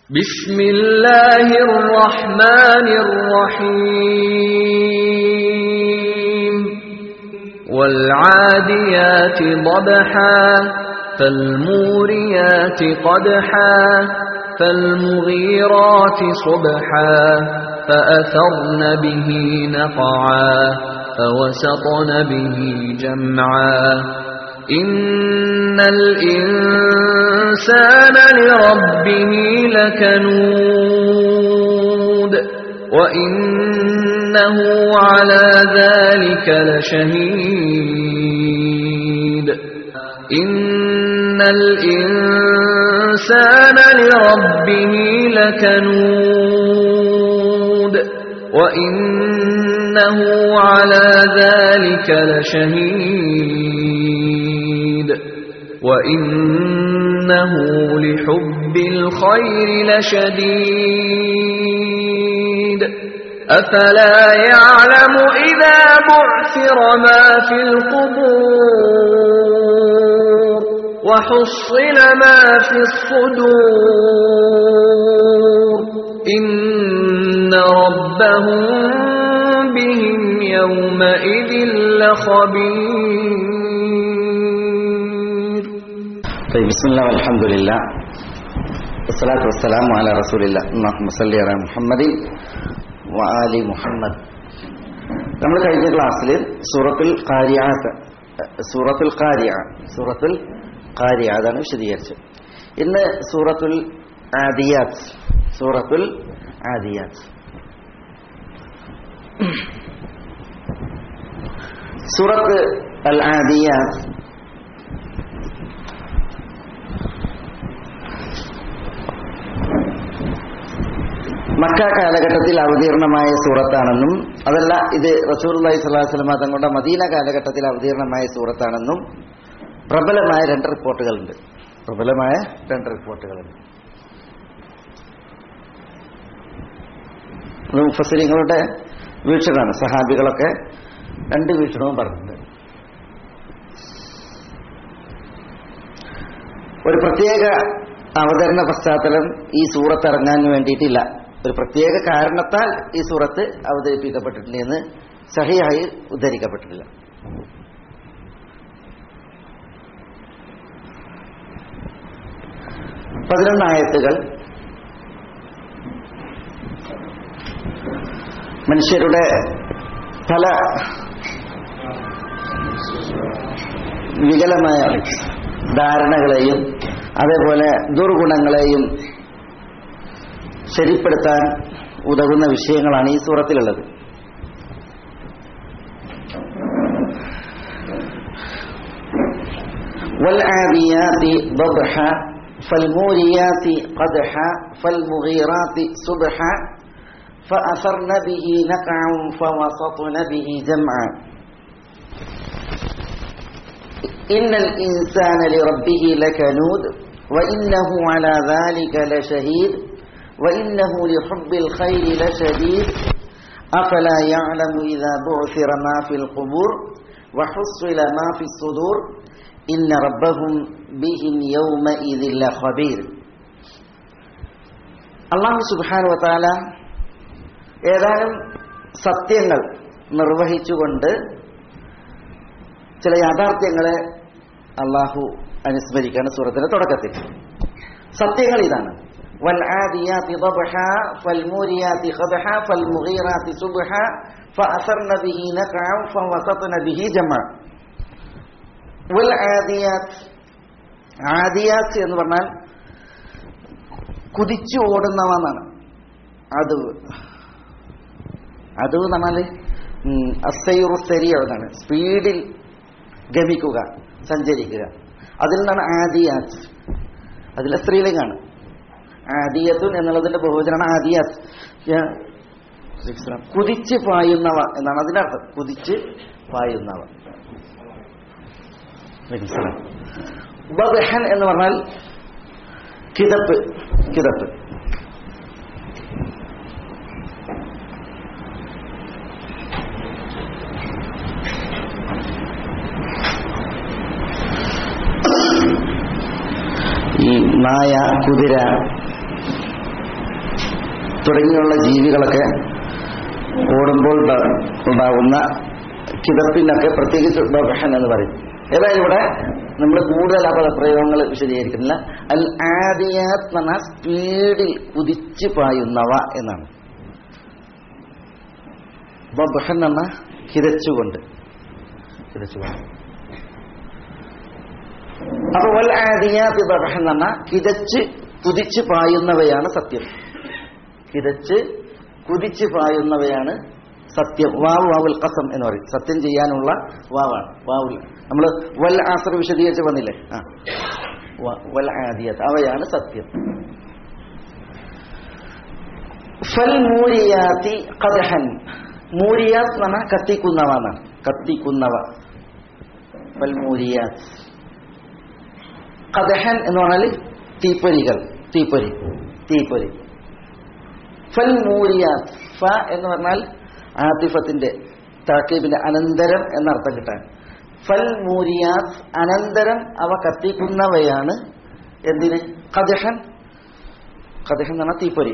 بسم الله الرحمن الرحيم والعاديات ضبحا فالموريات قدحا فالمغيرات صبحا فأثرن به نقعا فوسطن به جمعا إن الإنسان لربه لكنود وإنه على ذلك لشهيد إن الإنسان لربه لكنود وإنه على ذلك لشهيد وإنه لحب الخير لشديد أفلا يعلم إذا بعثر ما في القبور وحصل ما في الصدور إن ربهم بهم يومئذ لخبير طيب بسم الله والحمد لله والصلاة والسلام على رسول الله اللهم صل على محمد وآل മുഹമ്മദ് നമ്മൾ കഴിഞ്ഞ ക്ലാസ്സിൽ സൂറത്തുൽ കാരിയാത്ത് സൂറത്തുൽ കാരിയ സൂറത്തുൽ കാരിയ അതാണ് വിശദീകരിച്ചത് ഇന്ന് സൂറത്തുൽ ആദിയാത്ത് സൂറത്തുൽ ആദിയാത്ത് സൂറത്ത് അൽ ആദിയാത്ത് മക്ക കാലഘട്ടത്തിൽ അവതീർണമായ സൂറത്താണെന്നും അതല്ല ഇത് റസൂർല്ലാഹി സ്വലാഹു വസ്ലമ തങ്ങളുടെ മദീന കാലഘട്ടത്തിൽ അവതീർണമായ സൂറത്താണെന്നും പ്രബലമായ രണ്ട് റിപ്പോർട്ടുകളുണ്ട് പ്രബലമായ രണ്ട് റിപ്പോർട്ടുകളുണ്ട് അത് മുഫസരിങ്ങളുടെ വീക്ഷണമാണ് സഹാബികളൊക്കെ രണ്ട് വീക്ഷണവും പറഞ്ഞിട്ടുണ്ട് ഒരു പ്രത്യേക അവതരണ പശ്ചാത്തലം ഈ സൂറത്ത് ഇറങ്ങാൻ വേണ്ടിയിട്ടില്ല ഒരു പ്രത്യേക കാരണത്താൽ ഈ സൂറത്ത് അവതരിപ്പിക്കപ്പെട്ടിട്ടുണ്ട് എന്ന് സഹിയായി ഉദ്ധരിക്കപ്പെട്ടിട്ടില്ല പതിനൊന്നായത്തുകൾ മനുഷ്യരുടെ പല വികലമായ ധാരണകളെയും അതേപോലെ ദുർഗുണങ്ങളെയും ശരിപ്പെടുത്താൻ ഉതകുന്ന വിഷയങ്ങളാണ് ഈ സൂറത്തിലുള്ളത് والعاديات ضبحا فالموريات قدحا فالمغيرات صبحا فأثرن به نقعا فوسطن به جمعا إن الإنسان لربه لكنود وإنه على ذلك لشهيد وإنه لحب الخير لشديد أفلا يعلم إذا بعثر ما في القبور وحصل ما في الصدور إن ربهم بهم يومئذ لخبير അള്ളാഹു സുബാനു വത്താല ഏതാനും സത്യങ്ങൾ നിർവഹിച്ചുകൊണ്ട് ചില യാഥാർത്ഥ്യങ്ങളെ അള്ളാഹു അനുസ്മരിക്കുകയാണ് സൂറത്തിന്റെ തുടക്കത്തിൽ സത്യങ്ങൾ ഇതാണ് والعاديات ضبحا فالموريات قدحا فالمغيرات صبحا فأثرن به نقعا فوسطن به جمعا والعاديات ആദിയാത്ത് എന്ന് പറഞ്ഞാൽ കുതിച്ചു ഓടുന്നവ എന്നാണ് അതുവ് അതുവ് എന്ന് പറഞ്ഞാൽ അസൈറുസരി എന്നാണ് സ്പീഡിൽ ഗമിക്കുക സഞ്ചരിക്കുക അതിൽ നിന്നാണ് ആദിയാത്ത് അതിലെ സ്ത്രീലിംഗാണ് ആദിയത്തുൻ എന്നുള്ളതിന്റെ ബഹുവചനാണ് ആദിയാത്ത് കുതിച്ച് പായുന്നവ എന്നാണ് അതിന്റെ അർത്ഥം കുതിച്ച് പായുന്നവ ബഹൻ എന്ന് പറഞ്ഞാൽ കിതപ്പ് കിതപ്പ് ഈ നായ കുതിര തുടങ്ങിയുള്ള ജീവികളൊക്കെ ഓടുമ്പോൾ ഉണ്ട- ഉണ്ടാകുന്ന കിതപ്പിനൊക്കെ പ്രത്യേകിച്ച് ബഹൻ എന്ന് പറയും ഏതായാലും ഇവിടെ നമ്മൾ കൂടുതൽ ആ പദപ്രയോഗങ്ങൾ വിശദീകരിക്കുന്നില്ല അൽ ആദിയാത്ത് എന്ന് പറഞ്ഞാൽ സ്പീഡിൽ കുതിച്ചു പായുന്നവ എന്നാണ് ബഹൻ എന്ന കിതച്ചുകൊണ്ട് കിതച്ചുകൊണ്ട് അപ്പൊ വൽ ആദിയാത്ത് ബഹൻ എന്ന് പറഞ്ഞാൽ കിതച്ച് കുതിച്ച് പായുന്നവയാണ് സത്യം കിതച്ച് കുതിച്ച് പായുന്നവയാണ് സത്യം വാവ് വാവുൽ കസം എന്ന് പറയും സത്യം ചെയ്യാനുള്ള വാവാണ് വാവുൽ നമ്മൾ വൽ ആസർ വിശദീകരിച്ച് വന്നില്ലേ ആ വ- വൽ ആദിയത്ത് അവയാണ് സത്യം ഫൽ മൂരിയാത്തി കദഹൻ മൂരിയാത്ത് എന്ന് പറഞ്ഞാൽ കത്തിക്കുന്നവ എന്നാണ് കത്തിക്കുന്നവ ഫൽ മൂരിയാത്ത് കദഹൻ എന്ന് പറഞ്ഞാൽ തീപ്പൊരികൾ തീപ്പൊരി തീപ്പൊരി ഫൽ മൂരിയാത്ത് ഫ എന്ന് പറഞ്ഞാൽ ആതിഫത്തിന്റെ താക്കീബിന്റെ അനന്തരം എന്നർത്ഥം കിട്ടാൻ ഫൽ മൂരിയാത്ത് അനന്തരം അവ കത്തിക്കുന്നവയാണ് എന്തിന് കദഹൻ കദഹൻ എന്ന് പറഞ്ഞാൽ തീപ്പൊരി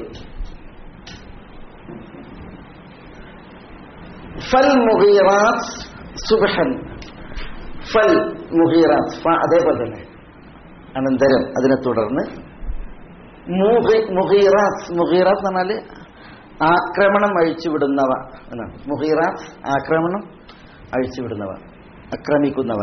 ഫൽ മുഹീറാത്ത് സുബഹൻ ഫൽ മുഹീറാത്ത് ഫ അതേപോലെ തന്നെ അനന്തരം അതിനെ തുടർന്ന് മുഹി- മുഹീറാത്ത് മുഹീറാത്ത് എന്ന് പറഞ്ഞാല് ആക്രമണം അഴിച്ചുവിടുന്നവ എന്നാണ് മുഹീറാത്ത് ആക്രമണം അഴിച്ചുവിടുന്നവ ആക്രമിക്കുന്നവ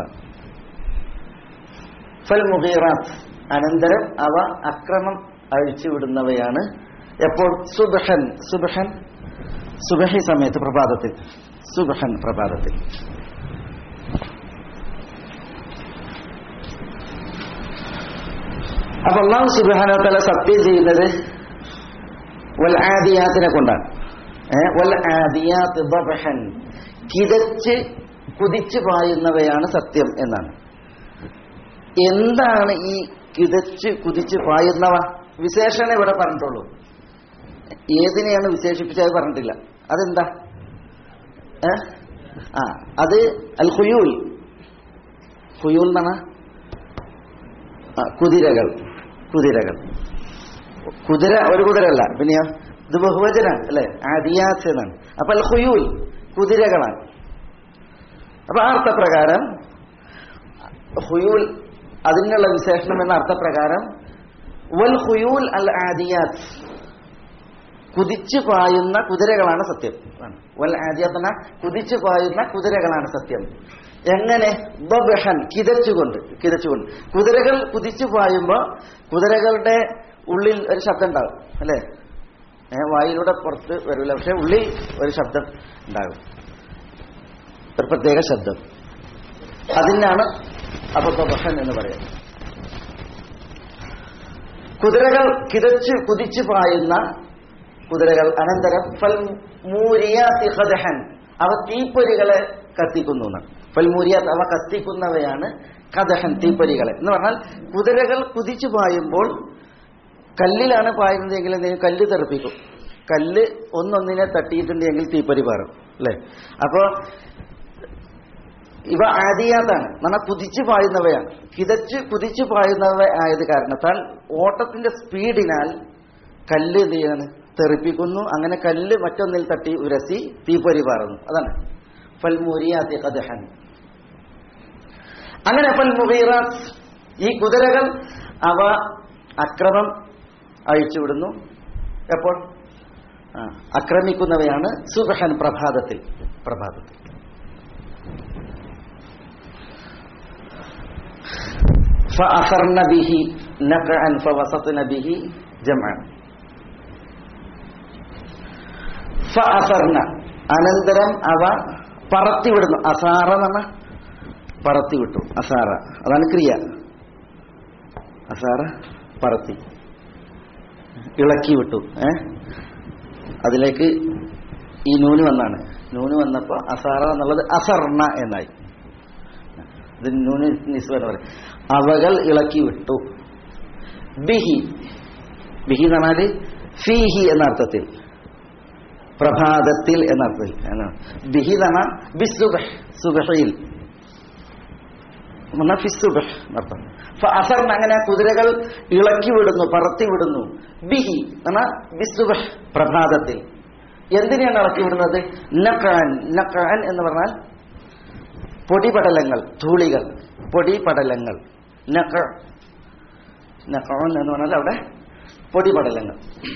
ഫൽ മുഹീറാത്ത് അനന്തരം അവ അക്രമം അഴിച്ചുവിടുന്നവയാണ് എപ്പോൾ സുബഹൻ സുബഹൻ സുബഹി സമയത്ത് പ്രഭാതത്തിൽ സുബഹൻ പ്രഭാതത്തിൽ അപ്പൊ അള്ളാഹു സുബാന തല സത്യം ചെയ്യുന്നത് വൽ ആദിയാത്തിനെ കൊണ്ടാണ് ഏ, വൽ ആദിയാത്ത് ബഹൻ കിതച്ച് കുതിച്ചു പായുന്നവയാണ് സത്യം എന്നാണ് എന്താണ് ഈ കിതച്ച് കുതിച്ച് പായുന്നവ വിശേഷണം ഇവിടെ പറഞ്ഞിട്ടുള്ളൂ ഏതിനെയാണ് വിശേഷിപ്പിച്ചത് പറഞ്ഞിട്ടില്ല അതെന്താ ഏ? ആ അത് അൽ ഹുയൂൽ ഹുയൂൽ എന്നാണ് ആ, കുതിരകൾ കുതിരകൾ കുതിര ഒരു കുതിരല്ല പിന്നെയോ ഇത് ബഹുവചനാണ് അല്ലെ ആദിയാത്ത് എന്നാണ് അപ്പൊ അൽ ഹുയൂൽ കുതിരകളാണ് അപ്പൊ ആ അർത്ഥപ്രകാരം ഹുയൂൽ അതിനുള്ള വിശേഷണം എന്ന അർത്ഥപ്രകാരം വൽ ഹുയൂൽ അൽ ആദിയാത്ത് കുതിച്ചു പായുന്ന കുതിരകളാണ് സത്യം ആണ്. വൽ ആദിയാത്ത് എന്ന കുതിച്ചു പായുന്ന കുതിരകളാണ് സത്യം എങ്ങനെ ബബഹൻ കിതച്ചുകൊണ്ട് കിതച്ചുകൊണ്ട് കുതിരകൾ കുതിച്ചു പായുമ്പോ കുതിരകളുടെ ഉള്ളിൽ ഒരു ശബ്ദം ഉണ്ടാകും അല്ലേ ഏ, വായിലൂടെ പുറത്ത് വരില്ല പക്ഷെ ഉള്ളിൽ ഒരു ശബ്ദം ഉണ്ടാകും ഒരു പ്രത്യേക ശബ്ദം അതിനാണ് അപ്പൊ ബബഹൻ എന്ന് പറയുന്നത് കുതിരകൾ കിതച്ച് കുതിച്ചു പായുന്ന കുതിരകൾ അനന്തരം ഫൽ മൂരിയാത്തി ഖദഹൻ അവ തീപ്പൊരികളെ കത്തിക്കുന്നു എന്നാണ് ഫൽ മൂരിയാത്ത് അവ കത്തിക്കുന്നവയാണ് കദഹൻ തീപ്പൊരികളെ എന്ന് പറഞ്ഞാൽ കുതിരകൾ കുതിച്ചു പായുമ്പോൾ കല്ലിലാണ് പായുന്നതെങ്കിൽ എന്തെങ്കിലും കല്ല് തെറിപ്പിക്കും കല്ല് ഒന്നൊന്നിനെ തട്ടിയിട്ടുണ്ടെങ്കിൽ തീപ്പൊരി പാറും അല്ലേ അപ്പോ ഇവ ആദിയാത്താണ് എന്നാൽ കുതിച്ചു പായുന്നവയാണ് കിതച്ച് കുതിച്ചു പായുന്നവ ആയത് കാരണത്താൽ ഓട്ടത്തിന്റെ സ്പീഡിനാൽ കല്ല് എന്ത് ചെയ്യാണ് തെറിപ്പിക്കുന്നു അങ്ങനെ കല്ല് മറ്റൊന്നിൽ തട്ടി ഉരസി തീപ്പൊരി പാറുന്നു അതാണ് ഫൽമുരിയാത്തി കദഹൻ അങ്ങനെ ഫൽ മുഗീറാത്ത് ഈ കുതിരകൾ അവ അക്രമം അഴിച്ചുവിടുന്നു എപ്പോൾ ആ, ആക്രമിക്കുന്നവയാണ് സുബഹൻ പ്രഭാതത്തിൽ പ്രഭാതത്തിൽ فأثرن به نقعا فوسطن به جمعا ഫഅസർന അനന്തരം അവ പറത്തിവിടുന്നു അസാറ എന്ന് പറഞ്ഞാൽ പറത്തിവിട്ടു അസാറ അതാണ് ക്രിയ അസാറ പറത്തി ഇളക്കി വിട്ടു ഏ അതിലേക്ക് ഈ നൂന് വന്നാണ് നൂന് വന്നപ്പോ അസാറ എന്നുള്ളത് അസർണ എന്നായി ഇത് നൂന് നിസ്വ എന്ന് പറയും അവകൾ ഇളക്കി വിട്ടു ബിഹി ബിഹി എന്ന് പറഞ്ഞാല് ഫീഹി എന്ന അർത്ഥത്തിൽ പ്രഭാതത്തിൽ എന്ന അർത്ഥത്തിൽ എന്നാണ് ബിഹി എന്ന് പറഞ്ഞാൽ ബിസുബഹ് സുബഹയിൽ എന്നാ ഫിസുബഹ് എന്നർത്ഥം അസറിന് അങ്ങനെ കുതിരകൾ ഇളക്കി വിടുന്നു പറത്തി വിടുന്നു ബിഹി എന്നാ ബിസുബഹ് പ്രഭാതത്തിൽ എന്തിനാണ് ഇളക്കി വിടുന്നത് നഖാൻ നഖാൻ എന്ന് പറഞ്ഞാൽ പൊടിപടലങ്ങൾ ധൂളികൾ പൊടിപടലങ്ങൾ നഖ നഖാൻ എന്ന് പറഞ്ഞാൽ അവിടെ പൊടിപടലങ്ങൾ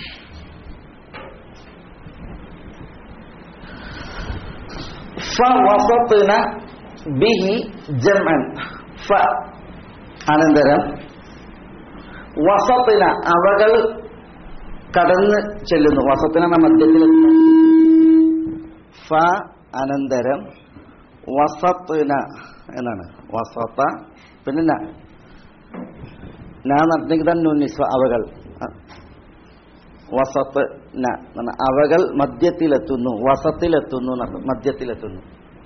ഫവസത്ന ബിഹി ജംഅൻ ഫ അനന്തരം വസത്തിന അവകൾ കടന്ന് ചെല്ലുന്നു വസത്തിന മധ്യത്തിൽ ഫ അനന്തരം വസത്തിന എന്നാണ് വസത്ത പിന്നെ ന ഞാൻ നടന്നെങ്കിൽ തന്നെ ഉന്നിസ്വ അവകൾ വസത്ത് ന എന്നാണ് അവകൾ മധ്യത്തിലെത്തുന്നു വസത്തിലെത്തുന്നു എന്നർത്ഥം. മധ്യത്തിലെത്തുന്നു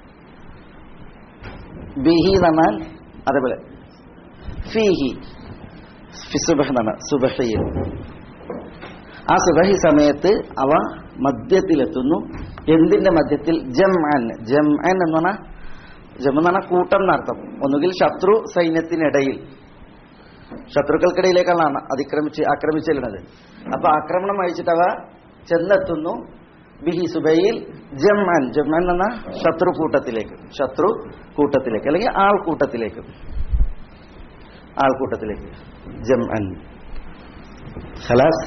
ബിഹി എന്ന് പറഞ്ഞാൽ അതേപോലെ ഫീഹി ഫി സുബഹ് എന്നാണ് സുബഹയിൽ ആ സുബഹി സമയത്ത് അവ മധ്യത്തിലെത്തുന്നു എന്തിന്റെ മധ്യത്തിൽ ജംഅൻ ജംഅൻ എന്ന് പറഞ്ഞാൽ ജം എന്ന് പറഞ്ഞാൽ കൂട്ടം എന്നർത്ഥം ഒന്നുകിൽ ശത്രു സൈന്യത്തിനിടയിൽ ശത്രുക്കൾക്കിടയിലേക്കാണ് അതിക്രമിച്ച് ആക്രമിച്ചെല്ലുന്നത് അപ്പൊ ആക്രമണം അയച്ചിട്ട് അവ ചെന്നെത്തുന്നു ബിഹി സുബൈയിൽ ജംഅൻ ജംഅൻ എന്ന ശത്രു കൂട്ടത്തിലേക്ക് ശത്രു കൂട്ടത്തിലേക്ക് അല്ലെങ്കിൽ ആൾക്കൂട്ടത്തിലേക്ക് ആൾക്കൂട്ടത്തിലേക്ക് ജംഅൻ ഖലാസ്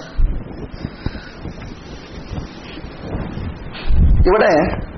ഇവിടെ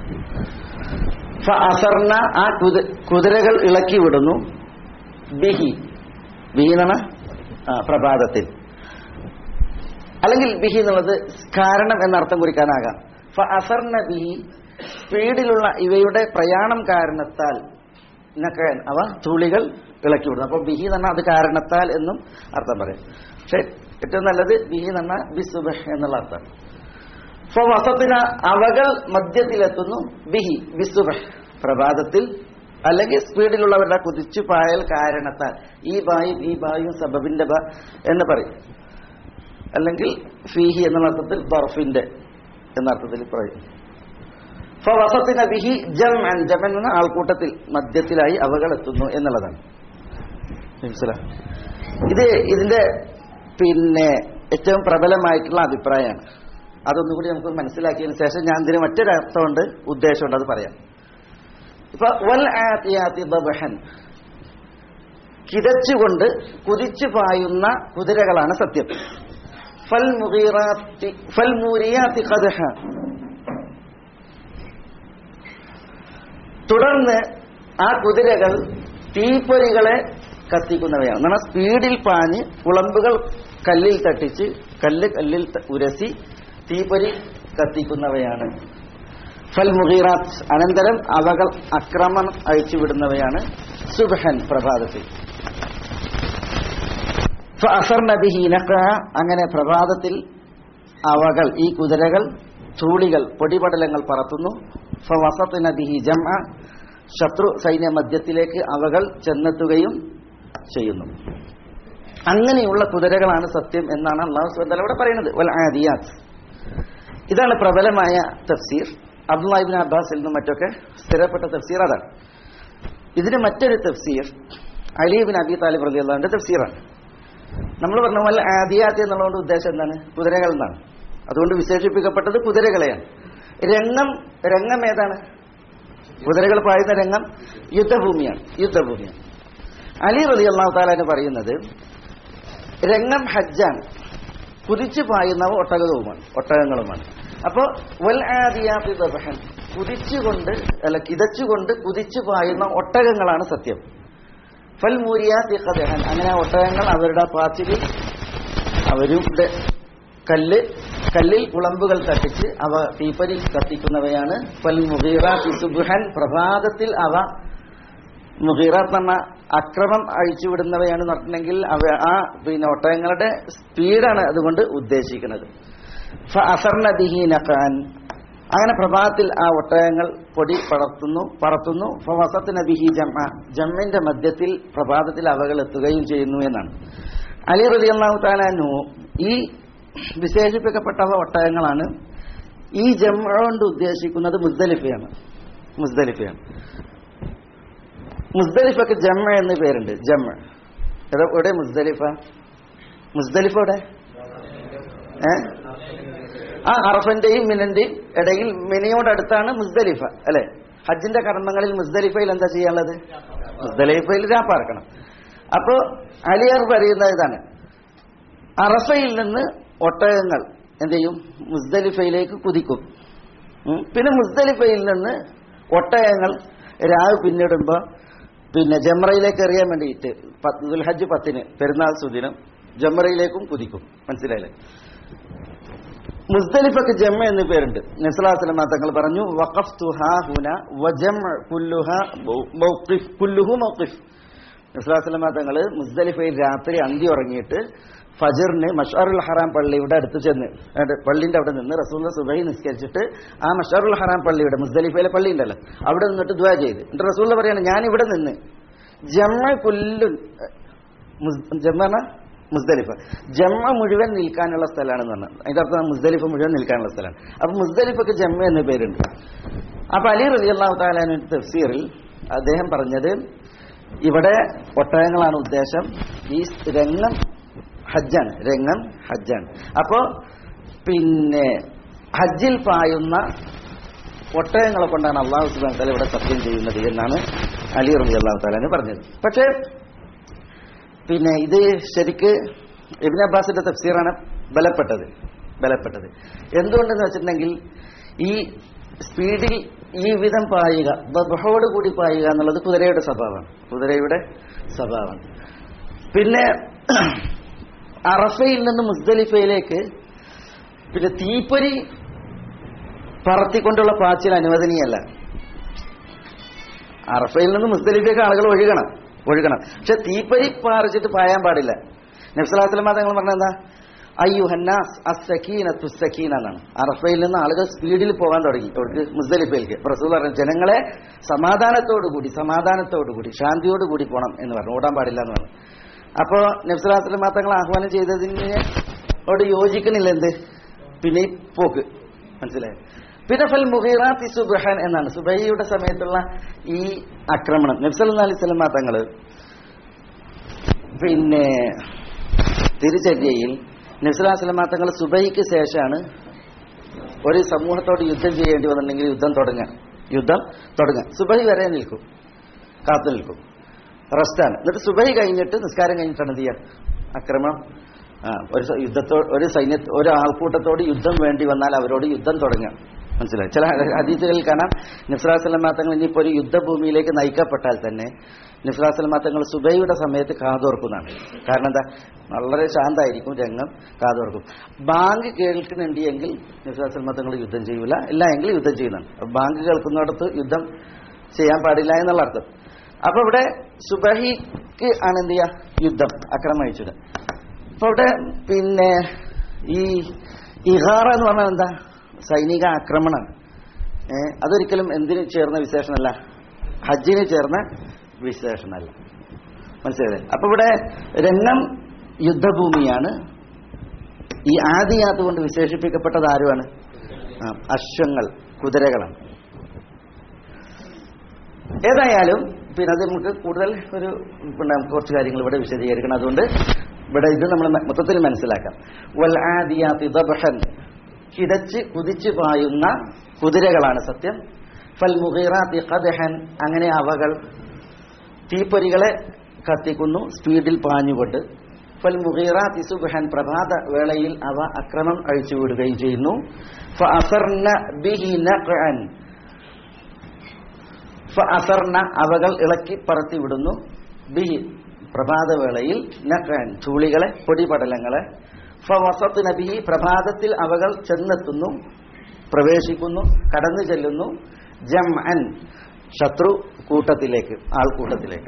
അസർന ആ കുതി- കുതിരകൾ ഇളക്കി വിടുന്നു ബിഹി ബിഹി എന്നാണ് ആ, പ്രഭാതത്തിൽ അല്ലെങ്കിൽ ബിഹി എന്നുള്ളത് കാരണം എന്നർത്ഥം കുറിക്കാനാകാം ഫ അസർന ബിഹി സ്പീഡിലുള്ള ഇവയുടെ പ്രയാണം കാരണത്താൽ നക്കൻ അവ തുളികൾ ഇളക്കി വിടുന്നു അപ്പൊ ബിഹി എന്ന് പറഞ്ഞാൽ അത് കാരണത്താൽ എന്നും അർത്ഥം പറയും പക്ഷെ ഏറ്റവും നല്ലത് ബിഹി എന്ന് പറഞ്ഞാൽ ബിസുബഹ് എന്നുള്ള അർത്ഥം ഫ വസത്തിന അവകൾ മധ്യത്തിലെത്തുന്നു ബിഹി ബിസുബഹ് പ്രഭാതത്തിൽ അല്ലെങ്കിൽ സ്പീഡിലുള്ളവരുടെ കുതിച്ചു പായൽ കാരണത്താൽ ഈ ബായും ഈ ബായും സബബിന്റെ ബ എന്ന് പറയും അല്ലെങ്കിൽ ഫീഹി എന്നുള്ള അർത്ഥത്തിൽ ബർഫിന്റെ എന്ന അർത്ഥത്തിൽ പറയും ഫവസത്തിന ബിഹി ജംഅൻ ജമൻ എന്ന ആൾക്കൂട്ടത്തിൽ മധ്യത്തിലായി അവകൾ എത്തുന്നു എന്നുള്ളതാണ് മനസ്സിലാ ഇത് ഇതിന്റെ പിന്നെ ഏറ്റവും പ്രബലമായിട്ടുള്ള അഭിപ്രായമാണ് അതൊന്നുകൂടി നമുക്ക് മനസ്സിലാക്കിയതിന് ശേഷം ഞാൻ ഇതിന് മറ്റൊരർത്ഥമുണ്ട് ഉദ്ദേശമുണ്ട് അത് പറയാം ഇപ്പൊ വൽ ആത്തിയാത്തി ദബഹൻ കിതച്ചുകൊണ്ട് കുതിച്ചു പായുന്ന കുതിരകളാണ് സത്യം ഫൽ മുഗീറാത്തി ഫൽ മൂരിയാത്തി ഖദഹ തുടർന്ന് ആ കുതിരകൾ തീപ്പൊരികളെ കത്തിക്കുന്നവയാണ് എന്നാൽ സ്പീഡിൽ പാഞ്ഞ് കുളമ്പുകൾ കല്ലിൽ തട്ടിച്ച് കല്ല് കല്ലിൽ ത- ഉരസി തീപ്പൊരി കത്തിക്കുന്നവയാണ് ഫൽ മുഗീറാത്ത് അനന്തരം അവകൾ അക്രമം അഴിച്ചുവിടുന്നവയാണ് സുബഹൻ പ്രഭാതത്തിൽ ഫഅസർന ബിഹി നഖഅ അങ്ങനെ പ്രഭാതത്തിൽ അവകൾ ഈ കുതിരകൾ ചൂളികൾ പൊടിപടലങ്ങൾ പറത്തുന്നു ഫവസത്ന ബിഹി ജംഅ ശത്രു സൈന്യ മധ്യത്തിലേക്ക് അവകൾ ചെന്നെത്തുകയും ചെയ്യുന്നു അങ്ങനെയുള്ള കുതിരകളാണ് സത്യം എന്നാണ് അള്ളാഹു സുബ്ഹാനഹു ഇവിടെ പറയുന്നത് വൽ ആദിയാത്ത് ഇതാണ് പ്രബലമായ തഫ്സീർ അബ്ദുല്ലാഹിബിൻ അബ്ബാസിൽ നിന്നും മറ്റൊക്കെ സ്ഥിരപ്പെട്ട തഫ്സീർ അതാണ് ഇതിന് മറ്റൊരു തഫ്സീർ അലീബിൻ അബി താലിബ് റലി അള്ളാഹിന്റെ തഫ്സീറാണ് നമ്മൾ പറഞ്ഞ പോലെ ആദിയാത്ത് എന്നുള്ളതുകൊണ്ട് ഉദ്ദേശം എന്താണ് കുതിരകൾ എന്നാണ് അതുകൊണ്ട് വിശേഷിപ്പിക്കപ്പെട്ടത് കുതിരകളെയാണ് രംഗം രംഗം ഏതാണ് കുതിരകൾ പായുന്ന രംഗം യുദ്ധഭൂമിയാണ് യുദ്ധഭൂമിയാണ് അലി റലി അള്ളാഹു താലാന് പറയുന്നത് രംഗം ഹജ്ജാണ് കുതിച്ചു പായുന്നവ ഒട്ടകവുമാണ് ഒട്ടകങ്ങളുമാണ് അപ്പോൾ വൽ ആദിയാത്തി ദബഹൻ കുതിച്ചുകൊണ്ട് അല്ല കിതച്ചുകൊണ്ട് കുതിച്ചു പായുന്ന ഒട്ടകങ്ങളാണ് സത്യം ഫൽ മൂരിയാത്തി ഖദഹൻ അങ്ങനെ ആ ഒട്ടകങ്ങൾ അവരുടെ പാച്ചിലിൽ അവരുടെ കല്ല് കല്ലിൽ കുളമ്പുകൾ തട്ടിച്ച് അവ തീപ്പരി കത്തിക്കുന്നവയാണ് ഫൽ മുഹീറാത്തി സുബുഹൻ പ്രഭാതത്തിൽ അവ മുഹീറാത്ത് എന്ന അക്രമം അഴിച്ചുവിടുന്നവയാണ് പറഞ്ഞിട്ടുണ്ടെങ്കിൽ അവ ആ പിന്നെ ഒട്ടകങ്ങളുടെ സ്പീഡാണ് അതുകൊണ്ട് ഉദ്ദേശിക്കുന്നത് അസർന ബിഹി നഖാൻ അങ്ങനെ പ്രഭാതത്തിൽ ആ ഒട്ടകങ്ങൾ പൊടി പടർത്തുന്നു പറത്തുന്നു ഫവസത്ത് നബിഹി ജമ്മ ജമ്മിന്റെ മധ്യത്തിൽ പ്രഭാതത്തിൽ അവകൾ എത്തുകയും ചെയ്യുന്നു എന്നാണ് അലി റലി അള്ളാഹു താലാനു ഈ വിശേഷിപ്പിക്കപ്പെട്ടവ ഒട്ടകങ്ങളാണ് ഈ ജമ്മ കൊണ്ട് ഉദ്ദേശിക്കുന്നത് മുസ്ദലിഫയാണ് മുസ്ദലിഫയാണ് മുസ്ദലിഫക്ക് ജമ്മ എന്ന് പേരുണ്ട് ജമ്മ എവിടെ എവിടെ മുസ്ദലിഫ മുസ്ദലിഫ എവിടെ ഏ ആ അറഫന്റെയും മിനന്റെയും ഇടയിൽ മിനയോടടുത്താണ് മുസ്ദലിഫ അല്ലെ ഹജ്ജിന്റെ കർമ്മങ്ങളിൽ മുസ്ദലിഫയിൽ എന്താ ചെയ്യാനുള്ളത് മുസ്ദലിഫയിൽ രാപ്പാർക്കണം അപ്പോ അലിയർ പറയുന്ന ഇതാണ് അറഫയിൽ നിന്ന് ഒട്ടകങ്ങൾ എന്ത് ചെയ്യും മുസ്ദലിഫയിലേക്ക് കുതിക്കും ഉം. പിന്നെ മുസ്ദലിഫയിൽ നിന്ന് ഒട്ടകങ്ങൾ രാവ് പിന്നിടുമ്പോ പിന്നെ ജമ്രയിലേക്ക് എറിയാൻ വേണ്ടിയിട്ട് പത്ത് ദുൽഹജ്ജ് പത്തിന് പെരുന്നാൾ സുദിനം ജമ്രയിലേക്കും കുതിക്കും മനസ്സിലായില്ലേ മുസ്ദലിഫക്ക് ജമ്മ എന്ന് പേരുണ്ട് നസ്ലാസ്ലമ തങ്ങൾ പറഞ്ഞു വഖഫ്തു ഹാ ഹുന വജമ കുല്ലുഹ മൗഖിഫ് കുല്ലുഹു മൗഖിഫ് നസ്ലാസ്ലമ തങ്ങൾ മുസ്ദലിഫയിൽ രാത്രി അന്തി ഉറങ്ങിയിട്ട് ഫജറിന് മഷാറുൽ ഹറാം പള്ളിയുടെ അടുത്ത് ചെന്ന് അവിടെ പള്ളിന്റെ അവിടെ നിന്ന് റസൂൽ സുബൈ നിസ്കരിച്ചിട്ട് ആ മഷാറുൽ ഹറാം പള്ളിയുടെ മുസ്ദലിഫയിലെ പള്ളി ഉണ്ടല്ലോ അവിടെ നിന്നിട്ട് ദ്വാ ചെയ്ത് എന്നിട്ട് റസൂൽ പറയാണ് ഞാൻ ഇവിടെ നിന്ന് ജമ്മ കുല്ലു ജമ്മ മുസ്ദലിഫ ജമ്മ മുഴുവൻ നിൽക്കാനുള്ള സ്ഥലമാണെന്ന് പറഞ്ഞത് അതിന്റെ അർത്ഥം മുസ്ദലിഫ മുഴുവൻ നിൽക്കാനുള്ള സ്ഥലമാണ് അപ്പൊ മുസ്ദലിഫക്ക് ജമ്മ എന്ന പേരുണ്ട് അപ്പൊ അലി റലി അള്ളാഹു താലാനു തഫ്സീറിൽ അദ്ദേഹം പറഞ്ഞത് ഇവിടെ ഒട്ടകങ്ങളാണ് ഉദ്ദേശം ഈ രംഗം ഹജ്ജാണ് രംഗം ഹജ്ജാണ് അപ്പോ പിന്നെ ഹജ്ജിൽ പായുന്ന ഒട്ടകങ്ങളെ കൊണ്ടാണ് അള്ളാഹു സുബാൻ തല ഇവിടെ സത്യം ചെയ്യുന്നത് എന്നാണ് അലി റബി അള്ളാഹു താലാന് പറഞ്ഞത് പക്ഷേ പിന്നെ ഇത് ശരിക്ക് ഇബിൻ അബ്ബാസിന്റെ തഫ്സീറാണ് ബലപ്പെട്ടത് ബലപ്പെട്ടത് എന്തുകൊണ്ടെന്ന് വെച്ചിട്ടുണ്ടെങ്കിൽ ഈ സ്പീഡിൽ ഈ വിധം പായുക ബഹോട് കൂടി പായുക എന്നുള്ളത് കുതിരയുടെ സ്വഭാവമാണ് കുതിരയുടെ സ്വഭാവമാണ് പിന്നെ അറഫയിൽ നിന്ന് മുസ്ദലിഫയിലേക്ക് പിന്നെ തീപ്പൊരി പറത്തിക്കൊണ്ടുള്ള പാച്ചിൽ അനുവദനീയല്ല അറഫയിൽ നിന്ന് മുസ്ദലിഫിലേക്ക് ആളുകൾ ഒഴുകണം ഒഴുകണം പക്ഷെ തീപ്പൊരി പാറിച്ചിട്ട് പായാൻ പാടില്ല നബ്സലാസ്ലമ തങ്ങൾ പറഞ്ഞ എന്താ അയ്യു ഹന്നാസ് അസക്കീന തുസക്കീന എന്നാണ് അറഫയിൽ നിന്ന് ആളുകൾ സ്പീഡിൽ പോകാൻ തുടങ്ങി അവർക്ക് മുസ്ദലിഫയിലേക്ക് റസൂൽ പറഞ്ഞു ജനങ്ങളെ സമാധാനത്തോടുകൂടി സമാധാനത്തോടുകൂടി ശാന്തിയോടുകൂടി പോകണം എന്ന് പറഞ്ഞു ഓടാൻ പാടില്ല എന്ന് പറഞ്ഞു അപ്പോ നബ്സലാസ്ലമ തങ്ങൾ ആഹ്വാനം ചെയ്തതിനോട് യോജിക്കണില്ല എന്ത് പിന്നെ ഈ പോക്ക് മനസ്സിലായോ പിന്നെ ഫൽ മുഹീറാത്തി സുബഹാൻ എന്നാണ് സുബൈയുടെ സമയത്തുള്ള ഈ ആക്രമണം നബ്സല്ലാ അലൈഹി സ്വലമ തങ്ങള് പിന്നെ തിരുചര്യയിൽ നബ്സലാ സ്വലമ തങ്ങൾ സുബൈക്ക് ശേഷമാണ് ഒരു സമൂഹത്തോട് യുദ്ധം ചെയ്യേണ്ടി വന്നിട്ടുണ്ടെങ്കിൽ യുദ്ധം തുടങ്ങാൻ യുദ്ധം തുടങ്ങാൻ സുബൈ വരെ നിൽക്കും കാത്തു നിൽക്കും റെസ്റ്റാണ് എന്നിട്ട് സുബൈ കഴിഞ്ഞിട്ട് നിസ്കാരം കഴിഞ്ഞിട്ടാണ് എന്ത് ചെയ്യുക ആക്രമണം ആ, ഒരു സ- യുദ്ധത്തോ ഒരു സൈന്യ ഒരു ആൾക്കൂട്ടത്തോട് യുദ്ധം വേണ്ടി വന്നാൽ അവരോട് യുദ്ധം തുടങ്ങാം മനസ്സിലായി ചില ഹദീസുകളിൽ കാണാം നിഫ്രാസലമാ തങ്ങൾ ഇനിയിപ്പോൾ ഒരു യുദ്ധഭൂമിയിലേക്ക് നയിക്കപ്പെട്ടാൽ തന്നെ നിഫ്രാസലമാ തങ്ങൾ സുബൈയുടെ സമയത്ത് കാതോർക്കുന്നതാണ് കാരണം എന്താ വളരെ ശാന്തായിരിക്കും രംഗം കാതോർക്കും ബാങ്ക് കേൾക്കുന്നുണ്ട് എങ്കിൽ നിഫ്രാസലമാ തങ്ങൾ യുദ്ധം ചെയ്യൂല ഇല്ല എങ്കിൽ യുദ്ധം ചെയ്യുന്നതാണ് അപ്പൊ ബാങ്ക് കേൾക്കുന്നിടത്ത് യുദ്ധം ചെയ്യാൻ പാടില്ല എന്നുള്ള അർത്ഥം അപ്പൊ ഇവിടെ സുബഹിക്ക് ആണ് എന്ത് ചെയ്യുക യുദ്ധം അക്രമം അയച്ചത് അപ്പൊ ഇവിടെ പിന്നെ ഈ ഇഹാറ എന്ന് പറഞ്ഞാൽ എന്താ സൈനിക ആക്രമണമാണ് ഏ, അതൊരിക്കലും എന്തിന് ചേർന്ന വിശേഷണമല്ല ഹജ്ജിന് ചേർന്ന വിശേഷണമല്ല മനസ്സിലായില്ലേ അപ്പൊ ഇവിടെ രംഗം യുദ്ധഭൂമിയാണ് ഈ ആദിയാത്ത് കൊണ്ട് വിശേഷിപ്പിക്കപ്പെട്ടത് ആരുമാണ് ആ, അശ്വങ്ങൾ കുതിരകളാണ് ഏതായാലും പിന്നെ അത് നമുക്ക് കൂടുതൽ ഒരു പിന്നെ കുറച്ച് കാര്യങ്ങൾ ഇവിടെ വിശദീകരിക്കണം അതുകൊണ്ട് ഇവിടെ ഇത് നമ്മൾ മൊത്തത്തിൽ മനസ്സിലാക്കാം വൽ ആദിയാത്തി ദബഹൻ കിതച്ച് കുതിച്ചു പായുന്ന കുതിരകളാണ് സത്യം ഫൽ മുഹീറാത്തി ഖദഹൻ അങ്ങനെ അവകൾ തീപ്പൊരികളെ കത്തിക്കുന്നു സ്പീഡിൽ പാഞ്ഞുകൊണ്ട് ഫൽ മുഹീറാത്തി സുബ്ഹൻ പ്രഭാത വേളയിൽ അവ അക്രമം അഴിച്ചുവിടുകയും ചെയ്യുന്നു ഫഅസർന ബിഹി നഖ്അൻ ഫഅസർന അവകൾ ഇളക്കി പറത്തി വിടുന്നു ബിഹി പ്രഭാതവേളയിൽ നഖൻ ചൂളികളെ പൊടിപടലങ്ങളെ ഫവസത്ത് നബിഹി പ്രഭാതത്തിൽ അവകൾ ചെന്നെത്തുന്നു പ്രവേശിക്കുന്നു കടന്നു ചെല്ലുന്നു ജം അൻ ശത്രു കൂട്ടത്തിലേക്ക് ആൾക്കൂട്ടത്തിലേക്ക്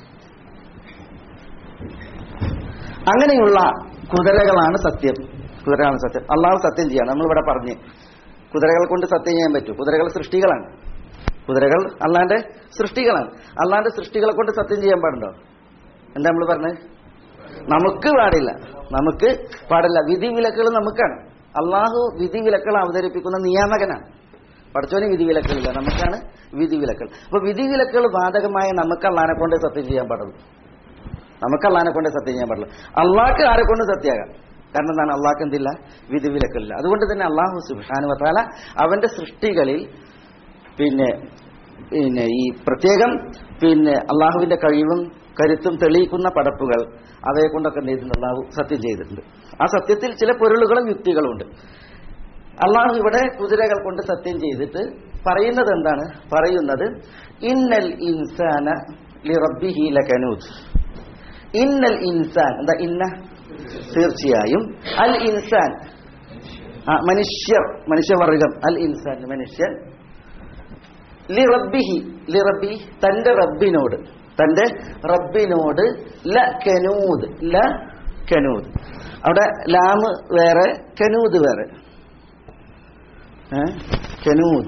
അങ്ങനെയുള്ള കുതിരകളാണ് സത്യം കുതിരകളാണ് സത്യം അള്ളാഹു സത്യം ചെയ്യാണ് നമ്മളിവിടെ പറഞ്ഞ് കുതിരകളെ കൊണ്ട് സത്യം ചെയ്യാൻ പറ്റൂ കുതിരകൾ സൃഷ്ടികളാണ് കുതിരകൾ അള്ളാന്റെ സൃഷ്ടികളാണ് അള്ളാന്റെ സൃഷ്ടികളെ കൊണ്ട് സത്യം ചെയ്യാൻ പാടുണ്ടോ എന്താ നമ്മൾ പറഞ്ഞത് നമുക്ക് പാടില്ല നമുക്ക് പാടില്ല വിധി വിലക്കുകൾ നമുക്കാണ് അള്ളാഹു വിധി വിലക്കുകൾ അവതരിപ്പിക്കുന്ന നിയാമകനാണ് പഠിച്ചോന് വിധിവിലക്കളില്ല നമുക്കാണ് വിധിവിലക്കൾ അപ്പൊ വിധിവിലക്കൾ ബാധകമായ നമുക്ക് അള്ളാനെ കൊണ്ട് സത്യം ചെയ്യാൻ പാടുള്ളൂ നമുക്ക് അള്ളാനെ കൊണ്ട് സത്യം ചെയ്യാൻ പാടില്ല അള്ളാഹ്ക്ക് ആരെ കൊണ്ട് സത്യമാകാം കാരണം എന്താണ് അള്ളാഹ്ക്ക് എന്തില്ല വിധിവിലക്കളില്ല അതുകൊണ്ട് തന്നെ അള്ളാഹു സുബാനു വത്താല അവന്റെ സൃഷ്ടികളിൽ പിന്നെ പിന്നെ ഈ പ്രത്യേകം പിന്നെ അള്ളാഹുവിന്റെ കഴിവും കരുത്തും തെളിയിക്കുന്ന പടപ്പുകൾ അവയെ കൊണ്ടൊക്കെ എന്ത് ചെയ്തിട്ടുണ്ട് അള്ളാഹു സത്യം ചെയ്തിട്ടുണ്ട് ആ സത്യത്തിൽ ചില പൊരുളുകളും യുക്തികളും ഉണ്ട് അള്ളാഹു ഇവിടെ കുതിരകൾ കൊണ്ട് സത്യം ചെയ്തിട്ട് പറയുന്നത് എന്താണ് പറയുന്നത് ഇന്നൽ ഇൻസാന ലിറബ്ബിഹി ലകനൂദ് ഇന്നൽ ഇൻസാൻ എന്താ ഇന്ന തീർച്ചയായും അൽ ഇൻസാൻ ആ മനുഷ്യർ മനുഷ്യവർഗം അൽ ഇൻസാൻ മനുഷ്യൻ ലി റബ്ബിഹി ലി റബ്ബി തന്റെ റബ്ബിനോട് തന്റെ റബ്ബിനോട് ല കനൂദ് ല കനൂദ് അവിടെ ലാമ് വേറെ കനൂദ് വേറെ ഏ? കനൂദ്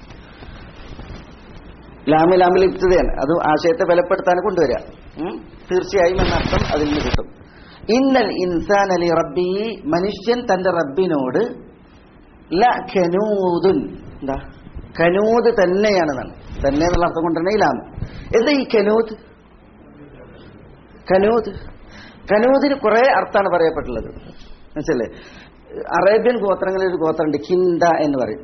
ലാമ് ലാമിൽ ഇബ്തതയാണ് അത് ആശയത്തെ ബലപ്പെടുത്താൻ കൊണ്ടുവരിക ഉം? തീർച്ചയായും എന്നർത്ഥം അതിൽ നിന്ന് കിട്ടും ഇന്നൽ ഇൻസാൻ അലി റബ്ബി മനുഷ്യൻ തന്റെ റബ്ബിനോട് ല ഖനൂദുൻ എന്താ കനൂദ് തന്നെയാണെന്നാണ് തന്നെ എന്നുള്ള അർത്ഥം കൊണ്ട് തന്നെ ഈ ലാം എന്താ ഈ കനൂദ് കനൂദ് കനൂദിന് കുറെ അർത്ഥമാണ് പറയപ്പെട്ടുള്ളത് മനസ്സിലല്ലേ അറേബ്യൻ ഗോത്രങ്ങളിൽ ഒരു ഗോത്രമുണ്ട് കിന്ദ എന്ന് പറയും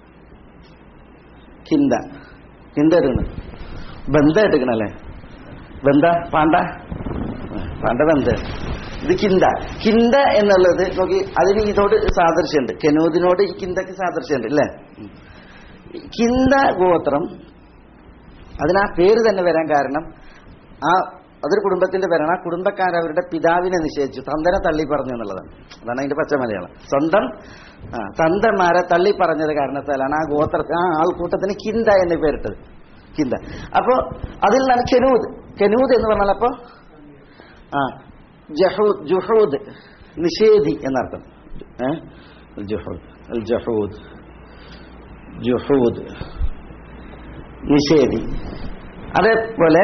കിന്ദ കിന്ദ എടുക്കണം ബന്ധ എടുക്കണല്ലേ ബന്ധ പാണ്ട ആ, പാണ്ട ബന്ധ ഇത് കിന്ദ കിന്ദ എന്നുള്ളത് നോക്കി അതിന് ഇതോട് സാദൃശ്യമുണ്ട് കനൂദിനോട് ഈ കിന്ദക്ക് സാദൃശ്യമുണ്ട് അല്ലേ ഉം. കിന്ദ ഗോത്രം അതിന് ആ പേര് തന്നെ വരാൻ കാരണം ആ അതൊരു കുടുംബത്തിന്റെ പേരാണ് ആ കുടുംബക്കാർ അവരുടെ പിതാവിനെ നിഷേധിച്ചു തന്തനെ തള്ളി പറഞ്ഞു എന്നുള്ളതാണ് അതാണ് അതിന്റെ പച്ച മലയാളം സ്വന്തം ആ, തന്തന്മാരെ തള്ളി പറഞ്ഞത് കാരണത്താലാണ് ആ ഗോത്ര ആ ആൾക്കൂട്ടത്തിന് കിന്ദ എന്ന് പേരിട്ടത് കിന്ദ അപ്പോ അതിൽ നിന്നാണ് കെനൂദ് കെനൂദ് എന്ന് പറഞ്ഞാൽ അപ്പോ ആ ജഹൂദ് ജുഹൂദ് നിഷേധി എന്നർത്ഥം ഏ? അൽ ജുഹൂദ് അൽ ജഹൂദ് ജുഹൂദ് നിഷേധി അതേപോലെ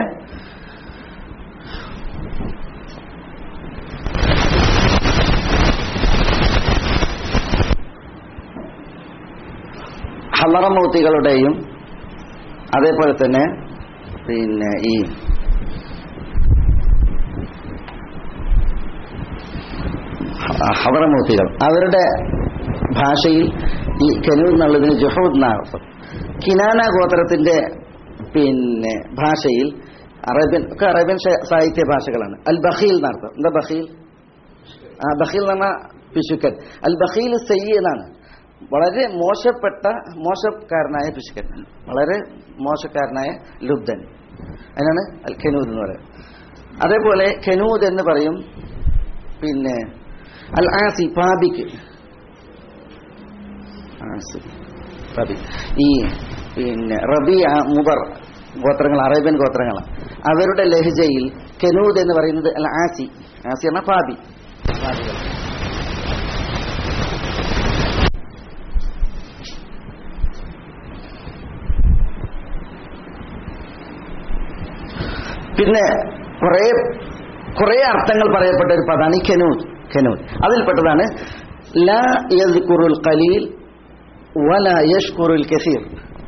ഹലറമൂത്തികളുടെയും അതേപോലെ തന്നെ പിന്നെ ഈ ഹവറമൂത്തികൾ അവരുടെ ഭാഷയിൽ ഈ കനൂർ എന്നുള്ളതിന് ജുഹൂദ് എന്നാണ് അർത്ഥം കിനാന ഗോത്രത്തിന്റെ പിന്നെ ഭാഷയിൽ അറേബ്യൻ ഒക്കെ അറേബ്യൻ ശ- സാഹിത്യ ഭാഷകളാണ് അൽ ബഖീൽ എന്നർത്ഥം എന്താ ബഖീൽ ആ ബഖീൽ എന്ന് പറഞ്ഞാൽ പിശുക്കൻ അൽ ബഖീൽ സയ്യ എന്നാണ് വളരെ മോശപ്പെട്ട മോശക്കാരനായ പിശുക്കൻ വളരെ മോശക്കാരനായ ലുബ്ധൻ അതിനാണ് അൽ ഖനൂദ് എന്ന് പറയുന്നത് അതേപോലെ ഖനൂദ് എന്ന് പറയും പിന്നെ അൽ ആസി പാബിക്ക് ആസി പാബി ഈ പിന്നെ റബിയ മുബർ ഗോത്രങ്ങൾ അറേബ്യൻ ഗോത്രങ്ങളാണ് അവരുടെ ലഹജയിൽ കനൂദ് എന്ന് പറയുന്നത് അൽ ആസി ആസി എന്ന പാബി പാബികൾ പിന്നെ കുറെ കുറെ അർത്ഥങ്ങൾ പറയപ്പെട്ട ഒരു പദമാണ് ഈ കനൂദ് കനൂദ് അതിൽപ്പെട്ടതാണ് ലാ യദ്കുറുൽ ഖലീൽ വല യഷ്കുറുൽ കസീർ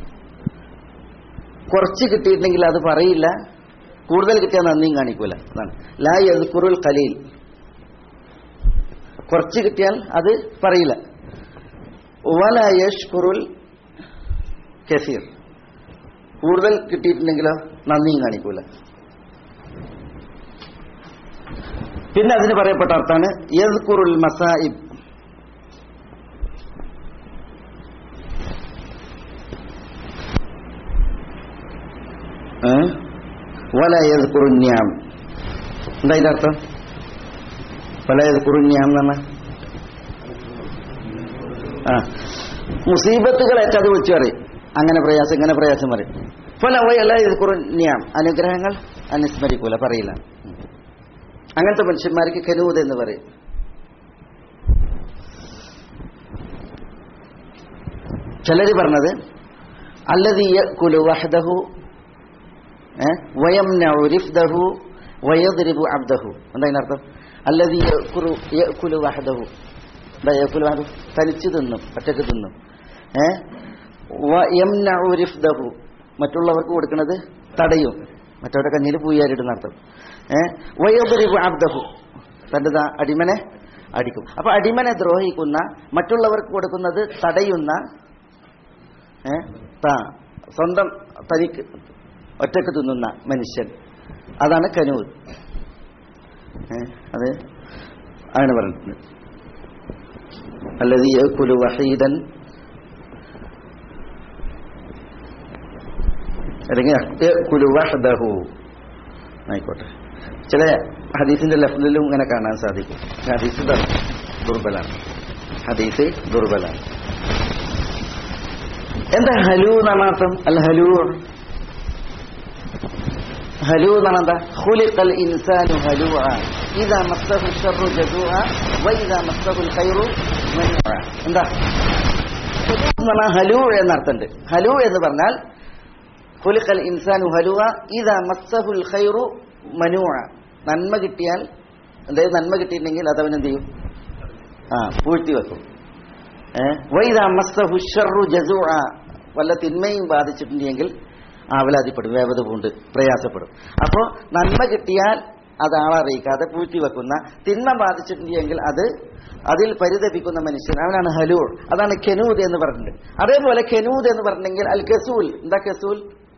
കുറച്ച് കിട്ടിയിട്ടുണ്ടെങ്കിൽ അത് പറയില്ല കൂടുതൽ കിട്ടിയാൽ നന്ദിയും കാണിക്കൂല അതാണ് ലാ യദ്കുറുൽ ഖലീൽ കുറച്ച് കിട്ടിയാൽ അത് പറയില്ല വല യഷ്കുറുൽ കസീർ കൂടുതൽ കിട്ടിയിട്ടുണ്ടെങ്കിലോ നന്ദിയും കാണിക്കൂല പിന്നെ അതിന് പറയപ്പെട്ട അർത്ഥാണ് യദ്കുറുൽ മസായിബ് ഏ? വല യദ്കുറുന്യാം എന്താ ഇതിന്റെ അർത്ഥം വല യദ്കുറുന്യാം എന്ന് പറഞ്ഞാൽ ആ മുസീബത്തുകൾ ഏറ്റത് വിളിച്ചു പറയും അങ്ങനെ പ്രയാസം ഇങ്ങനെ പ്രയാസം പറയും ഫല വയല യദ്കുറുന്യാം അനുഗ്രഹങ്ങൾ അനുസ്മരിക്കൂല പറയില്ല അങ്ങനത്തെ മനുഷ്യന്മാർക്ക് കനൂദ് എന്ന് പറയും ചിലര് പറഞ്ഞത് അല്ലതി യഅ്കുലു വഹ്ദഹു ഏ? വയംനഉ റിഫ്ദഹു വയദ്രിബു അബ്ദഹു എന്താ അതിനർത്ഥം അല്ലതി യഅ്കുലു യഅ്കുലു വഹ്ദഹു എന്താ യഅ്കുലു വഹ്ദഹു തനിച്ച് തിന്നും ഒറ്റക്ക് തിന്നും ഏ വയംനഉ റിഫ്ദഹു മറ്റുള്ളവർക്ക് കൊടുക്കുന്നത് തടയും മറ്റവരുടെ കഞ്ഞിൽ പൂയാരിട്ട് നടത്തും ഏഹ് വയോദരിബു അബ്ദഹു തന്റെ ദാ അടിമനെ അടിക്കും അപ്പൊ അടിമനെ ദ്രോഹിക്കുന്ന മറ്റുള്ളവർക്ക് കൊടുക്കുന്നത് തടയുന്ന ഏ, താ സ്വന്തം തനിക്ക് ഒറ്റക്ക് തിന്നുന്ന മനുഷ്യൻ അതാണ് കനൂർ ഏ, അത് അങ്ങനെ പറഞ്ഞിട്ടുണ്ട് അല്ലത് യഅ്കുലു വഹീദൻ അല്ലെങ്കിൽ യഅ്കുലു വഹ്ദഹു ആയിക്കോട്ടെ ചില ഹദീസിന്റെ ലഫ്ലിലും ഇങ്ങനെ കാണാൻ സാധിക്കും ഹദീസ് ദ- ദുർബലാണ് ഹദീസ് ദുർബലാണ് എന്താ ഹലു എന്നാണ് അർത്ഥം അൽ ഹലു ഹലു എന്നാണ് എന്താ ഖുലിഖൽ ഇൻസാനു ഹലുഅ ഇദാ മസ്സഹു ശർറു ജസൂഅ വഇദാ മസ്സഹു ഖൈറു മനുഅ എന്താ ഹലു എന്ന് പറഞ്ഞാൽ ഹലു എന്നർത്ഥമുണ്ട് ഹലു എന്ന് പറഞ്ഞാൽ ഖുലിഖൽ ഇൻസാനു ഹലുഅ ഇദാ മസ്സഹുൽ ഖൈറു മനുഅ നന്മ കിട്ടിയാൽ അതായത് നന്മ കിട്ടിയിട്ടുണ്ടെങ്കിൽ അത് അവൻ എന്ത് ചെയ്യും ആ പൂഴ്ത്തി വെക്കും ഏഹ് വൈദാ മസ്സഹു ശർറു ജസൂഅ വല്ല തിന്മയും ബാധിച്ചിട്ടുണ്ടെങ്കിൽ ആവലാതിപ്പെടും വേവത പൂണ്ട് പ്രയാസപ്പെടും അപ്പോൾ നന്മ കിട്ടിയാൽ അത് ആളറിയിക്കാതെ പൂഴ്ത്തി വെക്കുന്ന തിന്മ ബാധിച്ചിട്ടുണ്ടെങ്കിൽ അത് അതിൽ പരിതപിക്കുന്ന മനുഷ്യൻ അവനാണ് ഹലൂർ അതാണ് കെനൂദ് എന്ന് പറഞ്ഞിട്ടുണ്ട് അതേപോലെ കെനൂദ് എന്ന് പറഞ്ഞെങ്കിൽ അൽ കസൂൽ എന്താ കസൂൽ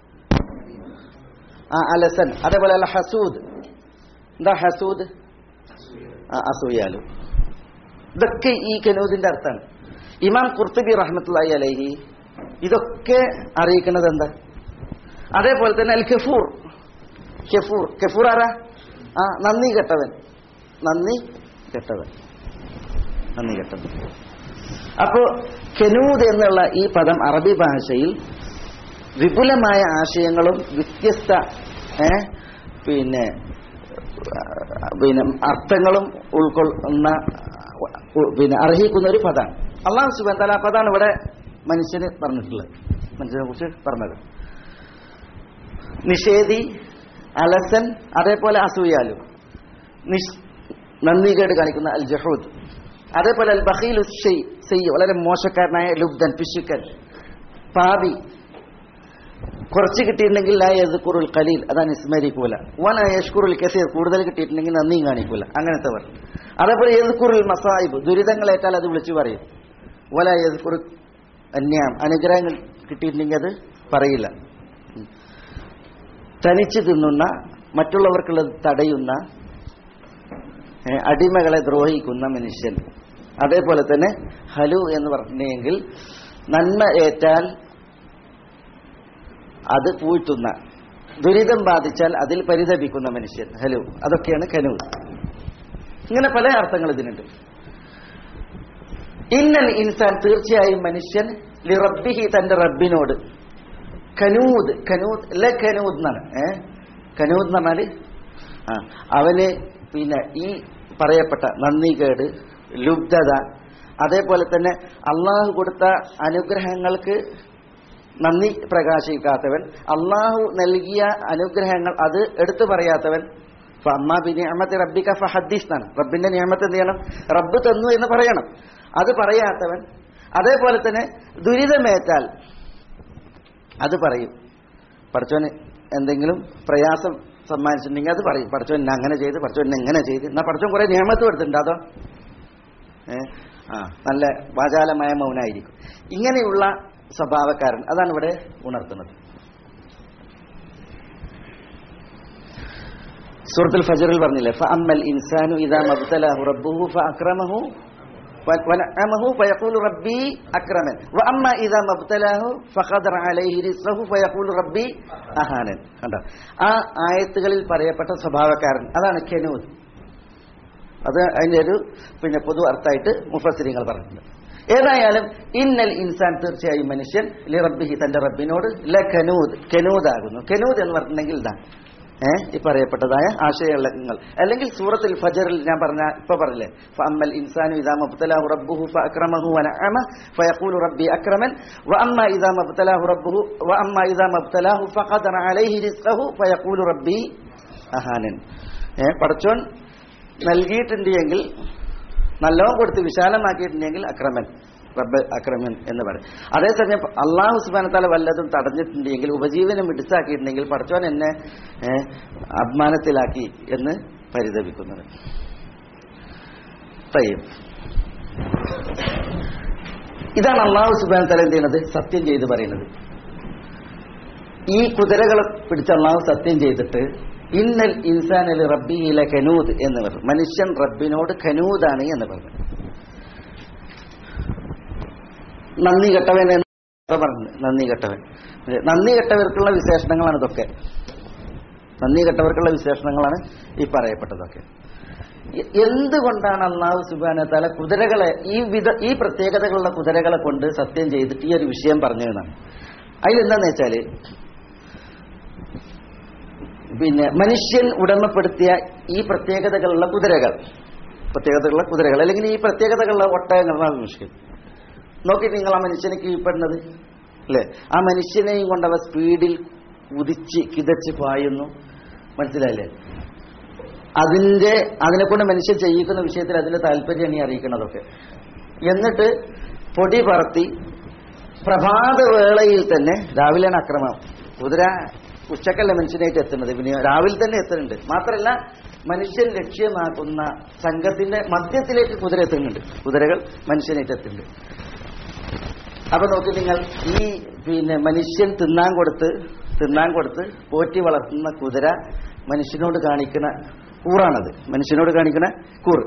ആ അലസൻ അതേപോലെ അൽ ഹസൂദ് എന്താ ഹസൂദ് ആ അസൂയാലു ഇതൊക്കെ ഈ കനൂദിന്റെ അർത്ഥമാണ് ഇമാം കുർത്തുബി റഹ്മത്തുള്ളി അലൈഹി ഇതൊക്കെ അറിയിക്കുന്നത് എന്താ അതേപോലെ തന്നെ അൽ കഫൂർ കഫൂർ കഫൂർ ആരാ ആ നന്ദി കെട്ടവൻ നന്ദി കെട്ടവൻ നന്ദി കെട്ടവൻ അപ്പോ കെനൂദ് എന്നുള്ള ഈ പദം അറബി ഭാഷയിൽ വിപുലമായ ആശയങ്ങളും വ്യത്യസ്ത ഏ, പിന്നെ ആ, പിന്നെ അർത്ഥങ്ങളും ഉൾക്കൊള്ളുന്ന ഉ- പിന്നെ അർഹിക്കുന്ന ഒരു പദമാണ് അള്ളാഹു സുബാൻ തല ആ പദമാണ് ഇവിടെ മനുഷ്യന് പറഞ്ഞിട്ടുള്ളത് മനുഷ്യനെ കുറിച്ച് പറഞ്ഞത് നിഷേധി അലസൻ അതേപോലെ അസൂയാലു നിഷ് നന്ദികേട് കാണിക്കുന്ന അൽ ജഹൂദ് അതേപോലെ അൽ ബഹീൽ സെയ് വളരെ മോശക്കാരനായ ലുബ്ദൻ പിശുക്കൻ പാപി കുറച്ച് കിട്ടിയിട്ടുണ്ടെങ്കിൽ ലാ യസ്കുറുൽ ഖലീൽ അതാണ് ഇസ്മരിക്കൂല വന യഷ്കുറുൽ കസീർ കൂടുതൽ കിട്ടിയിട്ടുണ്ടെങ്കിൽ നന്ദിയും കാണിക്കൂല അങ്ങനത്തെ വർ അതേപോലെ യസ്കുറുൽ മസായിബ് ദുരിതങ്ങൾ ഏറ്റാൽ അത് വിളിച്ചു പറയും വല യസ്കുറു അന്യാം അനുഗ്രഹങ്ങൾ കിട്ടിയിട്ടുണ്ടെങ്കിൽ അത് പറയില്ല ഉം. തനിച്ച് തിന്നുന്ന മറ്റുള്ളവർക്കുള്ളത് തടയുന്ന ഏ, അടിമകളെ ദ്രോഹിക്കുന്ന മനുഷ്യൻ അതേപോലെ തന്നെ ഹലു എന്ന് പറഞ്ഞെങ്കിൽ നന്മ ഏറ്റാൽ അത് പൂഴ്ത്തുന്ന ദുരിതം ബാധിച്ചാൽ അതിൽ പരിതപിക്കുന്ന മനുഷ്യൻ ഹലു അതൊക്കെയാണ് കനു ഇങ്ങനെ പല അർത്ഥങ്ങൾ ഇതിനുണ്ട് ഇന്നൽ ഇൻസാൻ തീർച്ചയായും മനുഷ്യൻ ലി റബ്ബിഹി തന്റെ റബ്ബിനോട് കനൂദ് കനൂദ് ല കനൂദ് എന്നാണ് ഏ കനൂദ് എന്ന് പറഞ്ഞാല് ആ അവന് പിന്നെ ഈ പറയപ്പെട്ട നന്ദികേട് ലുബ്ധത അതേപോലെ തന്നെ അള്ളാഹു കൊടുത്ത അനുഗ്രഹങ്ങൾക്ക് നന്ദി പ്രകാശിക്കാത്തവൻ അള്ളാഹു നൽകിയ അനുഗ്രഹങ്ങൾ അത് എടുത്തു പറയാത്തവൻ അമ്മ ബി നിയമത്തെ റബ്ബിക ഫഹദ്ദീസ് എന്നാണ് റബ്ബിന്റെ നിയമത്ത് എന്ത് ചെയ്യണം റബ്ബ് തന്നു എന്ന് പറയണം അത് പറയാത്തവൻ അതേപോലെ തന്നെ ദുരിതമേറ്റാൽ അത് പറയും പഠിച്ചവന് എന്തെങ്കിലും പ്രയാസം സമ്മാനിച്ചിട്ടുണ്ടെങ്കിൽ അത് പറയും പഠിച്ചവൻ എന്നെ അങ്ങനെ ചെയ്ത് പഠിച്ചവൻ എന്നെ എങ്ങനെ ചെയ്ത് എന്നാ പഠിച്ചവൻ കുറെ നിയമത്ത് കൊടുത്തിട്ടുണ്ട് അതോ ഏ ആ നല്ല വാചാലമായ മൗനായിരിക്കും ഇങ്ങനെയുള്ള സ്വഭാവക്കാരൻ അതാണ് ഇവിടെ ഉണർത്തുന്നത് സൂറത്തുൽ ഫജറിൽ പറഞ്ഞില്ലേ ഫഅമ്മൽ ഇൻസാനു ഇദാ മബ്തലഹു റബ്ബുഹു ഫഅക്രമഹു ونعمه فيقول ربي أكرمن وأما إذا ما ابتلاه فقدر عليه رزقه فيقول ربي أهانن കണ്ടോ ആ ആയത്തുകളിൽ പറയപ്പെട്ട സ്വഭാവക്കാരൻ അതാണ് കെനൂദ് അത് അതിന്റെ ഒരു പിന്നെ പൊതു അർത്ഥമായിട്ട് മുഫസിരിങ്ങൾ പറഞ്ഞിട്ടുണ്ട് ഏതായാലും ഇന്നൽ ഇൻസാൻ തീർച്ചയായും മനുഷ്യൻ ലി റബ്ബിഹി തന്റെ റബ്ബിനോട് ല കനൂദ് കനൂദാകുന്നു കനൂദ് എന്ന് പറഞ്ഞിട്ടുണ്ടെങ്കിൽ ഇതാണ് ഏഹ് ഈ പറയപ്പെട്ടതായ ആശയങ്ങൾ അല്ലെങ്കിൽ സൂറത്തിൽ ഫജറിൽ ഞാൻ പറഞ്ഞ ഇപ്പൊ പറഞ്ഞില്ലേ ഫഅമ്മൽ ഇൻസാനു ഇദാ മബ്തലാഹു റബ്ബുഹു ഫഅക്രമഹു വനഅമ ഫയഖൂലു റബ്ബി അക്രമൻ വഅമ്മ ഇദാ മബ്തലാഹു റബ്ബുഹു വഅമ്മ ഇദാ മബ്തലാഹു ഫഖദറ അലൈഹി റിസ്ഖഹു ഫയഖൂലു റബ്ബി അഹാനൻ ഏഹ് പടച്ചോൻ നൽകിയിട്ടുണ്ട് എങ്കിൽ നല്ലോണം കൊടുത്ത് വിശാലമാക്കിയിട്ടുണ്ടെങ്കിൽ അക്രമൻ റബ്ബ് അക്രമൻ എന്ന് പറയും അതേസമയം അള്ളാഹു സുബാനത്താല വല്ലതും തടഞ്ഞിട്ടുണ്ടെങ്കിൽ ഉപജീവനം ഇടിച്ചാക്കിയിട്ടുണ്ടെങ്കിൽ പഠിച്ചവൻ എന്നെ ഏ, അപമാനത്തിലാക്കി എന്ന് പരിതപിക്കുന്നത് തയ്യം ഇതാണ് അള്ളാഹു സുബാൻ തല എന്ത് ചെയ്യുന്നത് സത്യം ചെയ്ത് പറയുന്നത് ഈ കുതിരകളെ പിടിച്ച് അള്ളാഹു സത്യം ചെയ്തിട്ട് ഇന്നൽ ഇൻസാനൽ റബ്ബിയിലെ കനൂദ് എന്ന് പറഞ്ഞു മനുഷ്യൻ റബ്ബിനോട് കനൂദാണ് എന്ന് പറഞ്ഞു നന്ദി കെട്ടവൻ എന്ന് പറഞ്ഞു നന്ദി കെട്ടവൻ നന്ദി കെട്ടവർക്കുള്ള വിശേഷണങ്ങളാണ് ഇതൊക്കെ നന്ദി കെട്ടവർക്കുള്ള വിശേഷണങ്ങളാണ് ഈ പറയപ്പെട്ടതൊക്കെ എ- എന്തുകൊണ്ടാണ് അള്ളാഹു സുബാന തല കുതിരകളെ ഈ വിധ ഈ പ്രത്യേകതകളുള്ള കുതിരകളെ കൊണ്ട് സത്യം ചെയ്തിട്ട് ഈ ഒരു വിഷയം പറഞ്ഞു എന്നാണ് അതിലെന്താന്ന് വെച്ചാല് പിന്നെ മനുഷ്യൻ ഉടമപ്പെടുത്തിയ ഈ പ്രത്യേകതകളുള്ള കുതിരകൾ പ്രത്യേകതകളുള്ള കുതിരകൾ അല്ലെങ്കിൽ ഈ പ്രത്യേകതകളുള്ള ഒട്ടകങ്ങളാണ് മുഷ്കിൽ നോക്കി നിങ്ങൾ ആ മനുഷ്യനെ കീഴ്പ്പെടുന്നത് അല്ലേ ആ മനുഷ്യനെയും കൊണ്ട് അവ സ്പീഡിൽ ഉദിച്ച് കിതച്ച് പായുന്നു മനസ്സിലായില്ലേ അതിന്റെ അതിനെക്കൊണ്ട് മനുഷ്യൻ ചെയ്യിക്കുന്ന വിഷയത്തിൽ അതിന്റെ താല്പര്യമാണ് ഈ അറിയിക്കുന്നതൊക്കെ എന്നിട്ട് പൊടി പറത്തി പ്രഭാതവേളയിൽ തന്നെ രാവിലെയാണ് അക്രമം കുതിര ഉച്ചക്കല്ല മനുഷ്യനായിട്ട് എത്തുന്നത് പിന്നെ രാവിലെ തന്നെ എത്തുന്നുണ്ട് മാത്രമല്ല മനുഷ്യൻ ലക്ഷ്യമാക്കുന്ന സംഘത്തിന്റെ മധ്യത്തിലേക്ക് കുതിര എത്തുന്നുണ്ട് കുതിരകൾ മനുഷ്യനായിട്ട് എത്തുന്നുണ്ട് അപ്പൊ നോക്കി നിങ്ങൾ ഈ പിന്നെ മനുഷ്യൻ തിന്നാൻ കൊടുത്ത് തിന്നാൻ കൊടുത്ത് പോറ്റി വളർത്തുന്ന കുതിര മനുഷ്യനോട് കാണിക്കുന്ന കൂറാണത് മനുഷ്യനോട് കാണിക്കുന്ന കൂറ്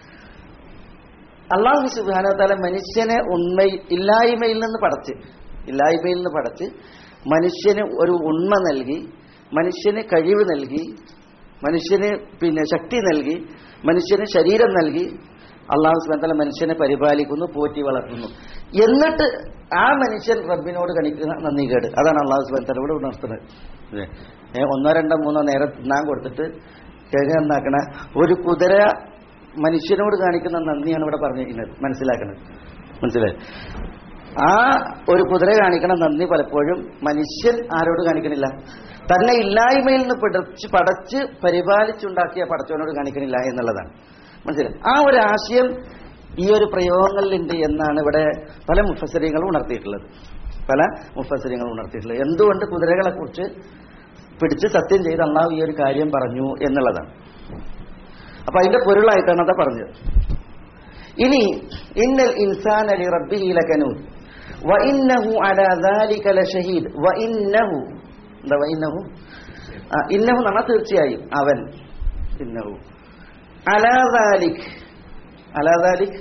അള്ളാഹു സുബാനത്താല മനുഷ്യനെ ഉണ്മ ഇല്ലായ്മയിൽ നിന്ന് പടച്ച് ഇല്ലായ്മയിൽ നിന്ന് പടച്ച് മനുഷ്യന് ഒരു ഉണ്മ നൽകി മനുഷ്യന് കഴിവ് നൽകി മനുഷ്യന് പിന്നെ ശക്തി നൽകി മനുഷ്യന് ശരീരം നൽകി അള്ളാഹു സുബാനത്താല മനുഷ്യനെ പരിപാലിക്കുന്നു പോറ്റി വളർത്തുന്നു എന്നിട്ട് ആ മനുഷ്യൻ റബ്ബിനോട് കണിക്കുന്ന നന്ദികേട് അതാണ് അള്ളാഹു സുബാനത്താല ഇവിടെ ഉണർത്തുന്നത് ഇല്ലേ? ഏ, ഒന്നോ രണ്ടോ മൂന്നോ നേരം തിന്നാൻ കൊടുത്തിട്ട് കേൾക്കാൻ എന്താക്കണ ഒരു കുതിര മനുഷ്യനോട് കാണിക്കുന്ന നന്ദിയാണ് ഇവിടെ പറഞ്ഞിരിക്കുന്നത് മനസ്സിലാക്കുന്നത് മനസ്സിലായി ആ ഒരു കുതിര കാണിക്കണ നന്ദി പലപ്പോഴും മനുഷ്യൻ ആരോട് കാണിക്കണില്ല തന്നെ ഇല്ലായ്മയിൽ നിന്ന് പിടച്ച് പടച്ച് പരിപാലിച്ചുണ്ടാക്കിയ പടച്ചവനോട് കാണിക്കണില്ല എന്നുള്ളതാണ് മനസ്സിലായി ആ ഒരു ആശയം ഈ ഒരു പ്രയോഗങ്ങളിലുണ്ട് എന്നാണ് ഇവിടെ പല മുഫസരികളും ഉണർത്തിയിട്ടുള്ളത് പല മുഫസരികളും ഉണർത്തിയിട്ടുള്ളത് എന്തുകൊണ്ട് കുതിരകളെ കുറിച്ച് പിടിച്ച് സത്യം ചെയ്ത് അള്ളാഹു ഈ ഒരു കാര്യം പറഞ്ഞു എന്നുള്ളതാണ് അപ്പൊ അതിന്റെ പൊരുളായിട്ടാണ് അത് പറഞ്ഞത് ഇനി ഇന്നൽ ഇൻസാൻ അലി റബ്ബിഹി ലകനൂദ് വഇന്നഹു അലാ ദാലിക ലശഹീദ് വഇന്നഹു എന്താ വഇന്നഹു ആ, ഇന്നഹു നമ്മ തീർച്ചയായും അവൻ ഇന്നഹു അലാ ദാലിക് അലാ ദാലിക്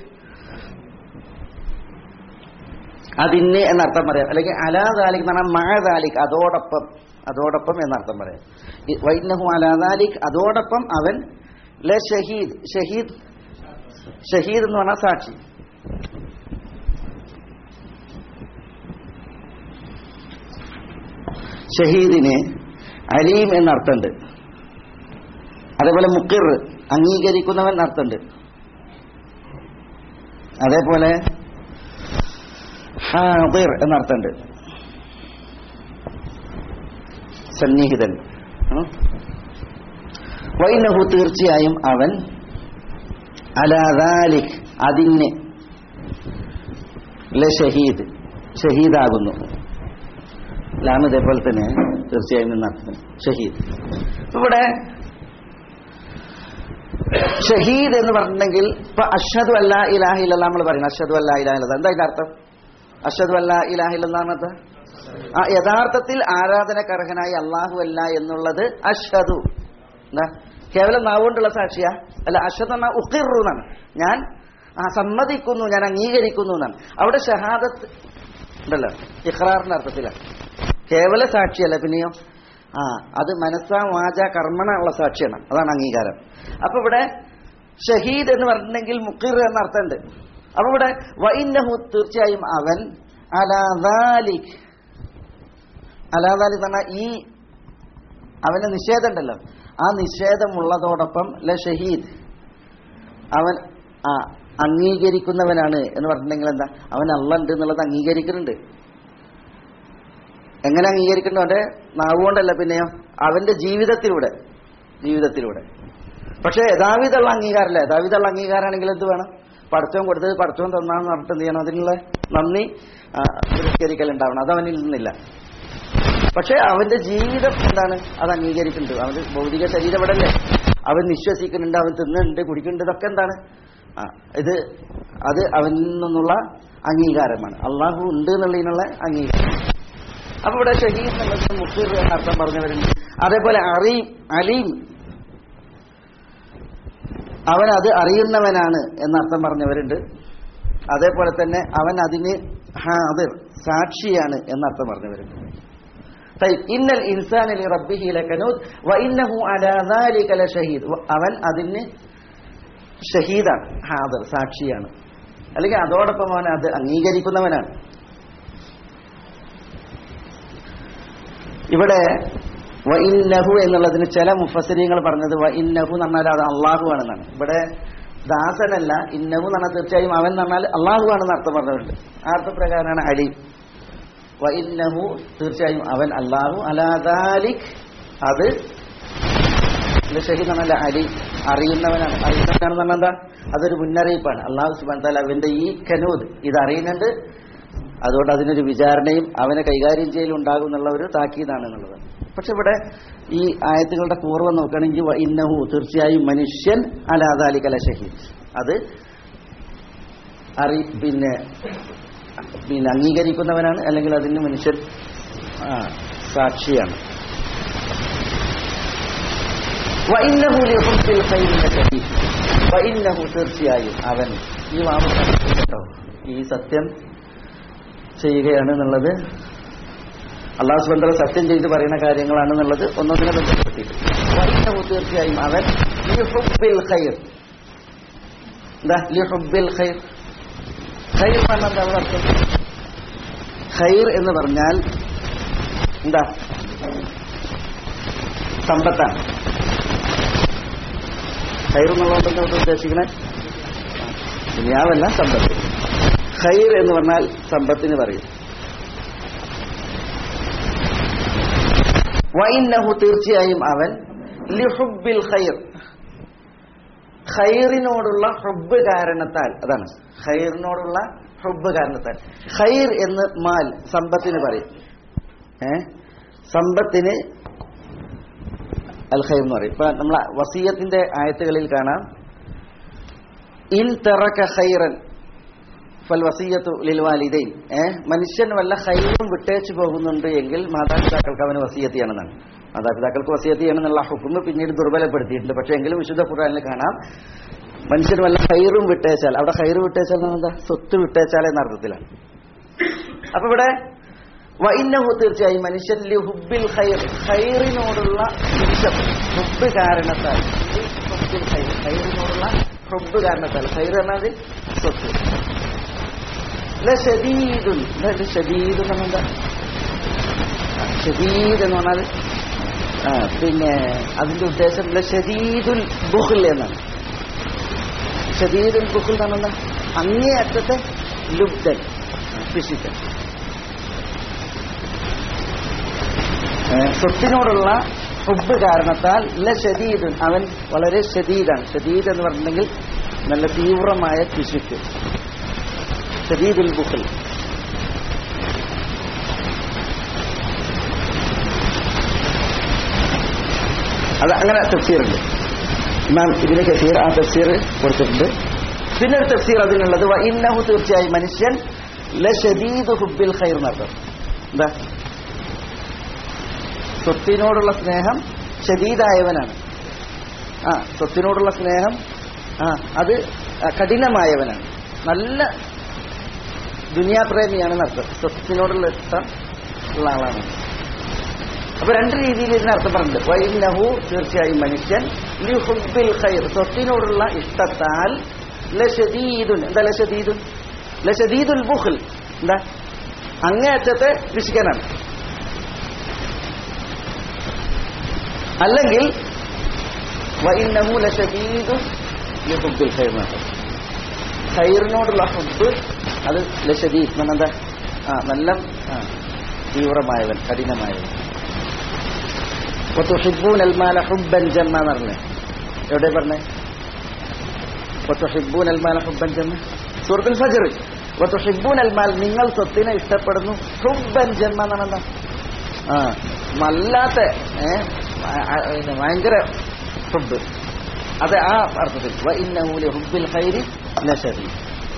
അതിന് എന്നർത്ഥം പറയാം അല്ലെങ്കിൽ അലാ ദാലിക് എന്ന് പറഞ്ഞാൽ മഴ ദാലിക് അതോടൊപ്പം അതോടൊപ്പം എന്നർത്ഥം പറയാം ഈ വൈന്നഹു അലാ ദാലിക് അതോടൊപ്പം അവൻ ല ഷഹീദ് ഷഹീദ് ഷഹീദ് എന്ന് പറഞ്ഞാൽ സാക്ഷി ഷഹീദിന് അലീം എന്നർത്ഥമുണ്ട് അതേപോലെ മുക്കിർ അംഗീകരിക്കുന്നവൻ എന്നർത്ഥമുണ്ട് അതേപോലെ ഹാദിർ എന്നർത്ഥമുണ്ട് സന്നിഹിതൻ ഉം. വൈനഹു തീർച്ചയായും അവൻ അലാദാലിക് അതിന് ല ഷഹീദ് ഷഹീദാകുന്നു ലാം ഇതേപോലെ തന്നെ തീർച്ചയായും എന്നർത്ഥം ഷഹീദ് ഇവിടെ ഷഹീദ് എന്ന് പറഞ്ഞിട്ടുണ്ടെങ്കിൽ ഇപ്പൊ അഷദു അല്ല ഇലാഹില്ല നമ്മൾ പറയുന്നത് അഷദു അല്ല ഇലാഹില്ല എന്താ ഇതിന്റെ അർത്ഥം അഷദു അല്ല ഇലാഹില്ല എന്നാണത് ആ യഥാർത്ഥത്തിൽ ആരാധനക്കർഹനായി അള്ളാഹു അല്ല എന്നുള്ളത് അഷദു എന്താ കേവലം നാവുകൊണ്ടുള്ള സാക്ഷിയാ അല്ല അഷദ് എന്നാ ഉക്കിറു എന്നാണ് ഞാൻ ആ സമ്മതിക്കുന്നു ഞാൻ അംഗീകരിക്കുന്നു എന്നാണ് അവിടെ ഷഹാദത്ത് ഉണ്ടല്ലോ ഇഖ്റാറിന്റെ അർത്ഥത്തിലാണ് കേവല സാക്ഷിയല്ല പിന്നെയോ ആ അത് മനസ്സാ വാച കർമ്മണ ഉള്ള സാക്ഷിയാണ് അതാണ് അംഗീകാരം അപ്പൊ ഇവിടെ ഷഹീദ് എന്ന് പറഞ്ഞിട്ടുണ്ടെങ്കിൽ മുക്കിർ എന്ന അർത്ഥമുണ്ട് അപ്പൊ ഇവിടെ വൈന്നഹു തീർച്ചയായും അവൻ അലാദാലിക് അലാദാലിക് എന്ന് പറഞ്ഞാൽ ഈ അവന്റെ നിഷേധം ഉണ്ടല്ലോ ആ നിഷേധമുള്ളതോടൊപ്പം ല ഷഹീദ് അവൻ ആ അംഗീകരിക്കുന്നവനാണ് എന്ന് പറഞ്ഞിട്ടുണ്ടെങ്കിൽ എന്താ അവൻ അള്ള ഉണ്ട് എന്നുള്ളത് അംഗീകരിക്കുന്നുണ്ട് എങ്ങനെ അംഗീകരിക്കുന്നു അവന്റെ നാവുകൊണ്ടല്ല പിന്നെയോ അവന്റെ ജീവിതത്തിലൂടെ ജീവിതത്തിലൂടെ പക്ഷേ യഥാവിധമുള്ള അംഗീകാരമല്ല യഥാവിധമുള്ള അംഗീകാരമാണെങ്കിൽ എന്ത് വേണം പഠിച്ചവൻ കൊടുത്തത് പഠിച്ചവൻ തന്നാന്ന് പറഞ്ഞിട്ട് എന്ത് ചെയ്യണം അതിനുള്ള നന്ദി ആ, പുരസ്കരിക്കൽ ഉണ്ടാവണം അത് അവനിൽ നിന്നില്ല പക്ഷെ അവന്റെ ജീവിതം എന്താണ് അത് അംഗീകരിക്കുന്നുണ്ട് അവന്റെ ഭൗതിക ശരീരം ഇവിടെ അല്ലേ അവൻ വിശ്വസിക്കുന്നുണ്ട് അവൻ തിന്നുന്നുണ്ട് കുടിക്കുന്നുണ്ട് ഇതൊക്കെ എന്താണ് ആ ഇത് അത് അവനിൽ നിന്നുള്ള അംഗീകാരമാണ് അള്ളാഹു ഉണ്ട് എന്നുള്ളതിനുള്ള അംഗീകാരം അപ്പൊ ഇവിടെ ഷഹീദ് എന്നുള്ളത് മുഖീർ എന്ന അർത്ഥം പറഞ്ഞവരുണ്ട് അതേപോലെ അറീം അലീം അവൻ അത് അറിയുന്നവനാണ് എന്നർത്ഥം പറഞ്ഞവരുണ്ട് അതേപോലെ തന്നെ അവൻ അതിന് ഹാദിർ സാക്ഷിയാണ് എന്നർത്ഥം പറഞ്ഞവരുണ്ട് طيب إن الإنسان لربه لكنود وإنه على ذلك لشهيد അവൻ അതിന് ഷഹീദാണ് ഹാദർ സാക്ഷിയാണ് അല്ലെങ്കിൽ അതോടൊപ്പം അവൻ അത് അംഗീകരിക്കുന്നവനാണ് ഇവിടെ വ ഇന്നഹു എന്നുള്ളതിന് ചില മുഫസരിങ്ങൾ പറഞ്ഞത് വ ഇന്നഹു എന്ന് പറഞ്ഞാൽ അത് അള്ളാഹു ആണെന്നാണ് ഇവിടെ ദാസനല്ല ഇന്നഹു എന്ന് പറഞ്ഞാൽ തീർച്ചയായും അവൻ എന്ന് പറഞ്ഞാൽ അള്ളാഹു ആണെന്ന് അർത്ഥം പറഞ്ഞിട്ടുണ്ട് ആ അർത്ഥപ്രകാരമാണ് അലി വ ഇന്നഹു തീർച്ചയായും അവൻ അള്ളാഹു അലാദാലിക് അത് ഷഹീദ് എന്നല്ല അലി അറിയുന്നവനാണ് അറിയുന്നവനാണെന്ന് പറഞ്ഞാൽ എന്താ അതൊരു മുന്നറിയിപ്പാണ് അള്ളാഹു സുബാൻ താല അവന്റെ ഈ കനൂദ് ഇത് അറിയുന്നുണ്ട് അതുകൊണ്ട് അതിനൊരു വിചാരണയും അവനെ കൈകാര്യം ചെയ്യലും ഉണ്ടാകും എന്നുള്ള ഒരു താക്കീതാണ് എന്നുള്ളത് പക്ഷെ ഇവിടെ ഈ ആയത്തുകളുടെ പൂർവ്വം നോക്കുകയാണെങ്കിൽ വ ഇന്നഹു തീർച്ചയായും മനുഷ്യൻ അലാദാലികല ഷഹീദ് അത് അറി പിന്നെ പിന്നെ അംഗീകരിക്കുന്നവനാണ് അല്ലെങ്കിൽ അതിന് മനുഷ്യൻ ആ, സാക്ഷിയാണ് വഇന്നഹു ലിഹുബ്ബിൽ ഖൈരി ലശദീദ്. വഇന്നഹു തീർച്ചയായും അവൻ ഈ വാമ കേട്ടോ ഈ സത്യം ചെയ്യുകയാണ് എന്നുള്ളത് അള്ളാഹു സുബന്ധ സത്യം ചെയ്ത് പറയുന്ന കാര്യങ്ങളാണെന്നുള്ളത് ഒന്നൊന്നിനെ ബന്ധപ്പെടുത്തിയിട്ട് വഇന്നഹു തീർച്ചയായും അവൻ ലിഹുബ്ബിൽ ഖൈർ എന്താ ലിഹുബ്ബിൽ ഖൈർ ഖൈർ എന്ന് പറഞ്ഞാൽ എന്താ അർത്ഥം ഖൈർ എന്ന് പറഞ്ഞാൽ എന്താ സമ്പത്താണ് ഖൈർ എന്നുള്ളതുകൊണ്ട് എന്താ ഉദ്ദേശിക്കണേ ദുനിയാവല്ല സമ്പത്ത് ഖൈർ എന്ന് പറഞ്ഞാൽ സമ്പത്തിന് പറയും വൈന്നഹു തീർച്ചയായും അവൻ ലിഹുബിൽ ഖൈർ ഖൈറിനോടുള്ള ഹുബ് കാരണത്താൽ അതാണ് ഖൈറിനോടുള്ള ഹുബ് കാരണത്താൽ ഖൈർ എന്ന് മാൽ സമ്പത്തിന് പറയും ഏ സമ്പത്തിന് അൽ ഖൈർ എന്ന് പറയും ഇപ്പൊ നമ്മൾ വസീയത്തിന്റെ ആയത്തുകളിൽ കാണാം ഇൻ തെറക്ക ഖൈറൻ ഫൽ വസീയത്തു ലിൽ വാലിദൈൻ ഏ മനുഷ്യൻ വല്ല ഖൈറും വിട്ടേച്ചു പോകുന്നുണ്ട് എങ്കിൽ മാതാപിതാക്കൾക്ക് അവന് വസീയത്ത് ചെയ്യണമെന്നാണ് മാതാപിതാക്കൾക്ക് വസീയത്ത് ചെയ്യണമെന്നുള്ള ഹുക്കുമ് പിന്നീട് ദുർബലപ്പെടുത്തിയിട്ടുണ്ട് പക്ഷെ എങ്കിലും വിശുദ്ധ ഖുർആനിൽ കാണാം മനുഷ്യൻ വല്ല ഖൈറും വിട്ടേച്ചാൽ അവിടെ ഖൈറ് വിട്ടേച്ചാൽ എന്ന് എന്താ സ്വത്ത് വിട്ടേച്ചാൽ എന്ന അർത്ഥത്തിലാണ് അപ്പൊ ഇവിടെ വൈന്നഹു തീർച്ചയായും മനുഷ്യൻ ലി ഹുബിൽ ഖൈർ ഖൈറിനോടുള്ള ഇഷ്ടം ഹുബ് കാരണത്താൽ ലി ഹുബ്ബിൽ ഖൈർ ഖൈറിനോടുള്ള ഹുബ് കാരണത്താൽ ഖൈർ എന്നാൽ സ്വത്ത് ലശദീദുൻ അതായത് ഷദീദ് എന്ന് പറഞ്ഞാൽ എന്താ ആ, ഷദീദ് എന്ന് പറഞ്ഞാൽ ആ, പിന്നെ അതിന്റെ ഉദ്ദേശം ലശദീദുൽ ബുഖിൽ എന്നാണ് ഷദീദുൽ ബുഖിൽ എന്ന് പറഞ്ഞാൽ അങ്ങേയറ്റത്തെ ലുബ്ധൻ പിശുക്കൻ ഏ, സ്വത്തിനോടുള്ള ഹുബ് കാരണത്താൽ ല ഷദീദുൻ അവൻ വളരെ ഷദീദാണ് ഷദീദ് എന്ന് പറഞ്ഞിട്ടുണ്ടെങ്കിൽ നല്ല തീവ്രമായ പിശുക്ക് ഷദീദുൽ ബുഖൽ അത് അങ്ങനെ തഫ്സീറുണ്ട് ഇമാം ഇതിന് കസീർ ആ തഫ്സീർ കൊടുത്തിട്ടുണ്ട് പിന്നെ ഒരു തഫ്സീർ അതിനുള്ളത് വ ഇന്നഹു തീർച്ചയായും മനുഷ്യൻ ലഷദീദ് ഹുബിൽ ഖൈർ എന്നർത്ഥം എന്താ സ്വത്തിനോടുള്ള സ്നേഹം ഷദീദായവനാണ് ആ സ്വത്തിനോടുള്ള സ്നേഹം ആ അത് കഠിനമായവനാണ് നല്ല ദുനിയാപ്രേമിയാണെന്ന് അർത്ഥം സ്വത്തിനോടുള്ള ഇഷ്ടം ഉള്ള ആളാണ് അപ്പൊ രണ്ട് രീതിയിൽ ഇതിന് അർത്ഥം പറഞ്ഞിട്ടുണ്ട് വൈനഹു തീർച്ചയായും മനുഷ്യൻ ലിഹുബിൽ ഖൈർ സ്വത്തിനോടുള്ള ഇഷ്ടത്താൽ ലഷദീദുൻ എന്താ ലഷദീദുൻ ലഷദീദുൽ ബുഖൽ എന്താ അങ്ങേയറ്റത്തെ പിശുക്കനാണ് അല്ലെങ്കിൽ വൈനഹു ലഷദീദുൻ ലിഹുബിൽ ഖൈർ എന്നാണ് ഖൈറിനോടുള്ള ഹുബ് അത് ലഷദീദ് എന്താ ആ നല്ല ആ, തീവ്രമായവൻ കഠിനമായവൻ وتحبون المال حبا جما പറഞ്ഞേ എവിടെ പറഞ്ഞേ وتحبون المال حبا جما സൂറത്തുൽ ഫജ്ർ ഹിബൂൻ അൽമാൽ നിങ്ങൾ സ്വത്തിനെ ഇഷ്ടപ്പെടുന്നു ഹുബൻ ജന്മ എന്നാണ് എന്താ ആ വല്ലാത്ത ഏ, ആ, ആ, പിന്നെ ഭയങ്കര ഹുബ് അത് ആ അർത്ഥത്തിൽ വ ഇന്നഹു ലി ഹുബ്ബിൽ ഖൈരി ലശദീദ്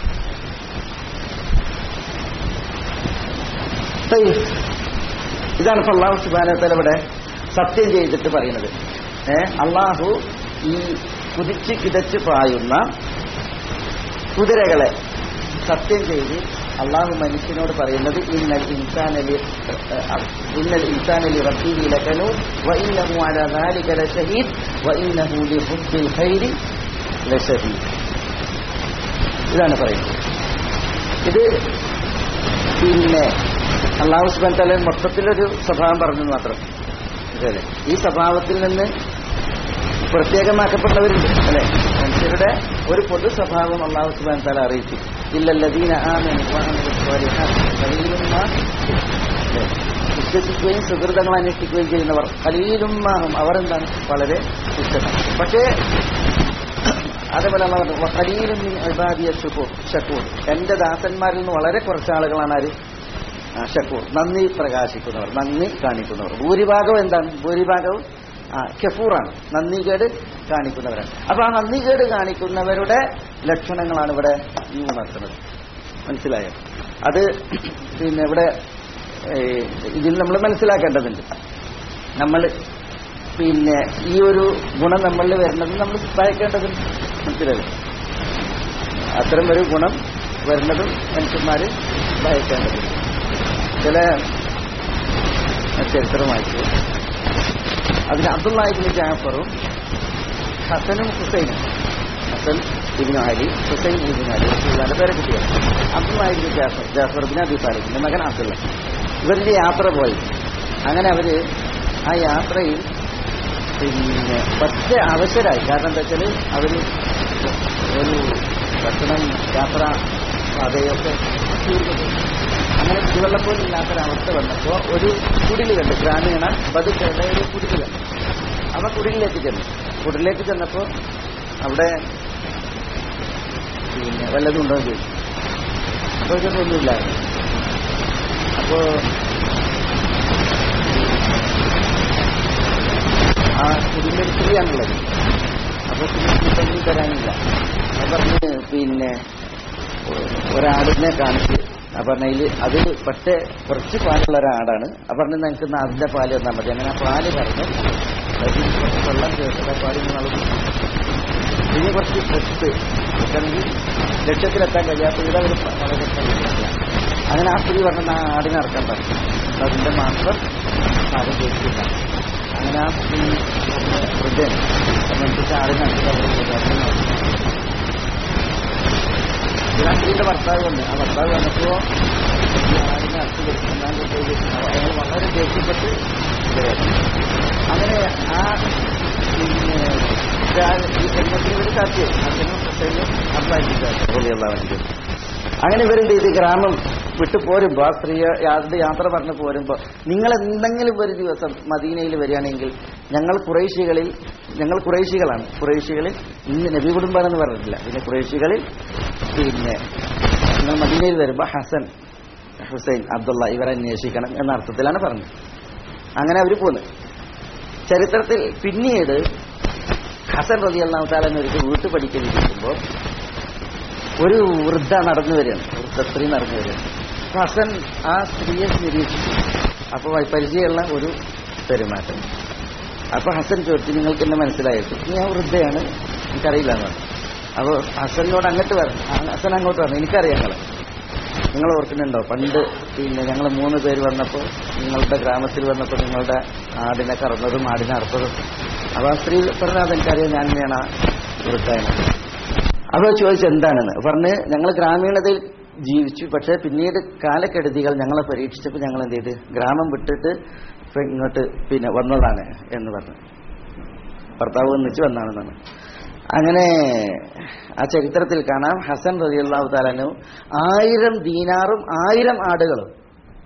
طيب. ഇതാണ് ഇപ്പൊ അള്ളാഹു സുബാനത്തല ഇവിടെ സത്യം ചെയ്തിട്ട് പറയുന്നത് ഏ അള്ളാഹു ഈ കുതിച്ച് കിതച്ച് പായുന്ന കുതിരകളെ സത്യം ചെയ്ത് അള്ളാഹു മനുഷ്യനോട് പറയുന്നത് ഇന്നൽ ഇൻസാനലി ഇന്നൽ ഇൻസാനലി റബ്ബിഹി ലകനു വ ഇന്നഹു അലാ ദാലിക ലശഹീദ് വ ഇന്നഹു ലി ഹുബ്ബിൽ ഖൈരി ലശഹീദ് ഇതാണ് പറയുന്നത് ഇത് പിന്നെ അള്ളാഹു സുബാൻ തല മൊത്തത്തിലൊരു സ്വഭാവം പറഞ്ഞു എന്ന് മാത്രം അല്ലേ ഈ സ്വഭാവത്തിൽ നിന്ന് പ്രത്യേകമാക്കപ്പെട്ടവരുണ്ട് അല്ലെ മനുഷ്യരുടെ ഒരു പൊതു സ്വഭാവം അള്ളാഹു സുബാൻ തല അറിയിച്ചു ഇല്ലല്ലദീന ആമനു വഅമിലു സ്വാലിഹാത്ത് ഖലീലും മാ അല്ലേ? വിശ്വസിക്കുകയും സുഹൃതങ്ങൾ അന്വേഷിക്കുകയും ചെയ്യുന്നവർ കലീലുമാകും അവർ എന്താണ് വളരെ തുച്ഛമാണ് പക്ഷേ അതേപോലെ അള്ളാഹു പറഞ്ഞു വഖലീലും മിൻ ഇബാദിയ ശുകൂർ ഷക്കൂർ എന്റെ ദാസന്മാരിൽ നിന്ന് വളരെ കുറച്ച് ആളുകളാണ് ആര് ആ, ഷക്കൂർ നന്ദി പ്രകാശിക്കുന്നവർ നന്ദി കാണിക്കുന്നവർ ഭൂരിഭാഗവും എന്താണ് ഭൂരിഭാഗവും ആ കെഫൂറാണ് നന്ദികേട് കാണിക്കുന്നവരാണ് അപ്പൊ ആ നന്ദികേട് കാണിക്കുന്നവരുടെ ലക്ഷണങ്ങളാണ് ഇവിടെ ഈ ഉണർത്തുന്നത് മനസ്സിലായോ അത് പിന്നെ ഇവിടെ ഏ, ഇതിൽ നമ്മൾ മനസ്സിലാക്കേണ്ടതുണ്ട് നമ്മൾ പിന്നെ ഈ ഒരു ഗുണം നമ്മളിൽ വരുന്നത് നമ്മൾ ഭയക്കേണ്ടതുണ്ട് മനസ്സിലായോ അത്തരം ഒരു ഗുണം വരുന്നതും മനുഷ്യന്മാര് ഭയക്കേണ്ടതുണ്ട് ചില ചരിത്രം വായിച്ചു അതിന് അബ്ദുള്ളാഹിബിന് ജാഫറും ഹസനും ഹുസൈനും ഹസൻ ഇബിന് അലി ഹുസൈൻ ഇബിന് അലി ഇവരുടെ പേരെ കുട്ടിയാണ് അബ്ദുള്ളാഹിബിന് ജാഫർ ജാഫർ ബിൻ അബി താലിബിന്റെ മകൻ അബ്ദുള്ള ഇവരുടെ യാത്ര പോയി അങ്ങനെ അവര് ആ യാത്രയിൽ പിന്നെ പറ്റ അവശരായി കാരണം എന്താ വെച്ചാൽ അവര് ഒരു ഭക്ഷണം യാത്ര പാതയൊക്കെ തീർന്നു അങ്ങനെ കുടിവെള്ളപ്പോലില്ലാത്തൊരവസ്ഥ വന്നപ്പോൾ ഒരു കുടില് കണ്ടു ഗ്രാമീണ ബതുക്കളുടെ ഒരു കുടില് കണ്ടു അവ കുടിലേക്ക് ചെന്നു കുടിലേക്ക് ചെന്നപ്പോൾ അവിടെ പിന്നെ വല്ലതും ഉണ്ടോ എന്ന് ചോദിച്ചു അപ്പോൾ ഇതൊന്നും ഒന്നുമില്ലായിരുന്നു അപ്പോൾ ആ കുടിലൊരു സ്ത്രീയാണുള്ളത് അപ്പോൾ കുടിൽ തരാനില്ല അത് പറഞ്ഞ് പിന്നെ ഒരാടിനെ കാണിച്ച് ആ പറഞ്ഞതിൽ അത് പക്ഷേ കുറച്ച് പാലുള്ള ഒരാടാണ് ആ പറഞ്ഞ് നിങ്ങൾക്ക് ഇന്ന് അതിന്റെ പാല് തന്നാൽ മതി അങ്ങനെ ആ പാല് പറഞ്ഞു അതിൽ കുറച്ച് വെള്ളം ചേർത്തിട്ട് ആ പാല് നിങ്ങൾ ഇനി കുറച്ച് സ്വത്ത് കിട്ടണമെങ്കിൽ ലക്ഷ്യത്തിലെത്താൻ കഴിയാത്ത ഇവിടെ ഒരു വളരെ ശ്രമിക്കില്ല. അങ്ങനെ ആ സ്ത്രീ പറഞ്ഞ ആ ആടിനെ ഇറക്കാൻ പറഞ്ഞു അതിന്റെ മാത്രം ആരും കേൾക്കില്ല അങ്ങനെ ആ സ്ത്രീ വൃദ്ധൻ സംബന്ധിച്ച് ആടിനെ ഇറക്കി ആ സ്ത്രീയുടെ ഭർത്താവ് വന്ന് ആ ഭർത്താവ് വന്നപ്പോ ഈ ആടിനെ അർത്ഥ കൊടുക്കാൻ അയാൾ വളരെ ദേഷ്യപ്പെട്ട് ഇതായിരുന്നു. അങ്ങനെ ആ പിന്നെ ഇതാ- ഈ പെൺകുട്ടിയുടെ ഒരു സാധ്യത അച്ഛനും പ്രത്യേകം അബ്ബാജിക്കാർ അങ്ങനെ ഇവരെന്ത് ചെയ്ത് ഗ്രാമം വിട്ടു പോരുമ്പോ ആ സ്ത്രീ യാത്ര യാത്ര പറഞ്ഞു പോരുമ്പോ നിങ്ങൾ എന്തെങ്കിലും ഒരു ദിവസം മദീനയിൽ വരികയാണെങ്കിൽ ഞങ്ങൾ കുറേശികളിൽ ഞങ്ങൾ കുറേശികളാണ് കുറേശികളിൽ ഇന്ന് നബി കുടുംബാണെന്ന് പറഞ്ഞിട്ടില്ല പിന്നെ കുറേശികളിൽ പിന്നെ നിങ്ങൾ മദീനയിൽ വരുമ്പോ ഹസൻ ഹുസൈൻ അബ്ദുള്ള ഇവരെ അന്വേഷിക്കണം എന്ന അർത്ഥത്തിലാണ് പറഞ്ഞത് അങ്ങനെ അവർ പോന്ന് ചരിത്രത്തിൽ പിന്നീട് ഹസൻ റലി അള്ളാഹു താലൻ ഒരിക്കൽ വീട്ടു പഠിക്കലിരിക്കുമ്പോൾ ഒരു വൃദ്ധ നടന്നു വരികയാണ് വൃദ്ധ സ്ത്രീ നടന്നു വരികയാണ് അപ്പൊ ഹസൻ ആ സ്ത്രീയെ നിരീക്ഷിച്ചു അപ്പൊ പരിചയമുള്ള ഒരു പെരുമാറ്റം അപ്പൊ ഹസൻ ചോദിച്ചു നിങ്ങൾക്ക് എന്നെ മനസ്സിലായിട്ടു ഞാൻ വൃദ്ധയാണ് എനിക്കറിയില്ല എന്ന് പറഞ്ഞു അപ്പൊ ഹസനോട് അങ്ങോട്ട് പറഞ്ഞു ഹസൻ അങ്ങോട്ട് പറഞ്ഞു എനിക്കറിയാം നിങ്ങളെ നിങ്ങൾ ഓർക്കുന്നുണ്ടോ പണ്ട് പിന്നെ ഞങ്ങൾ മൂന്ന് പേര് വന്നപ്പോൾ നിങ്ങളുടെ ഗ്രാമത്തിൽ വന്നപ്പോൾ നിങ്ങളുടെ ആടിനെ കറന്നതും ആടിനെ അറുത്തതും അപ്പൊ ആ സ്ത്രീ പറഞ്ഞ അതെനിക്കറിയാം ഞാൻ തന്നെയാണ് ആ വൃദ്ധയാണ് അപ്പോൾ ചോദിച്ചു എന്താണെന്ന് പറഞ്ഞ് ഞങ്ങൾ ഗ്രാമീണതയിൽ ജീവിച്ചു പക്ഷേ പിന്നീട് കാലക്കെടുതികൾ ഞങ്ങളെ പരീക്ഷിച്ചപ്പോൾ ഞങ്ങൾ എന്ത് ചെയ്ത് ഗ്രാമം വിട്ടിട്ട് ഇപ്പൊ ഇങ്ങോട്ട് പിന്നെ വന്നതാണ് എന്ന് പറഞ്ഞു ഭർത്താവ് ഒന്നിച്ച് വന്നാണെന്നാണ് അങ്ങനെ ആ ചരിത്രത്തിൽ കാണാം ഹസൻ റലിയല്ലാഹു താലനു ആയിരം ദീനാറും ആയിരം ആടുകളും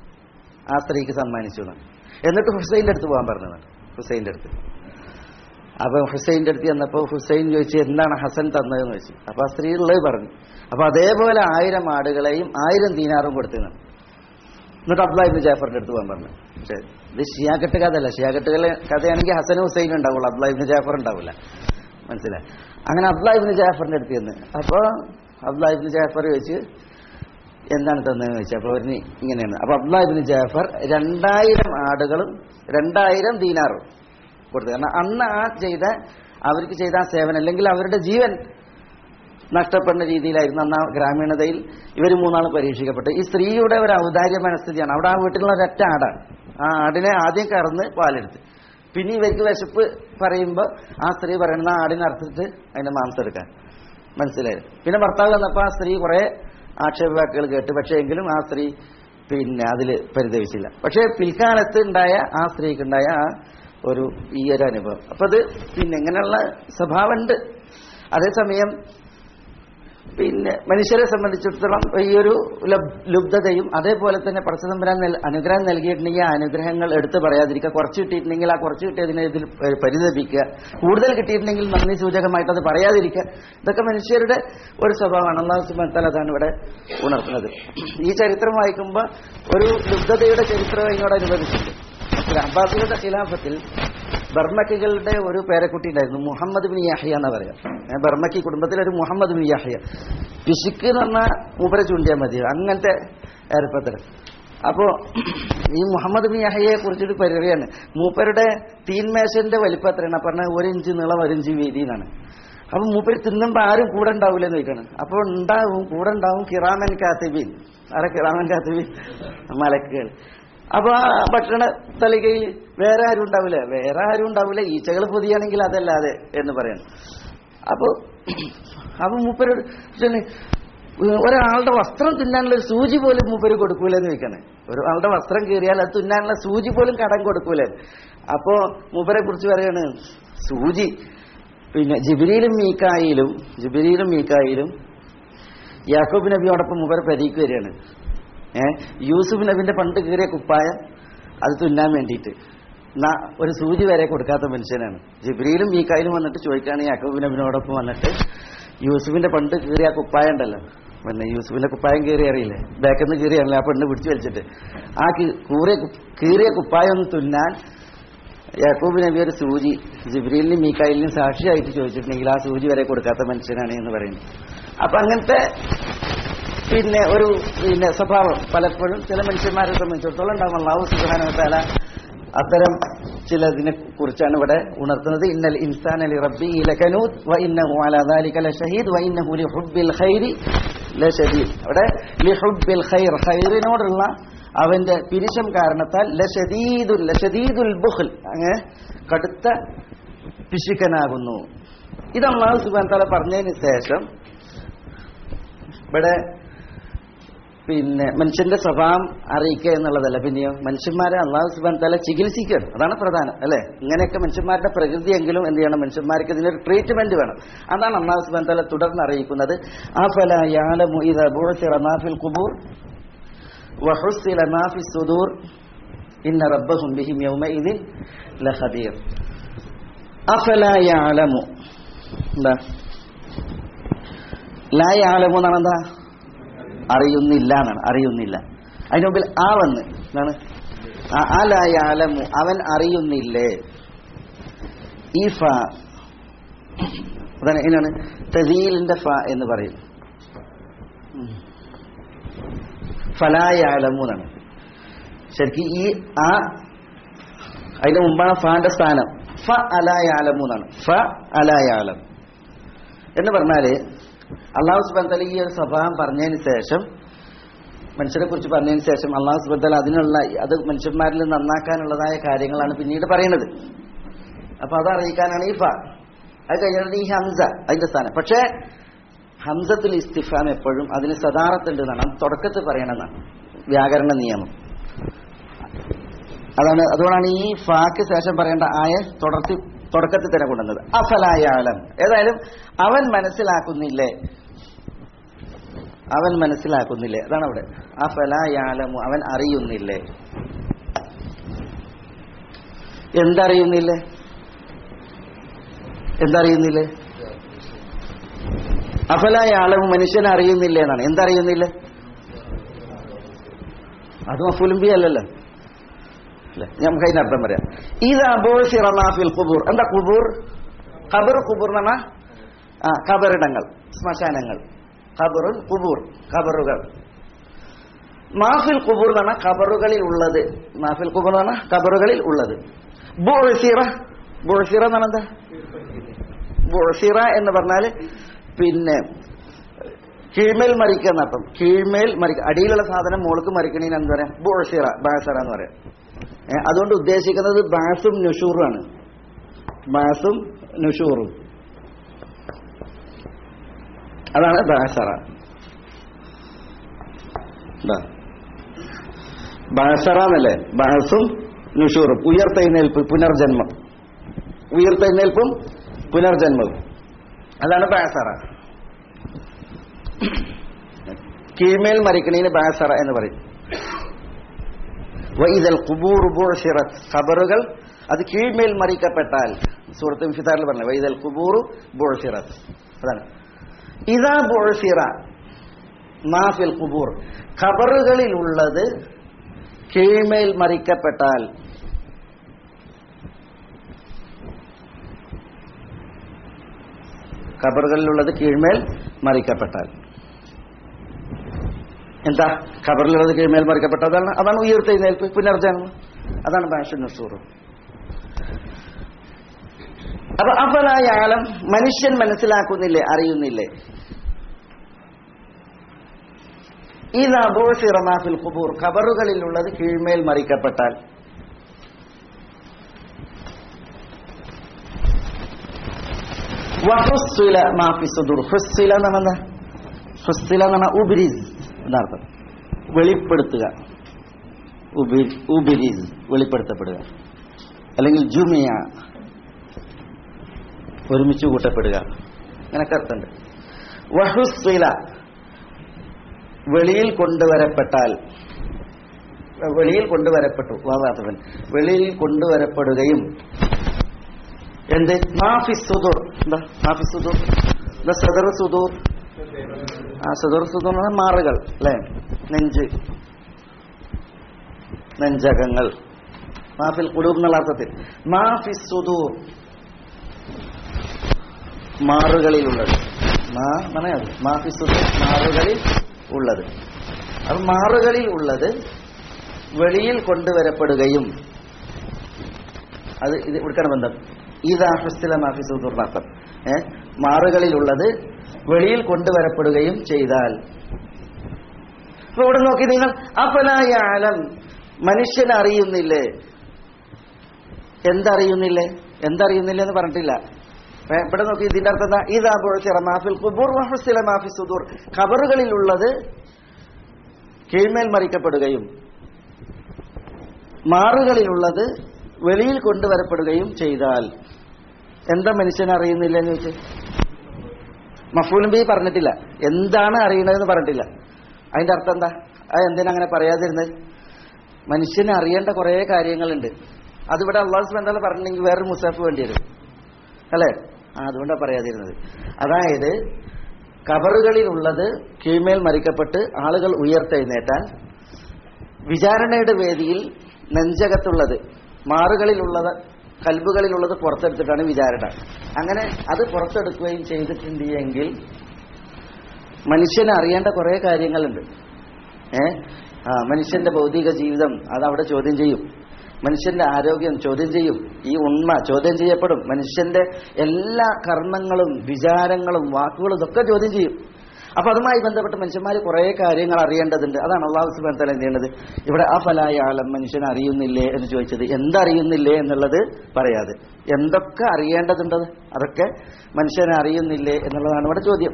ആ സ്ത്രീക്ക് സമ്മാനിച്ചു എന്നാണ് എന്നിട്ട് ഹുസൈൻ്റെ അടുത്ത് പോകാൻ പറഞ്ഞതാണ് ഹുസൈൻ്റെ അടുത്ത് അപ്പൊ ഹുസൈൻ്റെ അടുത്ത് ചെന്നപ്പോൾ ഹുസൈൻ ചോദിച്ചു എന്താണ് ഹസൻ തന്നതെന്ന് ചോദിച്ചു അപ്പൊ ആ സ്ത്രീ ഉള്ളത് പറഞ്ഞു അപ്പൊ അതേപോലെ ആയിരം ആടുകളെയും ആയിരം ദീനാറും കൊടുത്തിരുന്നു എന്നിട്ട് അബ്ദുല്ലാഹിബിൻ ജാഫറിന്റെ അടുത്ത് പോകാൻ പറഞ്ഞു പക്ഷേ ഇത് ഷിയാക്കെട്ട് കഥയല്ല ഷിയാക്കെട്ടുകളെ കഥയാണെങ്കിൽ ഹസൻ ഹുസൈൻ ഉണ്ടാവുള്ളൂ അബ്ദുല്ലാഹിബിൻ ജാഫർ ഉണ്ടാവില്ല മനസ്സിലായി അങ്ങനെ അബ്ദുല്ലാഹിബിൻ ജാഫറിന്റെ അടുത്ത് ചെന്ന് അപ്പോൾ അബ്ദുല്ലാഹിബിൻ ജാഫർ ചോദിച്ച് എന്താണ് തന്നതെന്ന് ചോദിച്ചു അപ്പോൾ അവരിന് ഇങ്ങനെയാണ് അപ്പോൾ അബ്ദുല്ലാഹിബിൻ ജാഫർ രണ്ടായിരം ആടുകളും രണ്ടായിരം ദീനാറും കൊടുത്തു കാരണം അന്ന് ആ ചെയ്ത അവർക്ക് ചെയ്ത ആ സേവനം അല്ലെങ്കിൽ അവരുടെ ജീവൻ നഷ്ടപ്പെടുന്ന രീതിയിലായിരുന്നു അന്ന് ആ ഗ്രാമീണതയിൽ ഇവർ മൂന്നാളും പരീക്ഷിക്കപ്പെട്ടു ഈ സ്ത്രീയുടെ ഒരു ഔദാര്യ മനസ്ഥിതിയാണ് അവിടെ ആ വീട്ടിലുള്ള ഒരൊറ്റ ആടാണ് ആ ആടിനെ ആദ്യം കറന്ന് പാലെടുത്ത് പിന്നെ ഇവർക്ക് വിശപ്പ് പറയുമ്പോൾ ആ സ്ത്രീ പറയുന്ന ആ ആടിനെ അറുത്തിട്ട് അതിന്റെ മാംസം എടുക്കാൻ മനസ്സിലായത് പിന്നെ ഭർത്താവ് വന്നപ്പോൾ ആ സ്ത്രീ കുറെ ആക്ഷേപവാക്കുകൾ കേട്ട് പക്ഷേ എങ്കിലും ആ സ്ത്രീ പിന്നെ അതിൽ പരിതപിച്ചില്ല പക്ഷേ പിൽക്കാലത്ത് ഉണ്ടായ ആ സ്ത്രീക്കുണ്ടായ ആ ഒരു ഈ ഒരു അനുഭവം അപ്പൊ അത് പിന്നെ ഇങ്ങനെയുള്ള സ്വഭാവമുണ്ട് അതേസമയം പിന്നെ മനുഷ്യരെ സംബന്ധിച്ചിടത്തോളം ഈ ഒരു ലബ്- ലുബ്ധതയും അതേപോലെ തന്നെ പടച്ചതമ്പരാൻ നൽ- അനുഗ്രഹം നൽകിയിട്ടുണ്ടെങ്കിൽ ആ അനുഗ്രഹങ്ങൾ എടുത്ത് പറയാതിരിക്കുക കുറച്ച് കിട്ടിയിട്ടുണ്ടെങ്കിൽ ആ കുറച്ച് കിട്ടിയതിനെ ഇതിൽ ഏഹ്, പരിതപിക്കുക കൂടുതൽ കിട്ടിയിട്ടുണ്ടെങ്കിൽ നന്ദി സൂചകമായിട്ട് അത് പറയാതിരിക്കുക ഇതൊക്കെ മനുഷ്യരുടെ ഒരു സ്വഭാവമാണ് അള്ളാഹു സുബാൻ അതാണ് ഇവിടെ ഉണർത്തുന്നത് ഈ ചരിത്രം വായിക്കുമ്പോൾ ഒരു ലുബ്ധതയുടെ ചരിത്രം ഇതിനോടനുബന്ധിച്ചിട്ടുണ്ട് ഒരു അബ്ബാസിയുടെ ഖിലാഫത്തിൽ ബർമക്കികളുടെ ഒരു പേരക്കുട്ടി ഉണ്ടായിരുന്നു മുഹമ്മദ് ബിൻ യാഹിയ എന്നാ പറയാം ഏ, ബർമക്കി കുടുംബത്തിലെ ഒരു മുഹമ്മദ് ബിൻ യാഹിയ പിശുക്ക് എന്ന് പറഞ്ഞാൽ മൂപ്പരെ ചൂണ്ടിയാൽ മതി അങ്ങനത്തെ ഏർപ്പത്തിൽ അപ്പോ ഈ മുഹമ്മദ് ബിൻ യാഹിയെ കുറിച്ചൊരു പരിപാടിയാണ് മൂപ്പരുടെ തീൻമേശന്റെ വലിപ്പം എത്രയാണ് പറഞ്ഞ ഒരു ഇഞ്ച് നീളം ഒരു ഇഞ്ച് വീതി എന്നാണ് അപ്പൊ മൂപ്പര് തിന്നുമ്പോ ആരും കൂടെ ഉണ്ടാവില്ലെന്ന് ചോദിക്കണം അപ്പൊ ഉണ്ടാവും കൂടെ ഉണ്ടാവും കിറാമൻ കാത്തിബീൻ ആരെ കിറാമൻ കാത്തിബീൻ മലക്കുകൾ അപ്പൊ ആ ഭക്ഷണ തലികയിൽ വേറെ ആരും ഉണ്ടാവില്ല വേറെ ആരും ഉണ്ടാവില്ല ഈച്ചകൾ പൊതിയാണെങ്കിൽ അതല്ലാതെ എന്ന് പറയണം അപ്പൊ അപ്പൊ മൂപ്പരോട് ചെന്ന് ഒരാളുടെ വസ്ത്രം തിന്നാനുള്ള ഒരു സൂചി പോലും മൂപ്പര് കൊടുക്കൂലെന്ന് ചോദിക്കണേ ഒരാളുടെ വസ്ത്രം കീറിയാൽ അത് തിന്നാനുള്ള സൂചി പോലും കടം കൊടുക്കൂലേ അപ്പോ മൂപ്പരെ കുറിച്ച് പറയാണ് സൂചി പിന്നെ ജിബിരിയിലും മീക്കായിലും ജിബിരിയിലും മീക്കായിലും യാക്കോബ് നബിയോടൊപ്പം മൂപ്പരെ പരീക്ക് വരികയാണ് ഏ യൂസുഫ് നബിന്റെ പണ്ട് കീറിയ കുപ്പായം അത് തുന്നാൻ വേണ്ടിയിട്ട് എന്നാ ഒരു സൂചി വരെ കൊടുക്കാത്ത മനുഷ്യനാണ് ജിബ്രിയിലും മീക്കായിലും വന്നിട്ട് ചോദിക്കുകയാണ് യാക്കോബ് നബിനോടൊപ്പം വന്നിട്ട് യൂസുഫിന്റെ പണ്ട് കീറിയ ആ കുപ്പായം ഉണ്ടല്ലോ പിന്നെ യൂസുഫിന്റെ കുപ്പായം കീറി അറിയില്ലേ ബാക്കിൽ നിന്ന് കീറിയാണല്ലോ ആ പെണ്ണ് പിടിച്ചു വലിച്ചിട്ട് ആ കീ- കൂറിയ കു- കീറിയ കുപ്പായം ഒന്ന് തുന്നാൻ യാക്കൂബ് നബി ഒരു സൂചി ജിബ്രീലിനും മീക്കായിലിനും സാക്ഷിയായിട്ട് ചോദിച്ചിട്ടുണ്ടെങ്കിൽ ആ സൂചി വരെ കൊടുക്കാത്ത മനുഷ്യനാണ് എന്ന് പറയുന്നു അപ്പൊ അങ്ങനത്തെ പിന്നെ ഒരു പിന്നെ സ്വഭാവം പലപ്പോഴും ചില മനുഷ്യന്മാരെ സംബന്ധിച്ചിടത്തോളം ഉണ്ടാകും അള്ളാഹു സുബാന അത്തരം ചിലതിനെ കുറിച്ചാണ് ഇവിടെ ഉണർത്തുന്നത് ഇന്നൽ ഇൻസാൻ അലി റബ്ബി ലകനൂത് വ ഇന്നഹു അലാ ദാലിക ലഷഹീദ് വ ഇന്നഹു ലിഹുബ്ബിൽ ഖൈരി ലശദീദ് അവിടെ ലിഹുബ്ബിൽ ഖൈർ ഖൈറിനോടുള്ള അവന്റെ പിരിശം കാരണത്താൽ ലശദീദുൽ ലശദീദുൽ ബുഖ്ൽ അങ്ങനെ കടുത്ത പിശുക്കനാകുന്നു ഇത് അള്ളാഹു സുബാൻ തല പറഞ്ഞതിന് ശേഷം ഇവിടെ പിന്നെ മനുഷ്യന്റെ സ്വഭാവം അറിയിക്കുക എന്നുള്ളതല്ല പിന്നെയോ മനുഷ്യന്മാരെ അള്ളാഹു സുബാൻ തല ചികിത്സിക്കണം അതാണ് പ്രധാനം അല്ലെ ഇങ്ങനെയൊക്കെ മനുഷ്യന്മാരുടെ പ്രകൃതിയെങ്കിലും എന്ത് ചെയ്യണം മനുഷ്യന്മാർക്ക് ഇതിനൊരു ട്രീറ്റ്മെന്റ് വേണം അതാണ് അള്ളാഹു സുബാൻ തല തുടർന്ന് അറിയിക്കുന്നത് ആഫല യാലമു ഇദ ബുഅ്സിറ മാ ഫിൽ ഖുബൂർ വഹുസ്സില മാ ഫി സുദൂർ ഇന്ന റബ്ബഹും ബിഹിം യൗമഇദിൻ ലഖബീർ അഫല യാലമു എന്താ ലാ യാലമു എന്നാണ് എന്താ അറിയുന്നില്ല എന്നാണ് അറിയുന്നില്ല അതിന് മുമ്പിൽ ആ വന്ന് എന്താണ് ആ- ആ ലാ യാലമു അവൻ അറിയുന്നില്ലേ ഈ ഫ അതാണ് എന്നാണ് തദീലിന്റെ ഫ എന്ന് പറയും ഉം. ഫലായാലമു എന്നാണ് ശരിക്കും ഈ ആ അതിന്റെ മുമ്പാണ് ഫാന്റെ സ്ഥാനം ഫ അലായാലമു എന്നാണ് ഫ അലായാലം എന്ന് പറഞ്ഞാല് അള്ളാഹു സുബന്ധല ഈ ഒരു സ്വഭാവം പറഞ്ഞതിന് ശേഷം മനുഷ്യരെ കുറിച്ച് പറഞ്ഞതിന് ശേഷം അള്ളാഹു സുബന്ധല അതിനുള്ള അത് മനുഷ്യന്മാരിൽ നന്നാക്കാനുള്ളതായ കാര്യങ്ങളാണ് പിന്നീട് പറയുന്നത് അപ്പൊ അത് അറിയിക്കാനാണ് ഈ ഫ അത് കഴിഞ്ഞിട്ട് ഈ ഹംസ അതിന്റെ സ്ഥാനം പക്ഷേ ഹംസത്തുൽ ഇസ്തിഫാം എപ്പോഴും അതിന് സദാറത്തുണ്ട് എന്നാണ് അത് തുടക്കത്തിൽ പറയണമെന്നാണ് വ്യാകരണ നിയമം അതാണ് അതുകൊണ്ടാണ് ഈ ഫാക്ക് ശേഷം പറയേണ്ട ആയ തുടർത്തി തുടക്കത്തിൽ തന്നെ കൊണ്ടുവന്നത് അഫലായാലം ഏതായാലും അവൻ മനസ്സിലാക്കുന്നില്ലേ അവൻ മനസ്സിലാക്കുന്നില്ലേ അതാണ് അവിടെ അഫലായാലമു അവൻ അറിയുന്നില്ലേ എന്തറിയുന്നില്ലേ എന്തറിയുന്നില്ലേ അഫലായ ആളവ് മനുഷ്യൻ അറിയുന്നില്ല എന്നാണ് എന്തറിയുന്നില്ല അത് മഫുലുംബി അല്ലല്ലോ അല്ലേ നമുക്ക് അതിന്റെ അർത്ഥം പറയാം ഇത് അബോഷിറമാഫിൽ കുബൂർ എന്താ കുബൂർ ഖബർ കുബൂർ എന്ന് പറഞ്ഞാൽ ആ ഖബറിടങ്ങൾ ശ്മശാനങ്ങൾ ഖബറുൽ കുബൂർ ഖബറുകൾ മാഫിൽ കുബൂർ എന്ന് പറഞ്ഞാൽ ഖബറുകളിൽ ഉള്ളത് മാഫിൽ കുബൂർ എന്ന് പറഞ്ഞാൽ ഖബറുകളിൽ ഉള്ളത് ബുഴസിറ ബുഴസിറ എന്ന് പറഞ്ഞാൽ എന്താ ബുഴസിറ എന്ന് പറഞ്ഞാൽ പിന്നെ കീഴ്മേൽ മരിക്കുക എന്നർത്ഥം കീഴ്മേൽ മരിക്കുക അടിയിലുള്ള സാധനം മുകൾക്ക് മരിക്കണേന് എന്താ പറയാ ബുഴസിറ ബാസറ എന്ന് പറയാം ഏ, അതുകൊണ്ട് ഉദ്ദേശിക്കുന്നത് ബാസും നുഷൂറുമാണ് ബാസും നുഷൂറും അതാണ് ബാസറ ബാസറ എന്നല്ലേ ബാസും നുഷൂറും ഉയർത്തെഴുന്നേൽപ്പ് പുനർജന്മം ഉയർത്തെഴുന്നേൽപ്പും പുനർജന്മവും അതാണ് ബാസറ കീഴ്മേൽ മരിക്കണീന് ബാസറ എന്ന് പറയും വൈദൽ കുബൂർ ബുഅ്സിറത്ത് ഖബറുകൾ അത് കീഴ്മേൽ മറിക്കപ്പെട്ടാൽ സൂറത്ത് ഇൻഫിതാറിൽ പറഞ്ഞു വൈദൽ കുബൂർ ബുഅ്സിറത്ത് അതാണ് ഇതാ ബുഅ്സിറ മാഫിൽ കുബൂർ ഖബറുകളിലുള്ളത് കീഴ്മേൽ മറിക്കപ്പെട്ടാൽ ഖബറുകളിലുള്ളത് കീഴ്മേൽ മറിക്കപ്പെട്ടാൽ എന്താ ഖബറിലുള്ളത് കീഴ്മേൽ മറിക്കപ്പെട്ടതാണ് അതാണ് ഉയർത്തെഴുന്നേൽപ്പ് പുനർജന്മം അതാണ് ഭാഷ നസൂർ അപ്പൊ അഫലായ ആലം മനുഷ്യൻ മനസ്സിലാക്കുന്നില്ലേ അറിയുന്നില്ലേ ഇതാ ബോഷിറമാഫിൽ കുബൂർ ഖബറുകളിലുള്ളത് കീഴ്മേൽ മറിക്കപ്പെട്ടാൽ വഹുസ്സുല മാഫി സുദൂർ ഹുസ്സുല എന്ന് പറഞ്ഞാൽ ഹുസ്സുല എന്ന് പറഞ്ഞാൽ ഉബ്രിസ് എന്നർത്ഥം വെളിപ്പെടുത്തുക ഉബി- ഉബിരിസ് വെളിപ്പെടുത്തപ്പെടുക അല്ലെങ്കിൽ ജുമിയ ഒരുമിച്ച് കൂട്ടപ്പെടുക അങ്ങനൊക്കെ അർത്ഥമുണ്ട് വഹുസ്സുല വെളിയിൽ കൊണ്ടുവരപ്പെട്ടാൽ വെളിയിൽ കൊണ്ടുവരപ്പെട്ടു വാദാത്തവൻ വെളിയിൽ കൊണ്ടുവരപ്പെടുകയും എന്ത് മാഫി സുദൂർ എന്താ മാഫി സുദൂർ എന്താ സദർ സുദൂർ ആ സദർ സുദൂർ എന്ന് പറഞ്ഞാൽ മാറുകൾ അല്ലെ നെഞ്ച് നെഞ്ചകങ്ങൾ മാഫിൽ കുടൂർ എന്നുള്ള അർത്ഥത്തിൽ മാഫി സുദൂർ മാറുകളിലുള്ളത് മാ എന്നാണ് അത് മാഫി സുദൂർ മാറുകളിൽ ഉള്ളത് അത് മാറുകളിൽ ഉള്ളത് വെളിയിൽ കൊണ്ടുവരപ്പെടുകയും അത് ഇത് ഇവിടുക്കാണ് ബന്ധം ഇതാ ഹുസ്തില മാഫി സുദൂർ അർത്ഥം ഏ മാറുകളിലുള്ളത് വെളിയിൽ കൊണ്ടുവരപ്പെടുകയും ചെയ്താൽ അപ്പൊ ഇവിടെ നോക്കി നിങ്ങൾ അഫലായ ആലം മനുഷ്യൻ അറിയുന്നില്ലേ എന്തറിയുന്നില്ലേ എന്തറിയുന്നില്ല എന്ന് പറഞ്ഞിട്ടില്ല ഏ, ഇവിടെ നോക്കി ഇതിന്റെ അർത്ഥം എന്താ ഇതാ ബുഅ്സിറ മാഫിൽ ഖുബൂർ വഹുസ്തില മാഫി സുദൂർ ഖബറുകളിലുള്ളത് കീഴ്മേൽ മറിക്കപ്പെടുകയും മാറുകളിലുള്ളത് വെളിയിൽ കൊണ്ടുവരപ്പെടുകയും ചെയ്താൽ എന്താ മനുഷ്യൻ അറിയുന്നില്ല എന്ന് ചോദിച്ചു മഫൂലും ബി പറഞ്ഞിട്ടില്ല എന്താണ് അറിയണതെന്ന് പറഞ്ഞിട്ടില്ല അതിന്റെ അർത്ഥം എന്താ അത് എന്തിനാ അങ്ങനെ പറയാതിരുന്നത് മനുഷ്യന് അറിയേണ്ട കുറേ കാര്യങ്ങളുണ്ട് അതിവിടെ അള്ളാഹു സുബന്ധാല പറഞ്ഞില്ലെങ്കിൽ വേറൊരു മുസാഫ് വേണ്ടി വരും അല്ലേ ആ അതുകൊണ്ടാണ് പറയാതിരുന്നത് അതായത് കബറുകളിലുള്ളത് കീഴ്മേൽ മരിക്കപ്പെട്ട് ആളുകൾ ഉയർത്തെഴുന്നേറ്റാൽ വിചാരണയുടെ വേദിയിൽ നെഞ്ചകത്തുള്ളത് മാറുകളിലുള്ളത് കൽബുകളിലുള്ളത് പുറത്തെടുത്തിട്ടാണ് വിചാരണ അങ്ങനെ അത് പുറത്തെടുക്കുകയും ചെയ്തിട്ടുണ്ട് എങ്കിൽ മനുഷ്യന് അറിയേണ്ട കുറേ കാര്യങ്ങളുണ്ട് ഏ ആ മനുഷ്യന്റെ ഭൗതിക ജീവിതം അത് അവിടെ ചോദ്യം ചെയ്യും മനുഷ്യന്റെ ആരോഗ്യം ചോദ്യം ചെയ്യും ഈ ഉണ്മ ചോദ്യം ചെയ്യപ്പെടും മനുഷ്യന്റെ എല്ലാ കർമ്മങ്ങളും വിചാരങ്ങളും വാക്കുകളും ഇതൊക്കെ ചോദ്യം ചെയ്യും അപ്പൊ അതുമായി ബന്ധപ്പെട്ട് മനുഷ്യന്മാർ കുറെ കാര്യങ്ങൾ അറിയേണ്ടതുണ്ട് അതാണ് അള്ളാഹു സുബാൻ തല എന്ത് ചെയ്യുന്നത് ഇവിടെ ആ ഫലായ ആലം മനുഷ്യൻ അറിയുന്നില്ലേ എന്ന് ചോദിച്ചത് എന്തറിയുന്നില്ലേ എന്നുള്ളത് പറയാതെ എന്തൊക്കെ അറിയേണ്ടതുണ്ടത് അതൊക്കെ മനുഷ്യനെ അറിയുന്നില്ലേ എന്നുള്ളതാണ് ഇവിടെ ചോദ്യം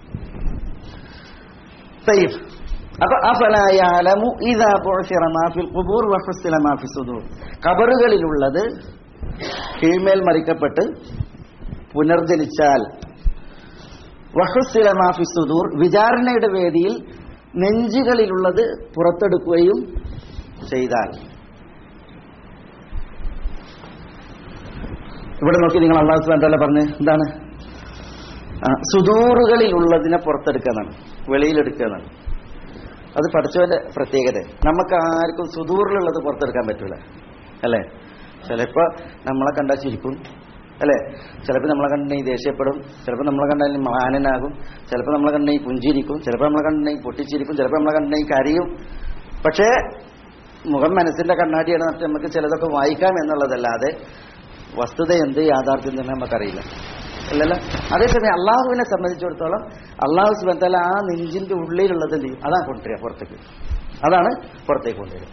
സൈഫ് അപ്പൊ അഫലായ ആലമു ഇതാ ബുഅ്സിറ മാ ഫിൽ ഖുബൂർ വഹുസ്സില മാ ഫി സുദൂർ ഖബറുകളിലുള്ളത് കീഴ്മേൽ മറിക്കപ്പെട്ട് പുനർജനിച്ചാൽ വഹുസ്സില മാ ഫി സുദൂർ വിചാരണയുടെ വേദിയിൽ നെഞ്ചുകളിലുള്ളത് പുറത്തെടുക്കുകയും ചെയ്താൽ ഇവിടെ നോക്കി നിങ്ങൾ അള്ളാഹു സുബാൻ പറഞ്ഞ് എന്താണ് ആ, സുദൂറുകളിൽ ഉള്ളതിനെ പുറത്തെടുക്കാന്നാണ് വെളിയിലെടുക്കാന്നാണ് അത് പഠിച്ചവന്റെ പ്രത്യേകത നമുക്ക് ആർക്കും സുദൂറിലുള്ളത് പുറത്തെടുക്കാൻ പറ്റൂല അല്ലേ ചിലപ്പോ നമ്മളെ കണ്ടാൽ ചിരിക്കും അല്ലേ ചിലപ്പോൾ നമ്മളെ കണ്ടെങ്കിൽ ദേഷ്യപ്പെടും ചിലപ്പോൾ നമ്മളെ കണ്ടെങ്കിൽ മാനനാകും ചിലപ്പോൾ നമ്മളെ കണ്ടെങ്കിൽ പുഞ്ചിരിക്കും ചിലപ്പോൾ നമ്മളെ കണ്ടെങ്കിൽ പൊട്ടിച്ചിരിക്കും ചിലപ്പോൾ നമ്മളെ കണ്ടെങ്കിൽ കരയും പക്ഷേ മുഖം മനസ്സിന്റെ കണ്ണാടിയാണ് എന്നിട്ട് നമുക്ക് ചിലതൊക്കെ വായിക്കാം എന്നുള്ളതല്ലാതെ വസ്തുത എന്ത് യാഥാർത്ഥ്യം തന്നെ നമുക്കറിയില്ല അല്ലല്ലോ അതേസമയം അള്ളാഹുവിനെ സംബന്ധിച്ചിടത്തോളം അള്ളാഹു സുബന്താല ആ നെഞ്ചിന്റെ ഉള്ളിലുള്ളത് എന്ത് ചെയ്യും അതാണ് കൊണ്ടുവരിക പുറത്തേക്ക് അതാണ് പുറത്തേക്ക് കൊണ്ടുവരിക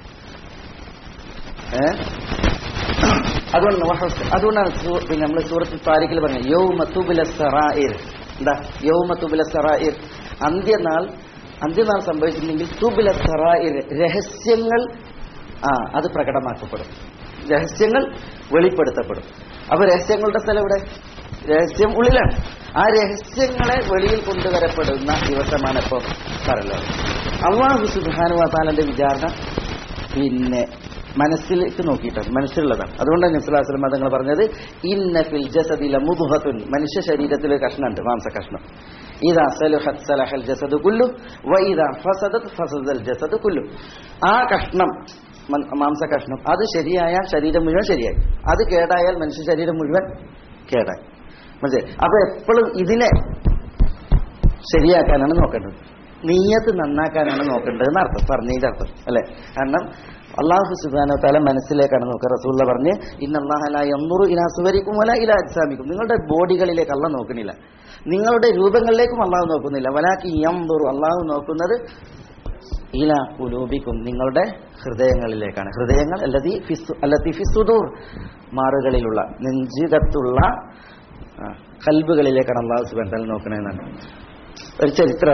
ഏ അതുകൊണ്ട് വഹസ് അതുകൊണ്ടാണ് സൂ- പിന്നെ നമ്മൾ സൂറത്ത് താരിഖിൽ പറഞ്ഞത് യൗ മത്തുബില സറായിർ എന്താ യൗ മത്തുബില സറായിർ അന്ത്യനാൾ അന്ത്യനാൾ സംഭവിച്ചിട്ടുണ്ടെങ്കിൽ തുബില സറായിർ രഹസ്യങ്ങൾ ആ അത് പ്രകടമാക്കപ്പെടും രഹസ്യങ്ങൾ വെളിപ്പെടുത്തപ്പെടും അപ്പൊ രഹസ്യങ്ങളുടെ സ്ഥലം ഇവിടെ രഹസ്യം ഉള്ളിലാണ് ആ രഹസ്യങ്ങളെ വെളിയിൽ കൊണ്ടുവരപ്പെടുന്ന ദിവസമാണ് ഇപ്പോൾ പരലോകം അള്ളാഹു സുബാനുവാത്താലന്റെ വിചാരണ പിന്നെ മനസ്സിലേക്ക് നോക്കിയിട്ടാണ് മനസ്സിലുള്ളതാണ് അതുകൊണ്ടാണ് നബ്സുല്ലാസ്ലം തങ്ങൾ പറഞ്ഞത് ഇന്ന ഫിൽ ജസദില മുതുഹത്തുൻ മനുഷ്യ ശരീരത്തിൽ ഒരു കഷ്ണമുണ്ട് മാംസ കഷ്ണം ഇതാ സലുഹത് സലഹൽ ജസദ് കുല്ലു വ ഇതാ ഫസദത് ഫസദൽ ജസദ് കുല്ലു ആ കഷ്ണം മൻ- മാംസ കഷ്ണം അത് ശരിയായാൽ ശരീരം മുഴുവൻ ശരിയായി അത് കേടായാൽ മനുഷ്യ ശരീരം മുഴുവൻ കേടായി മനസ്സിലായി അപ്പൊ എപ്പോഴും ഇതിനെ ശരിയാക്കാനാണ് നോക്കേണ്ടത് നീയത്ത് നന്നാക്കാനാണ് നോക്കേണ്ടത് എന്ന് അർത്ഥം പറഞ്ഞതിന്റെ അർത്ഥം അല്ലെ കാരണം അള്ളാഹു സുബാനോ തല മനസ്സിലേക്കാണ് നോക്കുക റസൂള്ള പറഞ്ഞ് ഇന്നല്ലാഹല എന്നുറു ഇലാ സുവരിക്കും വല ഇലാ അജ്സാമിക്കും നിങ്ങളുടെ ബോഡികളിലേക്ക് അല്ല നോക്കണില്ല നിങ്ങളുടെ രൂപങ്ങളിലേക്കും അള്ളാഹു നോക്കുന്നില്ല വലാക്കി എന്തോറു അള്ളാഹു നോക്കുന്നത് ഇല കുലൂബിക്കും നിങ്ങളുടെ ഹൃദയങ്ങളിലേക്കാണ് ഹൃദയങ്ങൾ അല്ലതി ഫിസു അല്ലത്തി ഫിസുദൂർ മാറുകളിലുള്ള നെഞ്ചികത്തുള്ള ആ, കൽബുകളിലേക്കാണ് അള്ളാഹു സുബാൻ തല നോക്കണമെന്നാണ് ഒരു ചരിത്രം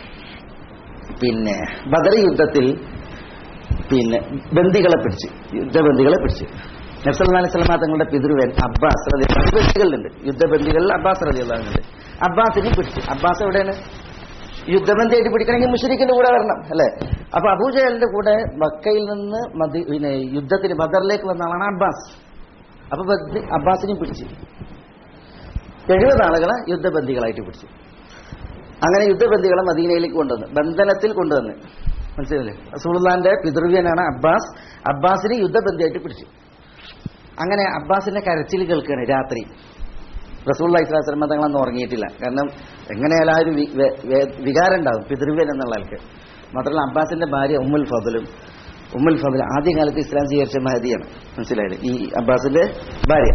പിന്നെ ബദർ യുദ്ധത്തിൽ പിന്നെ ബന്ദികളെ പിടിച്ച് യുദ്ധബന്ദികളെ പിടിച്ച് നബ്സല്ലാ സ്വലമ തങ്ങളുടെ പിതൃവൻ അബ്ബാസ് റതി ബന്ദികളുണ്ട് യുദ്ധബന്ദികളിൽ അബ്ബാസ് റതി ഉണ്ട് അബ്ബാസിനെ പിടിച്ചു അബ്ബാസ് എവിടെയാണ് യുദ്ധബന്ധിയായിട്ട് പിടിക്കണമെങ്കിൽ മുഷരിക്കിന്റെ കൂടെ വരണം അല്ലെ അപ്പൊ അബൂജഹലിന്റെ കൂടെ മക്കയിൽ നിന്ന് മദി പിന്നെ യുദ്ധത്തിന് ബദറിലേക്ക് വന്ന ആളാണ് അബ്ബാസ് അപ്പൊ ബദ്ദി- അബ്ബാസിനെയും പിടിച്ചു എഴുപത് ആളുകളെ യുദ്ധബന്ദികളായിട്ട് പിടിച്ചു അങ്ങനെ യുദ്ധബന്ദികളെ മദീനയിലേക്ക് കൊണ്ടുവന്നു ബന്ധനത്തിൽ കൊണ്ടുവന്ന് മനസ്സിലല്ലേ റസൂലുള്ളാന്റെ പിതൃവ്യനാണ് അബ്ബാസ് അബ്ബാസിനെ യുദ്ധബന്ധിയായിട്ട് പിടിച്ചു അങ്ങനെ അബ്ബാസിന്റെ കരച്ചിൽ കേൾക്കുകയാണ് രാത്രി റസൂള്ള ഇസ്ലാസ്ലമ തങ്ങളൊന്നും ഉറങ്ങിയിട്ടില്ല കാരണം എങ്ങനെയാലും ആ ഒരു വി- വെ- വെ- വികാരം ഉണ്ടാവും പിതൃവ്യൻ എന്നുള്ള ആൾക്ക് മാത്രമല്ല അബ്ബാസിന്റെ ഭാര്യ ഉമ്മുൽ ഫضലും ഉമ്മുൽ ഫضൽ ആദ്യകാലത്ത് ഇസ്ലാം സ്വീകരിച്ച മഹദിയാണ് മനസ്സിലായത് ഈ അബ്ബാസിന്റെ ഭാര്യ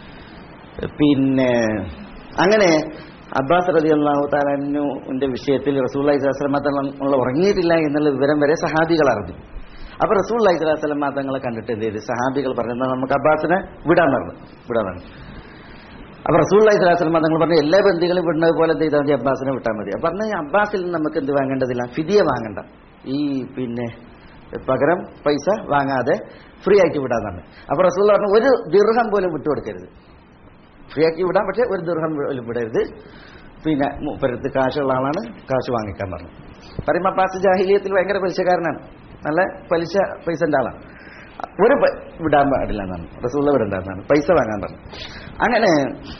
പിന്നെ അങ്ങനെ അബ്ബാസ് റതി അള്ളാഹു താലാനുവിന്റെ വിഷയത്തിൽ റസൂള്ള ഇസ്ലാസ്ലമ തങ്ങൾ ഉറങ്ങിയിട്ടില്ല എന്നുള്ള വിവരം വരെ സഹാബികൾ അറിഞ്ഞു അപ്പൊ റസൂള്ള ഇസ്ലാസ്ലമ തങ്ങളെ കണ്ടിട്ട് എന്ത് ചെയ്ത് സഹാബികൾ പറഞ്ഞു നമുക്ക് അബ്ബാസിനെ വിടാൻ പറഞ്ഞു വിടാൻ പറഞ്ഞു അപ്പൊ റസൂള്ള ഇസ്ലാസ്ലമ തങ്ങൾ പറഞ്ഞു എല്ലാ ബന്ധികളും വിടുന്നത് പോലെ എന്ത് ചെയ്താൽ മതി അബ്ബാസിനെ വിട്ടാൽ മതി അപ്പൊ പറഞ്ഞു അബ്ബാസിൽ നിന്ന് നമുക്ക് എന്ത് വാങ്ങേണ്ടതില്ല ഫിദിയ വാങ്ങണ്ട ഈ പിന്നെ പകരം പൈസ വാങ്ങാതെ ഫ്രീ ആയിട്ട് വിടാന്നാണ് അപ്പൊ റസൂള്ള പറഞ്ഞു ഒരു ദീർഘം പോലും വിട്ടുകൊടുക്കരുത് ഫ്രീ ആക്കി വിടാം പക്ഷെ ഒരു ദീർഘം പോലും വിടരുത് പിന്നെ മൂപ്പരത്ത് കാശുള്ള ആളാണ് കാശ് വാങ്ങിക്കാൻ പറഞ്ഞു പറയുമ്പോൾ അബ്ബാസ് ജാഹിലിയത്തിൽ ഭയങ്കര പലിശക്കാരനാണ് നല്ല പലിശ പൈസന്റെ ആളാണ് ഒരു പ- വിടാൻ പാടില്ല എന്നാണ് റസൂള്ള വിടണ്ടെന്നാണ് പൈസ വാങ്ങാൻ പറഞ്ഞു അങ്ങനെ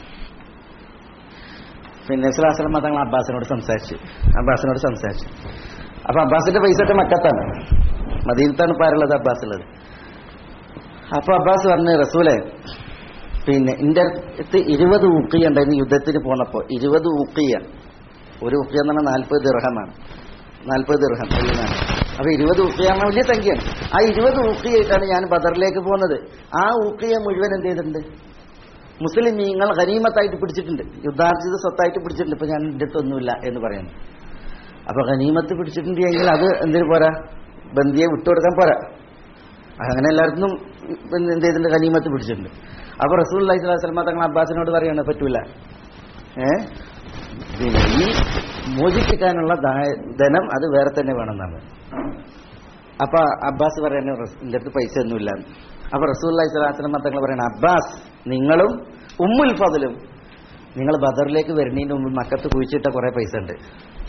പിന്നെ ഇസ്ലാസ്ലം തങ്ങൾ അബ്ബാസിനോട് സംസാരിച്ചു അബ്ബാസിനോട് സംസാരിച്ചു അപ്പൊ അബ്ബാസിന്റെ പൈസ ഒക്കെ മക്കത്താണ് മദീനത്താണ് ഇപ്പൊ ആരുള്ളത് അബ്ബാസ് ഉള്ളത് അപ്പൊ അബ്ബാസ് പറഞ്ഞു റസൂലെ പിന്നെ ഇന്റെ അടുത്ത് ഇരുപത് ഊക്കിയ ഉണ്ടായിരുന്നു യുദ്ധത്തിന് പോണപ്പോ ഇരുപത് ഊക്കിയ ഒരു ഊക്കിയ എന്ന് പറഞ്ഞാൽ നാൽപ്പത് ദിർഹമാണ് നാൽപ്പത് ദിർഹം എന്നാണ് അപ്പൊ ഇരുപത് ഊക്കിയ എന്ന വലിയ സംഖ്യയാണ് ആ ഇരുപത് ഊക്കിയായിട്ടാണ് ഞാൻ ബദറിലേക്ക് പോകുന്നത് ആ ഊക്കിയ മുഴുവൻ എന്ത് ചെയ്തിട്ടുണ്ട് മുസ്ലിമീങ്ങൾ ഖനീമത്തായിട്ട് പിടിച്ചിട്ടുണ്ട് യുദ്ധാർജിത സ്വത്തായിട്ട് പിടിച്ചിട്ടുണ്ട് ഇപ്പൊ ഞാൻ എൻ്റെ അടുത്തൊന്നുമില്ല എന്ന് പറയുന്നു അപ്പൊ ഖനീമത്ത് പിടിച്ചിട്ടുണ്ട് എങ്കിൽ അത് എന്തിനു പോരാ ബന്ദിയെ വിട്ടുകൊടുക്കാൻ പോരാ അങ്ങനെ എല്ലായിടത്തും പിന്നെ എന്ത് ചെയ്തിട്ടുണ്ട് ഖനീമത്ത് പിടിച്ചിട്ടുണ്ട് അപ്പൊ റസൂൽ അലൈഹി സ്വലാസ്ലമ തങ്ങൾ അബ്ബാസിനോട് പറയാണ് പറ്റൂല ഏ പിന്നെ ഈ മോചിപ്പിക്കാനുള്ള ദാ- ധനം അത് വേറെ തന്നെ വേണമെന്നാണ് അപ്പൊ അബ്ബാസ് പറയാണ് എന്റെ അടുത്ത് പൈസ ഒന്നുമില്ല അപ്പൊ റസൂൽ അലൈഹി സ്വലാസ്ലമ തങ്ങൾ പറയണ അബ്ബാസ് നിങ്ങളും ഉമ്മുൽ ഫതിലും നിങ്ങൾ ബദറിലേക്ക് വരുന്നതിന് മുമ്പ് മക്കത്ത് കുഴിച്ചിട്ട കുറെ പൈസ ഉണ്ട്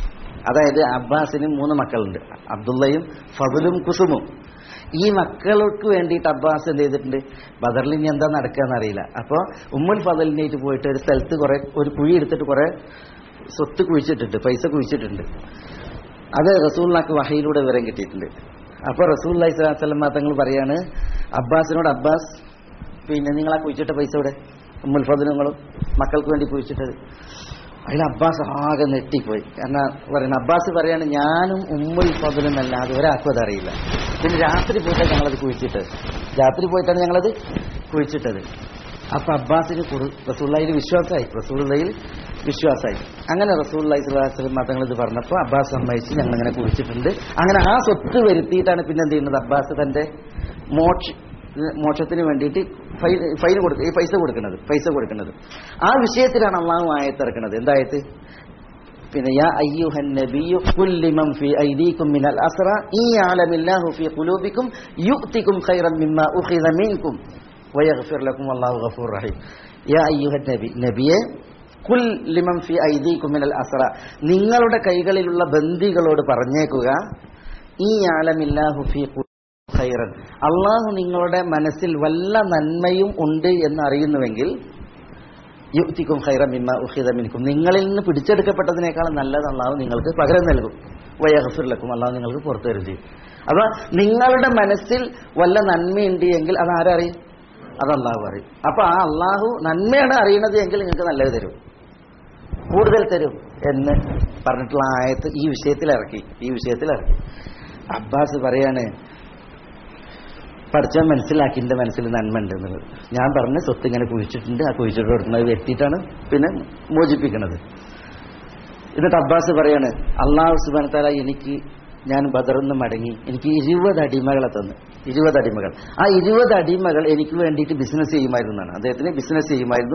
അതായത് അബ്ബാസിന് മൂന്ന് മക്കളുണ്ട് അബ്ദുള്ളയും ഫതുലും കുസുമും ഈ മക്കൾക്ക് വേണ്ടിയിട്ട് അബ്ബാസ് എന്ത് ചെയ്തിട്ടുണ്ട് ബദറിൽ ഇനി എന്താ നടക്കുകയെന്ന് അറിയില്ല അപ്പോൾ ഉമ്മുൽ ഫതലിനായിട്ട് പോയിട്ട് ഒരു സ്ഥലത്ത് കുറെ ഒരു കുഴി എടുത്തിട്ട് കുറെ സ്വത്ത് കുഴിച്ചിട്ടുണ്ട് പൈസ കുഴിച്ചിട്ടുണ്ട് അത് റസൂലിനാക്ക് വഹയിലൂടെ വിവരം കിട്ടിയിട്ടുണ്ട് അപ്പോൾ റസൂൽ അലൈഹി സ്വലാം തങ്ങൾ പറയാണ് അബ്ബാസിനോട് അബ്ബാസ് പിന്നെ നിങ്ങൾ ആ കുഴിച്ചിട്ട പൈസ ഇവിടെ ഉമ്മുൽ ഫതലുകളും മക്കൾക്ക് വേണ്ടി കുഴിച്ചിട്ടത് അതിൽ അബ്ബാസ് ആകെ നെട്ടിപ്പോയി കാരണം പറയുന്നത് അബ്ബാസ് പറയാണ് ഞാനും ഉമ്മുൽ ഫതലും അല്ലാതെ ഒരാൾക്കും അതറിയില്ല പിന്നെ രാത്രി പോയിട്ടാണ് ഞങ്ങളത് കുഴിച്ചിട്ടത് രാത്രി പോയിട്ടാണ് ഞങ്ങളത് കുഴിച്ചിട്ടത് അപ്പൊ അബ്ബാസിന് റസൂള്ളയിൽ വിശ്വാസമായി റസൂള്ളയിൽ വിശ്വാസമായി അങ്ങനെ റസൂള്ളി സ്വലാസ്ലം മതങ്ങൾ ഇത് പറഞ്ഞപ്പോൾ അബ്ബാസ് സമ്മതിച്ച് ഞങ്ങൾ അങ്ങനെ കുറിച്ചിട്ടുണ്ട് അങ്ങനെ ആ സ്വത്ത് വരുത്തിയിട്ടാണ് പിന്നെ എന്ത് ചെയ്യുന്നത് അബ്ബാസ് തന്റെ മോക്ഷ മോക്ഷത്തിന് വേണ്ടിയിട്ട് ഫൈൻ ഫൈൻ കൊടുക്കുക ഈ പൈസ കൊടുക്കുന്നത് പൈസ കൊടുക്കുന്നത് ആ വിഷയത്തിലാണ് അള്ളാഹു ആയത്തിറക്കുന്നത് എന്തായത് പിന്നെ യാ അയ്യുഹൻ നബിയു കുല്ലിമം ഫി ഐദീകും മിനൽ അസ്റ ഈ യഅലമില്ലാഹു ഫി ഖുലൂബികും യുഅ്തികും ഖൈറൻ മിമ്മ ഉഖിദ മിൻകും വയഗ്ഫിർ ലക്കും അല്ലാഹു ഗഫൂർ റഹീം യാ അയ്യുഹൻ നബി നബിയെ കുൽ ലിമം ഫി ഐദീകും മിനൽ അസ്റ നിങ്ങളുടെ കൈകളിലുള്ള ബന്ദികളോട് പറഞ്ഞേക്കുക ഈ യഅലമില്ലാഹു ഫി ഖൈറൻ അള്ളാഹു നിങ്ങളുടെ മനസ്സിൽ വല്ല നന്മയും ഉണ്ട് എന്ന് അറിയുന്നുവെങ്കിൽ യുക്തിക്കും ഖൈറ മിമ്മ ഉഹിദ മിൻകും നിങ്ങളിൽ നിന്ന് പിടിച്ചെടുക്കപ്പെട്ടതിനേക്കാളും നല്ലത് അള്ളാഹു നിങ്ങൾക്ക് പകരം നൽകും വയഹഫിർലക്കും അള്ളാഹു നിങ്ങൾക്ക് പുറത്തു തരും ചെയ്യും അപ്പൊ നിങ്ങളുടെ മനസ്സിൽ വല്ല നന്മയുണ്ട് എങ്കിൽ അത് ആരറിയും അത് അള്ളാഹു അറിയും അപ്പൊ ആ അള്ളാഹു നന്മയാണ് അറിയണത് എങ്കിൽ നിങ്ങൾക്ക് നല്ലത് തരും കൂടുതൽ തരും എന്ന് പറഞ്ഞിട്ടുള്ള ആയത്ത് ഈ വിഷയത്തിൽ ഇറക്കി ഈ വിഷയത്തിൽ ഇറക്കി അബ്ബാസ് പറയാണ് പഠിച്ചാൽ മനസ്സിലാക്കി എൻ്റെ മനസ്സിൽ നന്മ ഉണ്ട് എന്നുള്ളത് ഞാൻ പറഞ്ഞ സ്വത്ത് ഇങ്ങനെ കുഴിച്ചിട്ടുണ്ട് ആ കുഴിച്ചിട്ട് കൊടുക്കുന്നത് വ്യക്തിയിട്ടാണ് പിന്നെ മോചിപ്പിക്കുന്നത് എന്നിട്ട് അബ്ബാസ് പറയാണ് അള്ളാഹു സുബാൻ താല എനിക്ക് ഞാൻ ബദറിന്ന് മടങ്ങി എനിക്ക് ഇരുപത് അടിമകളെ തന്നു ഇരുപത് അടിമകൾ ആ ഇരുപത് അടിമകൾ എനിക്ക് വേണ്ടിയിട്ട് ബിസിനസ് ചെയ്യുമായിരുന്നാണ് അദ്ദേഹത്തിന് ബിസിനസ് ചെയ്യുമായിരുന്നു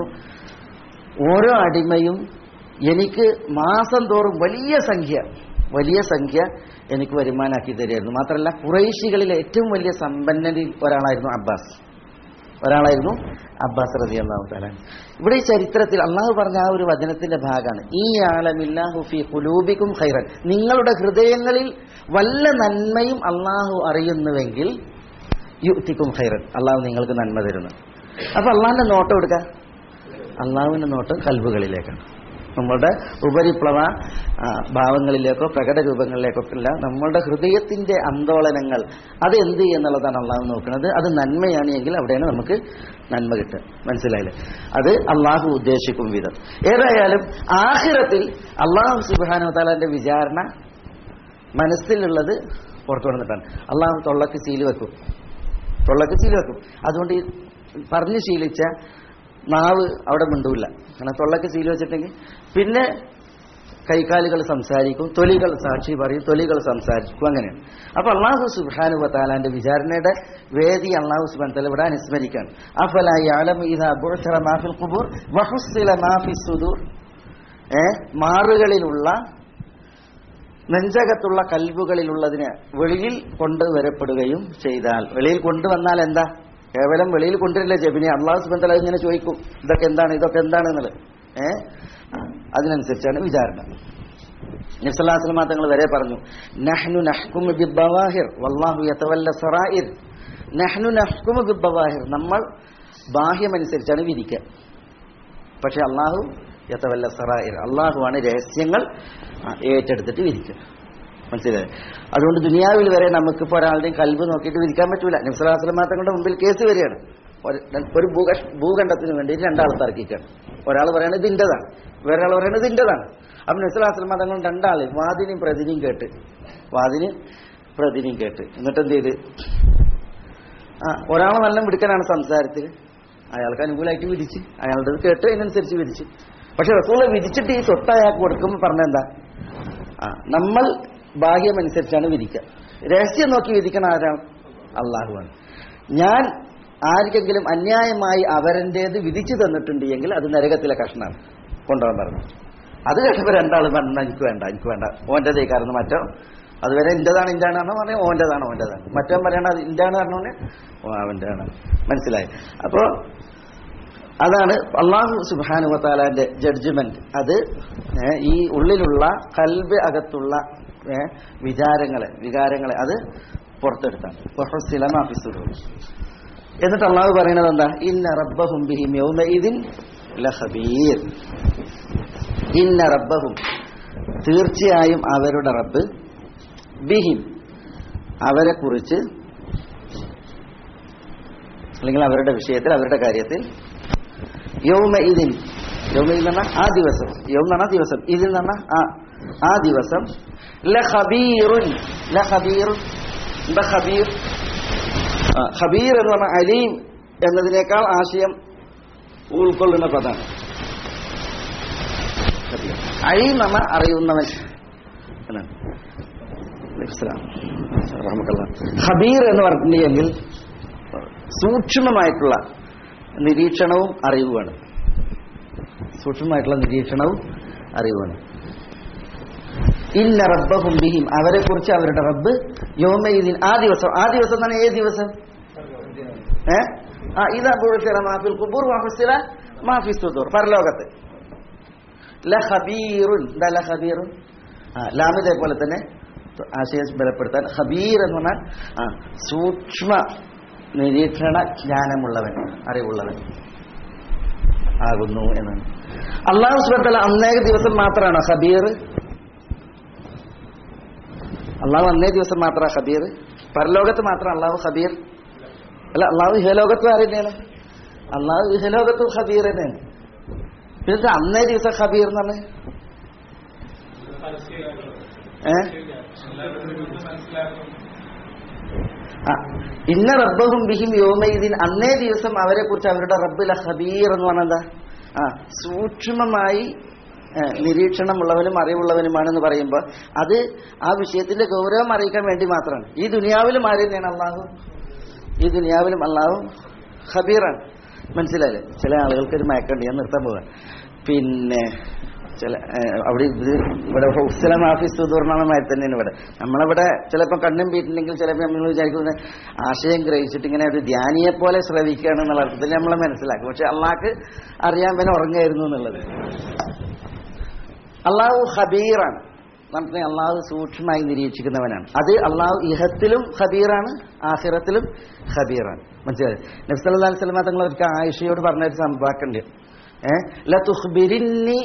ഓരോ അടിമയും എനിക്ക് മാസം തോറും വലിയ സംഖ്യ വലിയ സംഖ്യ എനിക്ക് വരുമാനാക്കി തരുമായിരുന്നു മാത്രമല്ല കുറേശികളിലെ ഏറ്റവും വലിയ സമ്പന്നരിൽ ഒരാളായിരുന്നു അബ്ബാസ് ഒരാളായിരുന്നു അബ്ബാസ് റതി അള്ളാഹു താലാൻ ഇവിടെ ഈ ചരിത്രത്തിൽ അള്ളാഹു പറഞ്ഞ ആ ഒരു വചനത്തിന്റെ ഭാഗമാണ് ഈ ആലമില്ലാഹു ഫി കുലൂബിക്കും ഖൈറൻ നിങ്ങളുടെ ഹൃദയങ്ങളിൽ വല്ല നന്മയും അള്ളാഹു അറിയുന്നുവെങ്കിൽ യുക്തിക്കും ഖൈറൻ അള്ളാഹു നിങ്ങൾക്ക് നന്മ തരുന്നു അപ്പൊ അള്ളാഹിന്റെ നോട്ടം എടുക്കുക അള്ളാഹുവിന്റെ നോട്ടം കൽബുകളിലേക്കാണ് നമ്മളുടെ ഉപരിപ്ലവ ആ, ഭാവങ്ങളിലേക്കോ പ്രകട രൂപങ്ങളിലേക്കോ അല്ല നമ്മളുടെ ഹൃദയത്തിന്റെ ആന്തോളനങ്ങൾ അത് എന്ത് എന്നുള്ളതാണ് അള്ളാഹു നോക്കുന്നത് അത് നന്മയാണ് എങ്കിൽ അവിടെയാണ് നമുക്ക് നന്മ കിട്ടുക മനസ്സിലായില്ലേ അത് അള്ളാഹു ഉദ്ദേശിക്കും വിധം ഏതായാലും ആഹിറത്തിൽ അള്ളാഹു സുബാനു താലാന്റെ വിചാരണ മനസ്സിലുള്ളത് പുറത്തു വന്നിട്ടാണ് അള്ളാഹു തൊള്ളക്ക് സീല് വെക്കും തൊള്ളക്ക് സീല് വെക്കും അതുകൊണ്ട് ഈ പറഞ്ഞു ശീലിച്ച നാവ് അവിടെ മിണ്ടൂല അങ്ങനെ തൊള്ളക്ക് സീല് വെച്ചിട്ടെങ്കിൽ പിന്നെ കൈകാലുകൾ സംസാരിക്കും തൊലികൾ സാക്ഷി പറയും തൊലികൾ സംസാരിക്കും അങ്ങനെയാണ് അപ്പൊ അള്ളാഹു സുബാനു വത്താലാന്റെ വിചാരണയുടെ വേദി അള്ളാഹു സുബാൻ തല ഇവിടെ അനുസ്മരിക്കാണ് അഫലായി ആലം ഇതാ ബുഅ്ഥറ മാഫിൽ ഖുബൂർ വഹുസ്സില മാഫി സുദൂർ ഏ മാറുകളിലുള്ള നെഞ്ചകത്തുള്ള കൽബുകളിലുള്ളതിന് വെളിയിൽ കൊണ്ടുവരപ്പെടുകയും ചെയ്താൽ വെളിയിൽ കൊണ്ടുവന്നാൽ എന്താ കേവലം വെളിയിൽ കൊണ്ടുവരില്ല ജബിനെ അള്ളാഹു സുബന്ധല ഇങ്ങനെ ചോദിക്കും ഇതൊക്കെ എന്താണ് ഇതൊക്കെ എന്താണ് എന്നുള്ളത് ഏ അതിനനുസരിച്ചാണ് വിചാരണ നിസ്ലാസ്ലമാ തങ്ങൾ വരെ പറഞ്ഞു നഹ്നു നഹ്കുമു ബിബ്ബവാഹിർ വല്ലാഹു യതവല്ല സറായിർ നഹ്നു നഹ്കുമു ബിബ്ബവാഹിർ നമ്മൾ ബാഹ്യമനുസരിച്ചാണ് വിധിക്കുക പക്ഷെ അള്ളാഹു യതവല്ല സറായിർ അള്ളാഹുവാണ് രഹസ്യങ്ങൾ ആ, ഏറ്റെടുത്തിട്ട് വിധിക്കുക മനസ്സിലായി അതുകൊണ്ട് ദുനിയാവിൽ വരെ നമുക്കിപ്പോൾ ഒരാളുടെയും കൽബ് നോക്കിയിട്ട് വിധിക്കാൻ പറ്റൂല നിസ്ലാസ്ലമാ തങ്ങളുടെ മുമ്പിൽ കേസ് വരികയാണ് ഒരു- ഒരു ഭൂക ഭൂഖണ്ഡത്തിന് വേണ്ടി രണ്ടാൾ തർക്കിക്കാണ് ഒരാൾ പറയണത് ഇതിൻ്റെതാണ് വേറൊരാൾ പറയണത് ഇതിൻ്റെതാണ് അപ്പം നിസ്ലാസ്ലമാ തങ്ങൾ രണ്ടാൾ വാദിനും പ്രതിനിയും കേട്ട് വാദിന് പ്രതിനിയും കേട്ട് എന്നിട്ട് എന്ത് ചെയ്ത് ആ ഒരാൾ നല്ല മിടുക്കനാണ് സംസാരത്തിൽ അയാൾക്ക് അനുകൂലമായിട്ട് വിധിച്ച് അയാളുടെ കേട്ട് അതിനനുസരിച്ച് വിധിച്ച് പക്ഷെ റസൂള വിധിച്ചിട്ട് ഈ സ്വത്ത് അയാൾക്ക് കൊടുക്കുമ്പോൾ പറഞ്ഞെന്താ ആ നമ്മൾ ഭാഗ്യമനുസരിച്ചാണ് വിധിക്കുക രഹസ്യം നോക്കി വിധിക്കണ ആരാണ് അള്ളാഹുവാണ് ഞാൻ ആർക്കെങ്കിലും അന്യായമായി അവരൻ്റേത് വിധിച്ചു തന്നിട്ടുണ്ട് എങ്കിൽ അത് നരകത്തിലെ കഷ്ണാണ് കൊണ്ടുപോകാൻ പറഞ്ഞു അത് കേട്ടപ്പോൾ രണ്ടാൾ പറഞ്ഞ എനിക്ക് വേണ്ട എനിക്ക് വേണ്ട ഓൻ്റെ തേക്കായിരുന്നു മറ്റോ അതുവരെ ഇന്റേതാണ് ഇന്റാണെന്ന് പറഞ്ഞാൽ ഓൻ്റെതാണ് ഓൻ്റെതാണ് മറ്റോ പറയണത് ഇന്റാണ് പറഞ്ഞോണ്ട് ഓ അവൻ്റെ ആണ് മനസ്സിലായി അപ്പോൾ അതാണ് അള്ളാഹു സുബാനുവത്താലാന്റെ ജഡ്ജ്മെന്റ് അത് ഏ, ഈ ഉള്ളിലുള്ള കൽബ് അകത്തുള്ള ഏ, വിചാരങ്ങളെ വികാരങ്ങളെ അത് പുറത്തെടുത്താണ് വഹുസ്സില മാ ഫി സുദൂർ. എന്നിട്ട് അള്ളാഹു പറയുന്നത് എന്താ ഇന്ന റബ്ബഹും ബിഹിം യൗമഇദിൻ ലഖബീർ ഇന്ന റബ്ബഹും തീർച്ചയായും അവരുടെ റബ്ബ് ബിഹിം അവരെ കുറിച്ച് അല്ലെങ്കിൽ അവരുടെ വിഷയത്തിൽ അവരുടെ കാര്യത്തിൽ യൗമ ഇതിൻ യൗമ എന്ന് പറഞ്ഞാൽ ആ ദിവസം യൗം എന്ന് പറഞ്ഞാൽ ദിവസം ഇതിൽ എന്ന് പറഞ്ഞാൽ ആ ആ ദിവസം ലഖബീറുൻ ലഖബീറുൻ എന്താ ഖബീർ ആ, ഖബീർ എന്ന് പറഞ്ഞാൽ അലീം എന്നതിനേക്കാൾ ആശയം ഉൾക്കൊള്ളുന്ന പദമാണ് ഖബീർ. അലീം എന്ന് പറഞ്ഞാൽ അറിയുന്നവൻ എന്നാണ് അലൈഹിസ്സലാം. റഹ്മത്തുള്ളാഹ്. ഖബീർ എന്ന് പറഞ്ഞിട്ടുണ്ടെങ്കിൽ സൂക്ഷ്മമായിട്ടുള്ള നിരീക്ഷണവും അറിവുമാണ് സൂക്ഷ്മമായിട്ടുള്ള നിരീക്ഷണവും അറിവുമാണ് ഇന്ന റബ്ബഹും ബിഹിം അവരെ കുറിച്ച് അവരുടെ റബ്ബ് യോമയിദിൻ ആ ദിവസം ആ ദിവസം തന്നെ ഏത് ദിവസം ഏ ആ ഇതാ ബുഴുസില മാഫിൽ കുബൂർ മാഫിസില മാഫി സുദൂർ പരലോകത്ത് ലഖബീറുൻ എന്താ ലഖബീറുൻ ആ ലാമിലെ പോലെ തന്നെ ആശയം ബലപ്പെടുത്താൻ ഖബീർ എന്ന് പറഞ്ഞാൽ ആ സൂക്ഷ്മ നിരീക്ഷണ ജ്ഞാനമുള്ളവൻ അറിവുള്ളവൻ ആകുന്നു എന്നാണ് അള്ളാഹു സുബത്തല അന്നേ ദിവസം മാത്രമാണോ ഖബീർ അള്ളാഹു അന്നേ ദിവസം മാത്രമാണ് ഖബീർ പരലോകത്ത് മാത്രം അള്ളാഹു ഖബീർ അല്ല അള്ളാഹു ഇഹലോകത്തും അറിയുന്നതാണ് അള്ളാഹു ഇഹലോകത്തും ഖബീർ തന്നെയാണ് പിന്നെ അന്നേ ദിവസം ഖബീർ എന്ന് പറഞ്ഞ് ഏ ആ, ഇന്ന റബ്ബഹും ബിഹിം യോമയിദിൻ അന്നേ ദിവസം അവരെ കുറിച്ച് അവരുടെ റബ്ബില ഖബീർ എന്ന് പറഞ്ഞാൽ എന്താ ആ സൂക്ഷ്മമായി ഏ, നിരീക്ഷണമുള്ളവനും അറിവുള്ളവനുമാണെന്ന് പറയുമ്പോൾ അത് ആ വിഷയത്തിന്റെ ഗൗരവം അറിയിക്കാൻ വേണ്ടി മാത്രമാണ് ഈ ദുനിയാവിലും ആര് തന്നെയാണ് അള്ളാഹു ഈ ദുനിയാവിലും അള്ളാഹു ഖബീറാണ് മനസ്സിലായില്ലേ ചില ആളുകൾക്ക് ഒരു മയക്കണ്ട് ഞാൻ നിർത്താൻ പോകാം പിന്നെ ചില ഏ, അവിടെ ഇത് ഇവിടെ ഹുസ്സലം ആഫീസ് സുദൂർണമായി തന്നെയാണ് ഇവിടെ നമ്മളിവിടെ ചിലപ്പോൾ കണ്ണും പീറ്റുണ്ടെങ്കിൽ ചിലപ്പോൾ നമ്മൾ വിചാരിക്കുന്നത് ആശയം ഗ്രഹിച്ചിട്ട് ഇങ്ങനെ ഒരു ധ്യാനിയെ പോലെ ശ്രവിക്കുകയാണ് എന്നുള്ള അർത്ഥത്തിൽ നമ്മൾ മനസ്സിലാക്കും പക്ഷെ അള്ളാഹ്ക്ക് അറിയാൻ പിന്നെ ഉറങ്ങായിരുന്നു എന്നുള്ളത് അള്ളാഹു ഖബീറാണ് നമുക്ക് അള്ളാഹു സൂക്ഷ്മമായി നിരീക്ഷിക്കുന്നവനാണ് അത് അള്ളാഹു ഇഹത്തിലും ഖബീറാണ് ആഹിറത്തിലും ഖബീറാണ് മനസ്സിലായി നബ്സല്ലാ അലൈഹി സ്വലമ തങ്ങൾ ഒരിക്കൽ ആയിഷയോട് പറഞ്ഞൊരു സംഭവക്കുണ്ട് ഏഹ് ലതുഖ്ബിരിന്നി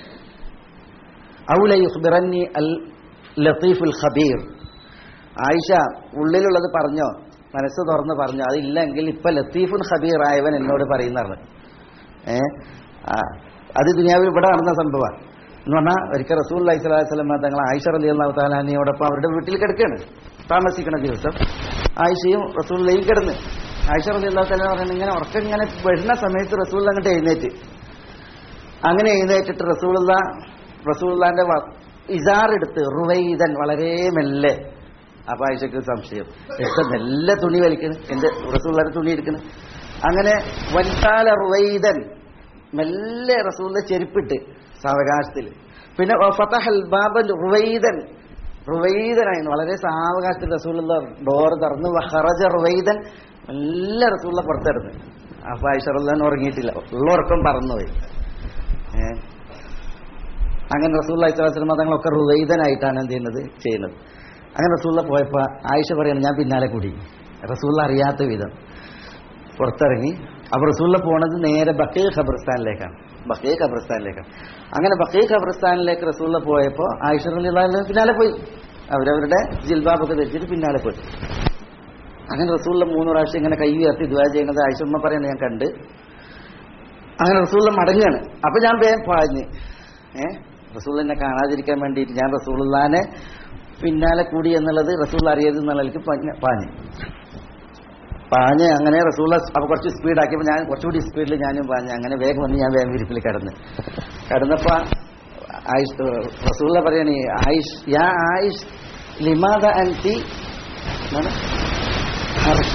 ഔ ലയുഖ്ബിറന്നി അൽ ലത്തീഫുൽ ഖബീർ ആയിഷ ഉള്ളിലുള്ളത് പറഞ്ഞോ മനസ്സ് തുറന്ന് പറഞ്ഞോ അതില്ലെങ്കിൽ ഇപ്പൊ ലത്തീഫുൽ ഖബീർ ആയവൻ എന്നോട് പറയുന്നതാണ് ഏ ആ, അത് ദുനിയാവിൽ ഇവിടെ നടന്ന സംഭവമാണ് എന്ന് പറഞ്ഞാൽ ഒരിക്കൽ റസൂൽ അലൈഹി സ്വലാഹു വസ്ലം തങ്ങൾ ആയിഷ റലി അള്ളാഹു താലാനിയോടൊപ്പം അവരുടെ വീട്ടിൽ കിടക്കുകയാണ് താമസിക്കുന്ന ദിവസം ആയിഷയും റസൂലിലേക്ക് കിടന്ന് ആയിഷ റലി അള്ളാഹു താല പറയുന്നത് ഇങ്ങനെ ഉറക്കം ഇങ്ങനെ വരുന്ന സമയത്ത് റസൂൽ അങ്ങോട്ട് എഴുന്നേറ്റ് അങ്ങനെ എഴുന്നേറ്റിട്ട് റസൂലുള്ള റസൂള്ളാന്റെ ഇസാറെടുത്ത് റുവൈദൻ വളരെ മെല്ലെ അപ്പൊ ആയിഷക്ക് ഒരു സംശയം എത്ര മെല്ലെ തുണി വലിക്കണ് എന്റെ റസൂള്ളാന്റെ തുണി എടുക്കണ് അങ്ങനെ വൻകാല റുവൈദൻ മെല്ലെ റസൂലിന്റെ ചെരുപ്പിട്ട് സാവകാശത്തിൽ പിന്നെ ഫതഹൽ ബാബൻ റുവൈദൻ റുവൈദനായിരുന്നു വളരെ സാവകാശത്തിൽ റസൂലുള്ള ഡോർ തുറന്ന് ഹറജ റുവൈദൻ മെല്ലെ റസൂള്ള പുറത്തെടുത്ത് അപ്പൊ ആയിഷ റസൂല്ലാൻ ഉറങ്ങിയിട്ടില്ല ഉള്ള ഉറക്കം പറന്നുപോയി ഏഹ് അങ്ങനെ റസൂള്ള ഇസ്ലാസ്ലമ തങ്ങളൊക്കെ റുവൈദനായിട്ടാണ് എന്ത് ചെയ്യുന്നത് ചെയ്യുന്നത് അങ്ങനെ റസൂള്ള പോയപ്പോൾ ആയിഷ പറയണം ഞാൻ പിന്നാലെ കൂടി റസൂള്ള അറിയാത്ത വിധം പുറത്തിറങ്ങി അപ്പോൾ റസൂള്ള പോണത് നേരെ ബക്കേ ഖബർസ്ഥാനിലേക്കാണ് ബക്കേ ഖബർസ്ഥാനിലേക്കാണ് അങ്ങനെ ബക്കേ ഖബർസ്ഥാനിലേക്ക് റസൂള്ള പോയപ്പോൾ ആയിഷ റളിയല്ലാഹു പിന്നാലെ പോയി അവരവരുടെ ജിൽബാബൊക്കെ ധരിച്ചിട്ട് പിന്നാലെ പോയി അങ്ങനെ റസൂള്ള മൂന്ന് പ്രാവശ്യം ഇങ്ങനെ കൈ ഉയർത്തി ദുവാ ചെയ്യുന്നത് ആയിഷമ്മ പറയുന്നത് ഞാൻ കണ്ട് അങ്ങനെ റസൂള്ള മടങ്ങുകയാണ് അപ്പൊ ഞാൻ വേഗം പാഞ്ഞ് ഏ റസൂലിനെ കാണാതിരിക്കാൻ വേണ്ടിയിട്ട് ഞാൻ റസൂള്ളാനെ പിന്നാലെ കൂടി എന്നുള്ളത് റസൂൾ അറിയരുത് എന്നുള്ള നിലയ്ക്ക് പാഞ്ഞ്- പാഞ്ഞ് പാഞ്ഞ് അങ്ങനെ റസൂള്ള അപ്പൊ കുറച്ച് സ്പീഡാക്കിയപ്പോൾ ഞാൻ കുറച്ചുകൂടി സ്പീഡിൽ ഞാനും പാഞ്ഞ് അങ്ങനെ വേഗം വന്ന് ഞാൻ വേഗം വിരിപ്പിൽ കിടന്ന് കിടന്നപ്പോ ആയിഷ് റസൂള്ള പറയണേ ആയിഷ് യാ ആയിഷ് ലിമാദ അൻതി എന്താണ് ഹർഷ്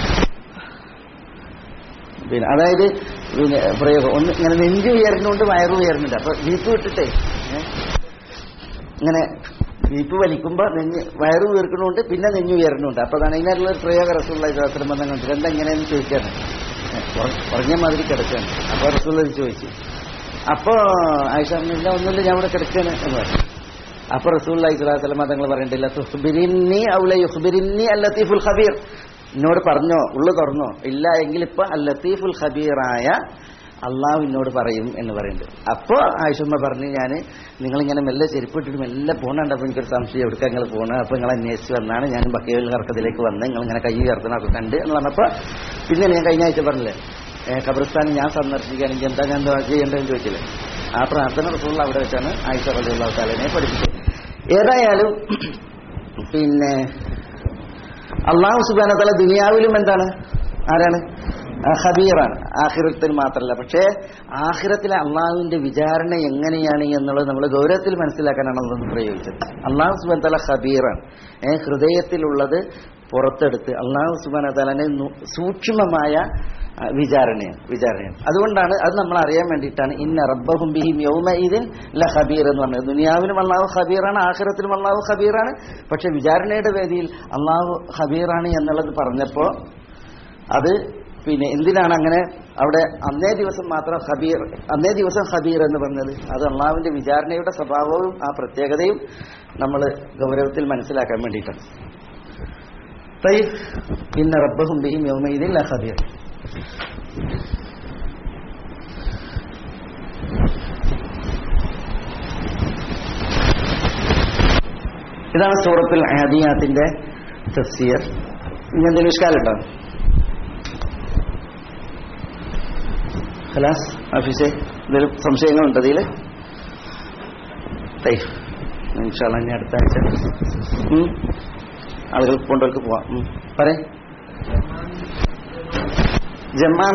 പിന്നെ അതായത് പിന്നെ പ്രയോഗം ഒന്ന് ഇങ്ങനെ നെഞ്ച് ഉയർന്നുകൊണ്ട് വയറ് ഉയർന്നുണ്ട് അപ്പൊ വീപ്പ് വിട്ടിട്ടേ ഏ, ഇങ്ങനെ വീപ്പ് വലിക്കുമ്പോ നെഞ്ഞ് വയറ് ഉയർക്കണുണ്ട് പിന്നെ നെഞ്ഞ് ഉയർന്നുണ്ട് അപ്പൊ അതാണ് ഇതിനുള്ള ഒരു പ്രയോഗ റസൂള്ള ശാസ്ത്രം ബന്ധം കണ്ടു രണ്ടെങ്ങനെയെന്ന് ചോദിക്കാണ് ഉറങ്ങിയ മാതിരി കിടക്കുകയാണ് അപ്പോൾ റസൂൽ ചോദിച്ചു അപ്പോൾ ആയിഷ ഇല്ല ഒന്നുമില്ല ഞാൻ ഇവിടെ കിടക്കുകയാണ് എന്ന് പറഞ്ഞു അപ്പൊ റസൂൽ അലൈഹിസ്ലാം തങ്ങൾ പറയണ്ടില്ല തുഹ്ബിരിന്നി ഔല യുഹ്ബിരിന്നി അൽ ലത്തീഫുൽ ഖബീർ എന്നോട് പറഞ്ഞോ ഉള്ളു തുറന്നോ ഇല്ല എങ്കിൽ ഇപ്പൊ അൽ ലത്തീഫുൽ ഖബീറായ അള്ളാഹു എന്നോട് പറയും എന്ന് പറയുന്നുണ്ട് അപ്പോൾ ആയിഷമ്മ പറഞ്ഞു ഞാൻ നിങ്ങളിങ്ങനെ മെല്ലെ ചെരുപ്പിട്ടിട്ട് മെല്ലെ പോകണുണ്ടപ്പോൾ എനിക്കൊരു സംശയം എവിടേക്ക് നിങ്ങൾ പോകണം അപ്പോൾ നിങ്ങൾ അന്വേഷിച്ച് വന്നാണ് ഞാൻ ബക്കയിൽ കറക്കത്തിലേക്ക് വന്ന് നിങ്ങൾ ഇങ്ങനെ കൈ കറക്കണമൊക്കെ കണ്ട് എന്ന് പറഞ്ഞപ്പോൾ പിന്നെ ഞാൻ കഴിഞ്ഞ ആഴ്ച പറഞ്ഞില്ലേ ഏ, ഖബർസ്ഥാൻ ഞാൻ സന്ദർശിക്കുകയാണെങ്കിൽ എന്താ ഞാൻ എന്താ ചെയ്യേണ്ടതെന്ന് ചോദിച്ചില്ലേ ആ പ്രാർത്ഥന റസൂള്ള അവിടെ വെച്ചാണ് ആയിഷ റളിയല്ലാഹു താലനെ പഠിപ്പിച്ചത് ഏതായാലും പിന്നെ അള്ളാഹു സുബാന തല ദുനിയാവിലും എന്താണ് ആരാണ് ആ, ഖബീറാണ് ആഖിറത്തിൽ മാത്രമല്ല പക്ഷേ ആഖിറത്തിലെ അള്ളാഹുവിന്റെ വിചാരണ എങ്ങനെയാണ് എന്നുള്ളത് നമ്മൾ ഗൗരവത്തിൽ മനസ്സിലാക്കാനാണ് അതൊന്ന് പ്രയോഗിച്ചത് അള്ളാഹു സുബാൻ തല ഖബീറാണ് ഏ, ഹൃദയത്തിലുള്ളത് പുറത്തെടുത്ത് അള്ളാഹു സുബാന തലനെ സൂക്ഷ്മമായ ആ, വിചാരണയാണ് വിചാരണയാണ് അതുകൊണ്ടാണ് അത് നമ്മൾ അറിയാൻ വേണ്ടിയിട്ടാണ് ഇന്ന റബ്ബഹും ബിഹിം യൗമഇദിൻ ല ഖബീർ എന്ന് പറഞ്ഞത് ദുനിയാവിലും അള്ളാഹു ഖബീറാണ് ആഖിറത്തിലും അള്ളാഹു ഖബീറാണ് പക്ഷെ വിചാരണയുടെ വേദിയിൽ അള്ളാഹു ഖബീറാണ് എന്നുള്ളത് പറഞ്ഞപ്പോൾ അത് പിന്നെ എന്തിനാണ് അങ്ങനെ അവിടെ അന്നേ ദിവസം മാത്രം ഖബീർ അന്നേ ദിവസം ഖബീർ എന്ന് പറഞ്ഞത് അത് അള്ളാഹുവിന്റെ വിചാരണയുടെ സ്വഭാവവും ആ പ്രത്യേകതയും നമ്മൾ ഗൗരവത്തിൽ മനസ്സിലാക്കാൻ വേണ്ടിയിട്ടാണ് طيب إن ربهم بهم يومئذ لخبير ഇതാണ് സൂറത്തുൽ ആദിയാത്തിന്റെ തഫ്സീർ ഇനി എന്തെങ്കിലും ഇഷ്കാലുണ്ടോ ഖലാസ് ഓഫീസെ എന്തെങ്കിലും സംശയങ്ങളുണ്ട് അതിൽ ഇൻഷാല്ല ഇനി അടുത്ത ആഴ്ച ഉം. ആളുകൾ കൊണ്ടുവർക്ക് പോവാം ഉം. പറയ് ജമാമ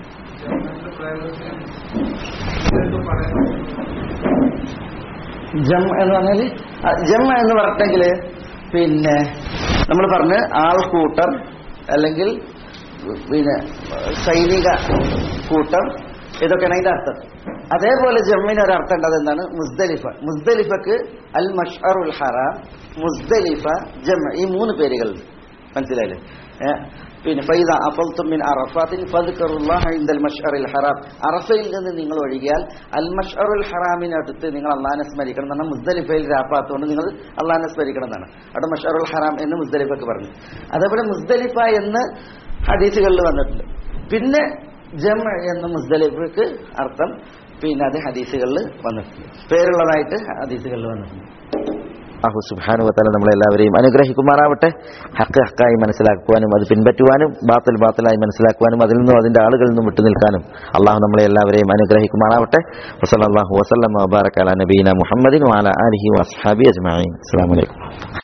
ജം എന്ന് പറഞ്ഞാല് ആ, ജം എന്ന് പറഞ്ഞെങ്കിൽ പിന്നെ നമ്മൾ പറഞ്ഞ് ആൾക്കൂട്ടം അല്ലെങ്കിൽ പിന്നെ സൈനിക കൂട്ടം ഇതൊക്കെയാണ് അതിന്റെ അർത്ഥം അതേപോലെ ജമ്മിന് ഒരു അർത്ഥം ഉണ്ട് അതെന്താണ് മുസ്ദലിഫ മുസ്ദലിഫക്ക് അൽ മഷറുൽ ഹറാം മുസ്ദലിഫ ജം ഈ മൂന്ന് പേരുകളുണ്ട് മനസ്സിലായില്ലേ ഏ? പിന്നെ ഫൈദ അഫൽത്തും മിൻ അറഫാത്തിൻ ഫദ്കറുല്ലാഹ ഇൻദൽ മഷ്അറിൽ ഹറാം അറഫയിൽ നിന്ന് നിങ്ങൾ ഒഴുകിയാൽ അൽ മഷ്അറുൽ ഹറാമിനടുത്ത് നിങ്ങൾ അള്ളാഹിനെ സ്മരിക്കണം എന്നാണ് മുസ്ദലിഫയിൽ രാപ്പാത്തുകൊണ്ട് നിങ്ങൾ അള്ളാഹിനെ സ്മരിക്കണം എന്നാണ് അവിടെ മഷ്അറുൽ ഹറാം എന്ന് മുസ്ദലിഫക്ക് പറഞ്ഞു അതേപോലെ മുസ്ദലിഫ എന്ന് ഹദീസുകളിൽ വന്നിട്ടുണ്ട് പിന്നെ ജം എന്ന മുസ്ദലിഫക്ക് അർത്ഥം പിന്നെ അത് ഹദീസുകളിൽ വന്നിട്ടുണ്ട് പേരുള്ളതായിട്ട് ഹദീസുകളിൽ വന്നിട്ടുണ്ട് അഹു സുബാനു വത്താല നമ്മളെല്ലാവരെയും അനുഗ്രഹിക്കുമാറാവട്ടെ ഹക്ക് ഹക്കായി മനസ്സിലാക്കുവാനും അത് പിൻപറ്റുവാനും ബാത്തിൽ ബാത്തിലായി മനസ്സിലാക്കുവാനും അതിൽ നിന്നും അതിന്റെ ആളുകളിൽ നിന്നും വിട്ടുനിൽക്കാനും അള്ളാഹു നമ്മളെ എല്ലാവരെയും അനുഗ്രഹിക്കുമാറാവട്ടെ വസല്ലാഹു വസ്ലം വബാറക്കാല നബീന മുഹമ്മദിൻ വാല അലഹി വസ്ഹാബി അജ്മാൻ അസ്സാം വലൈക്കും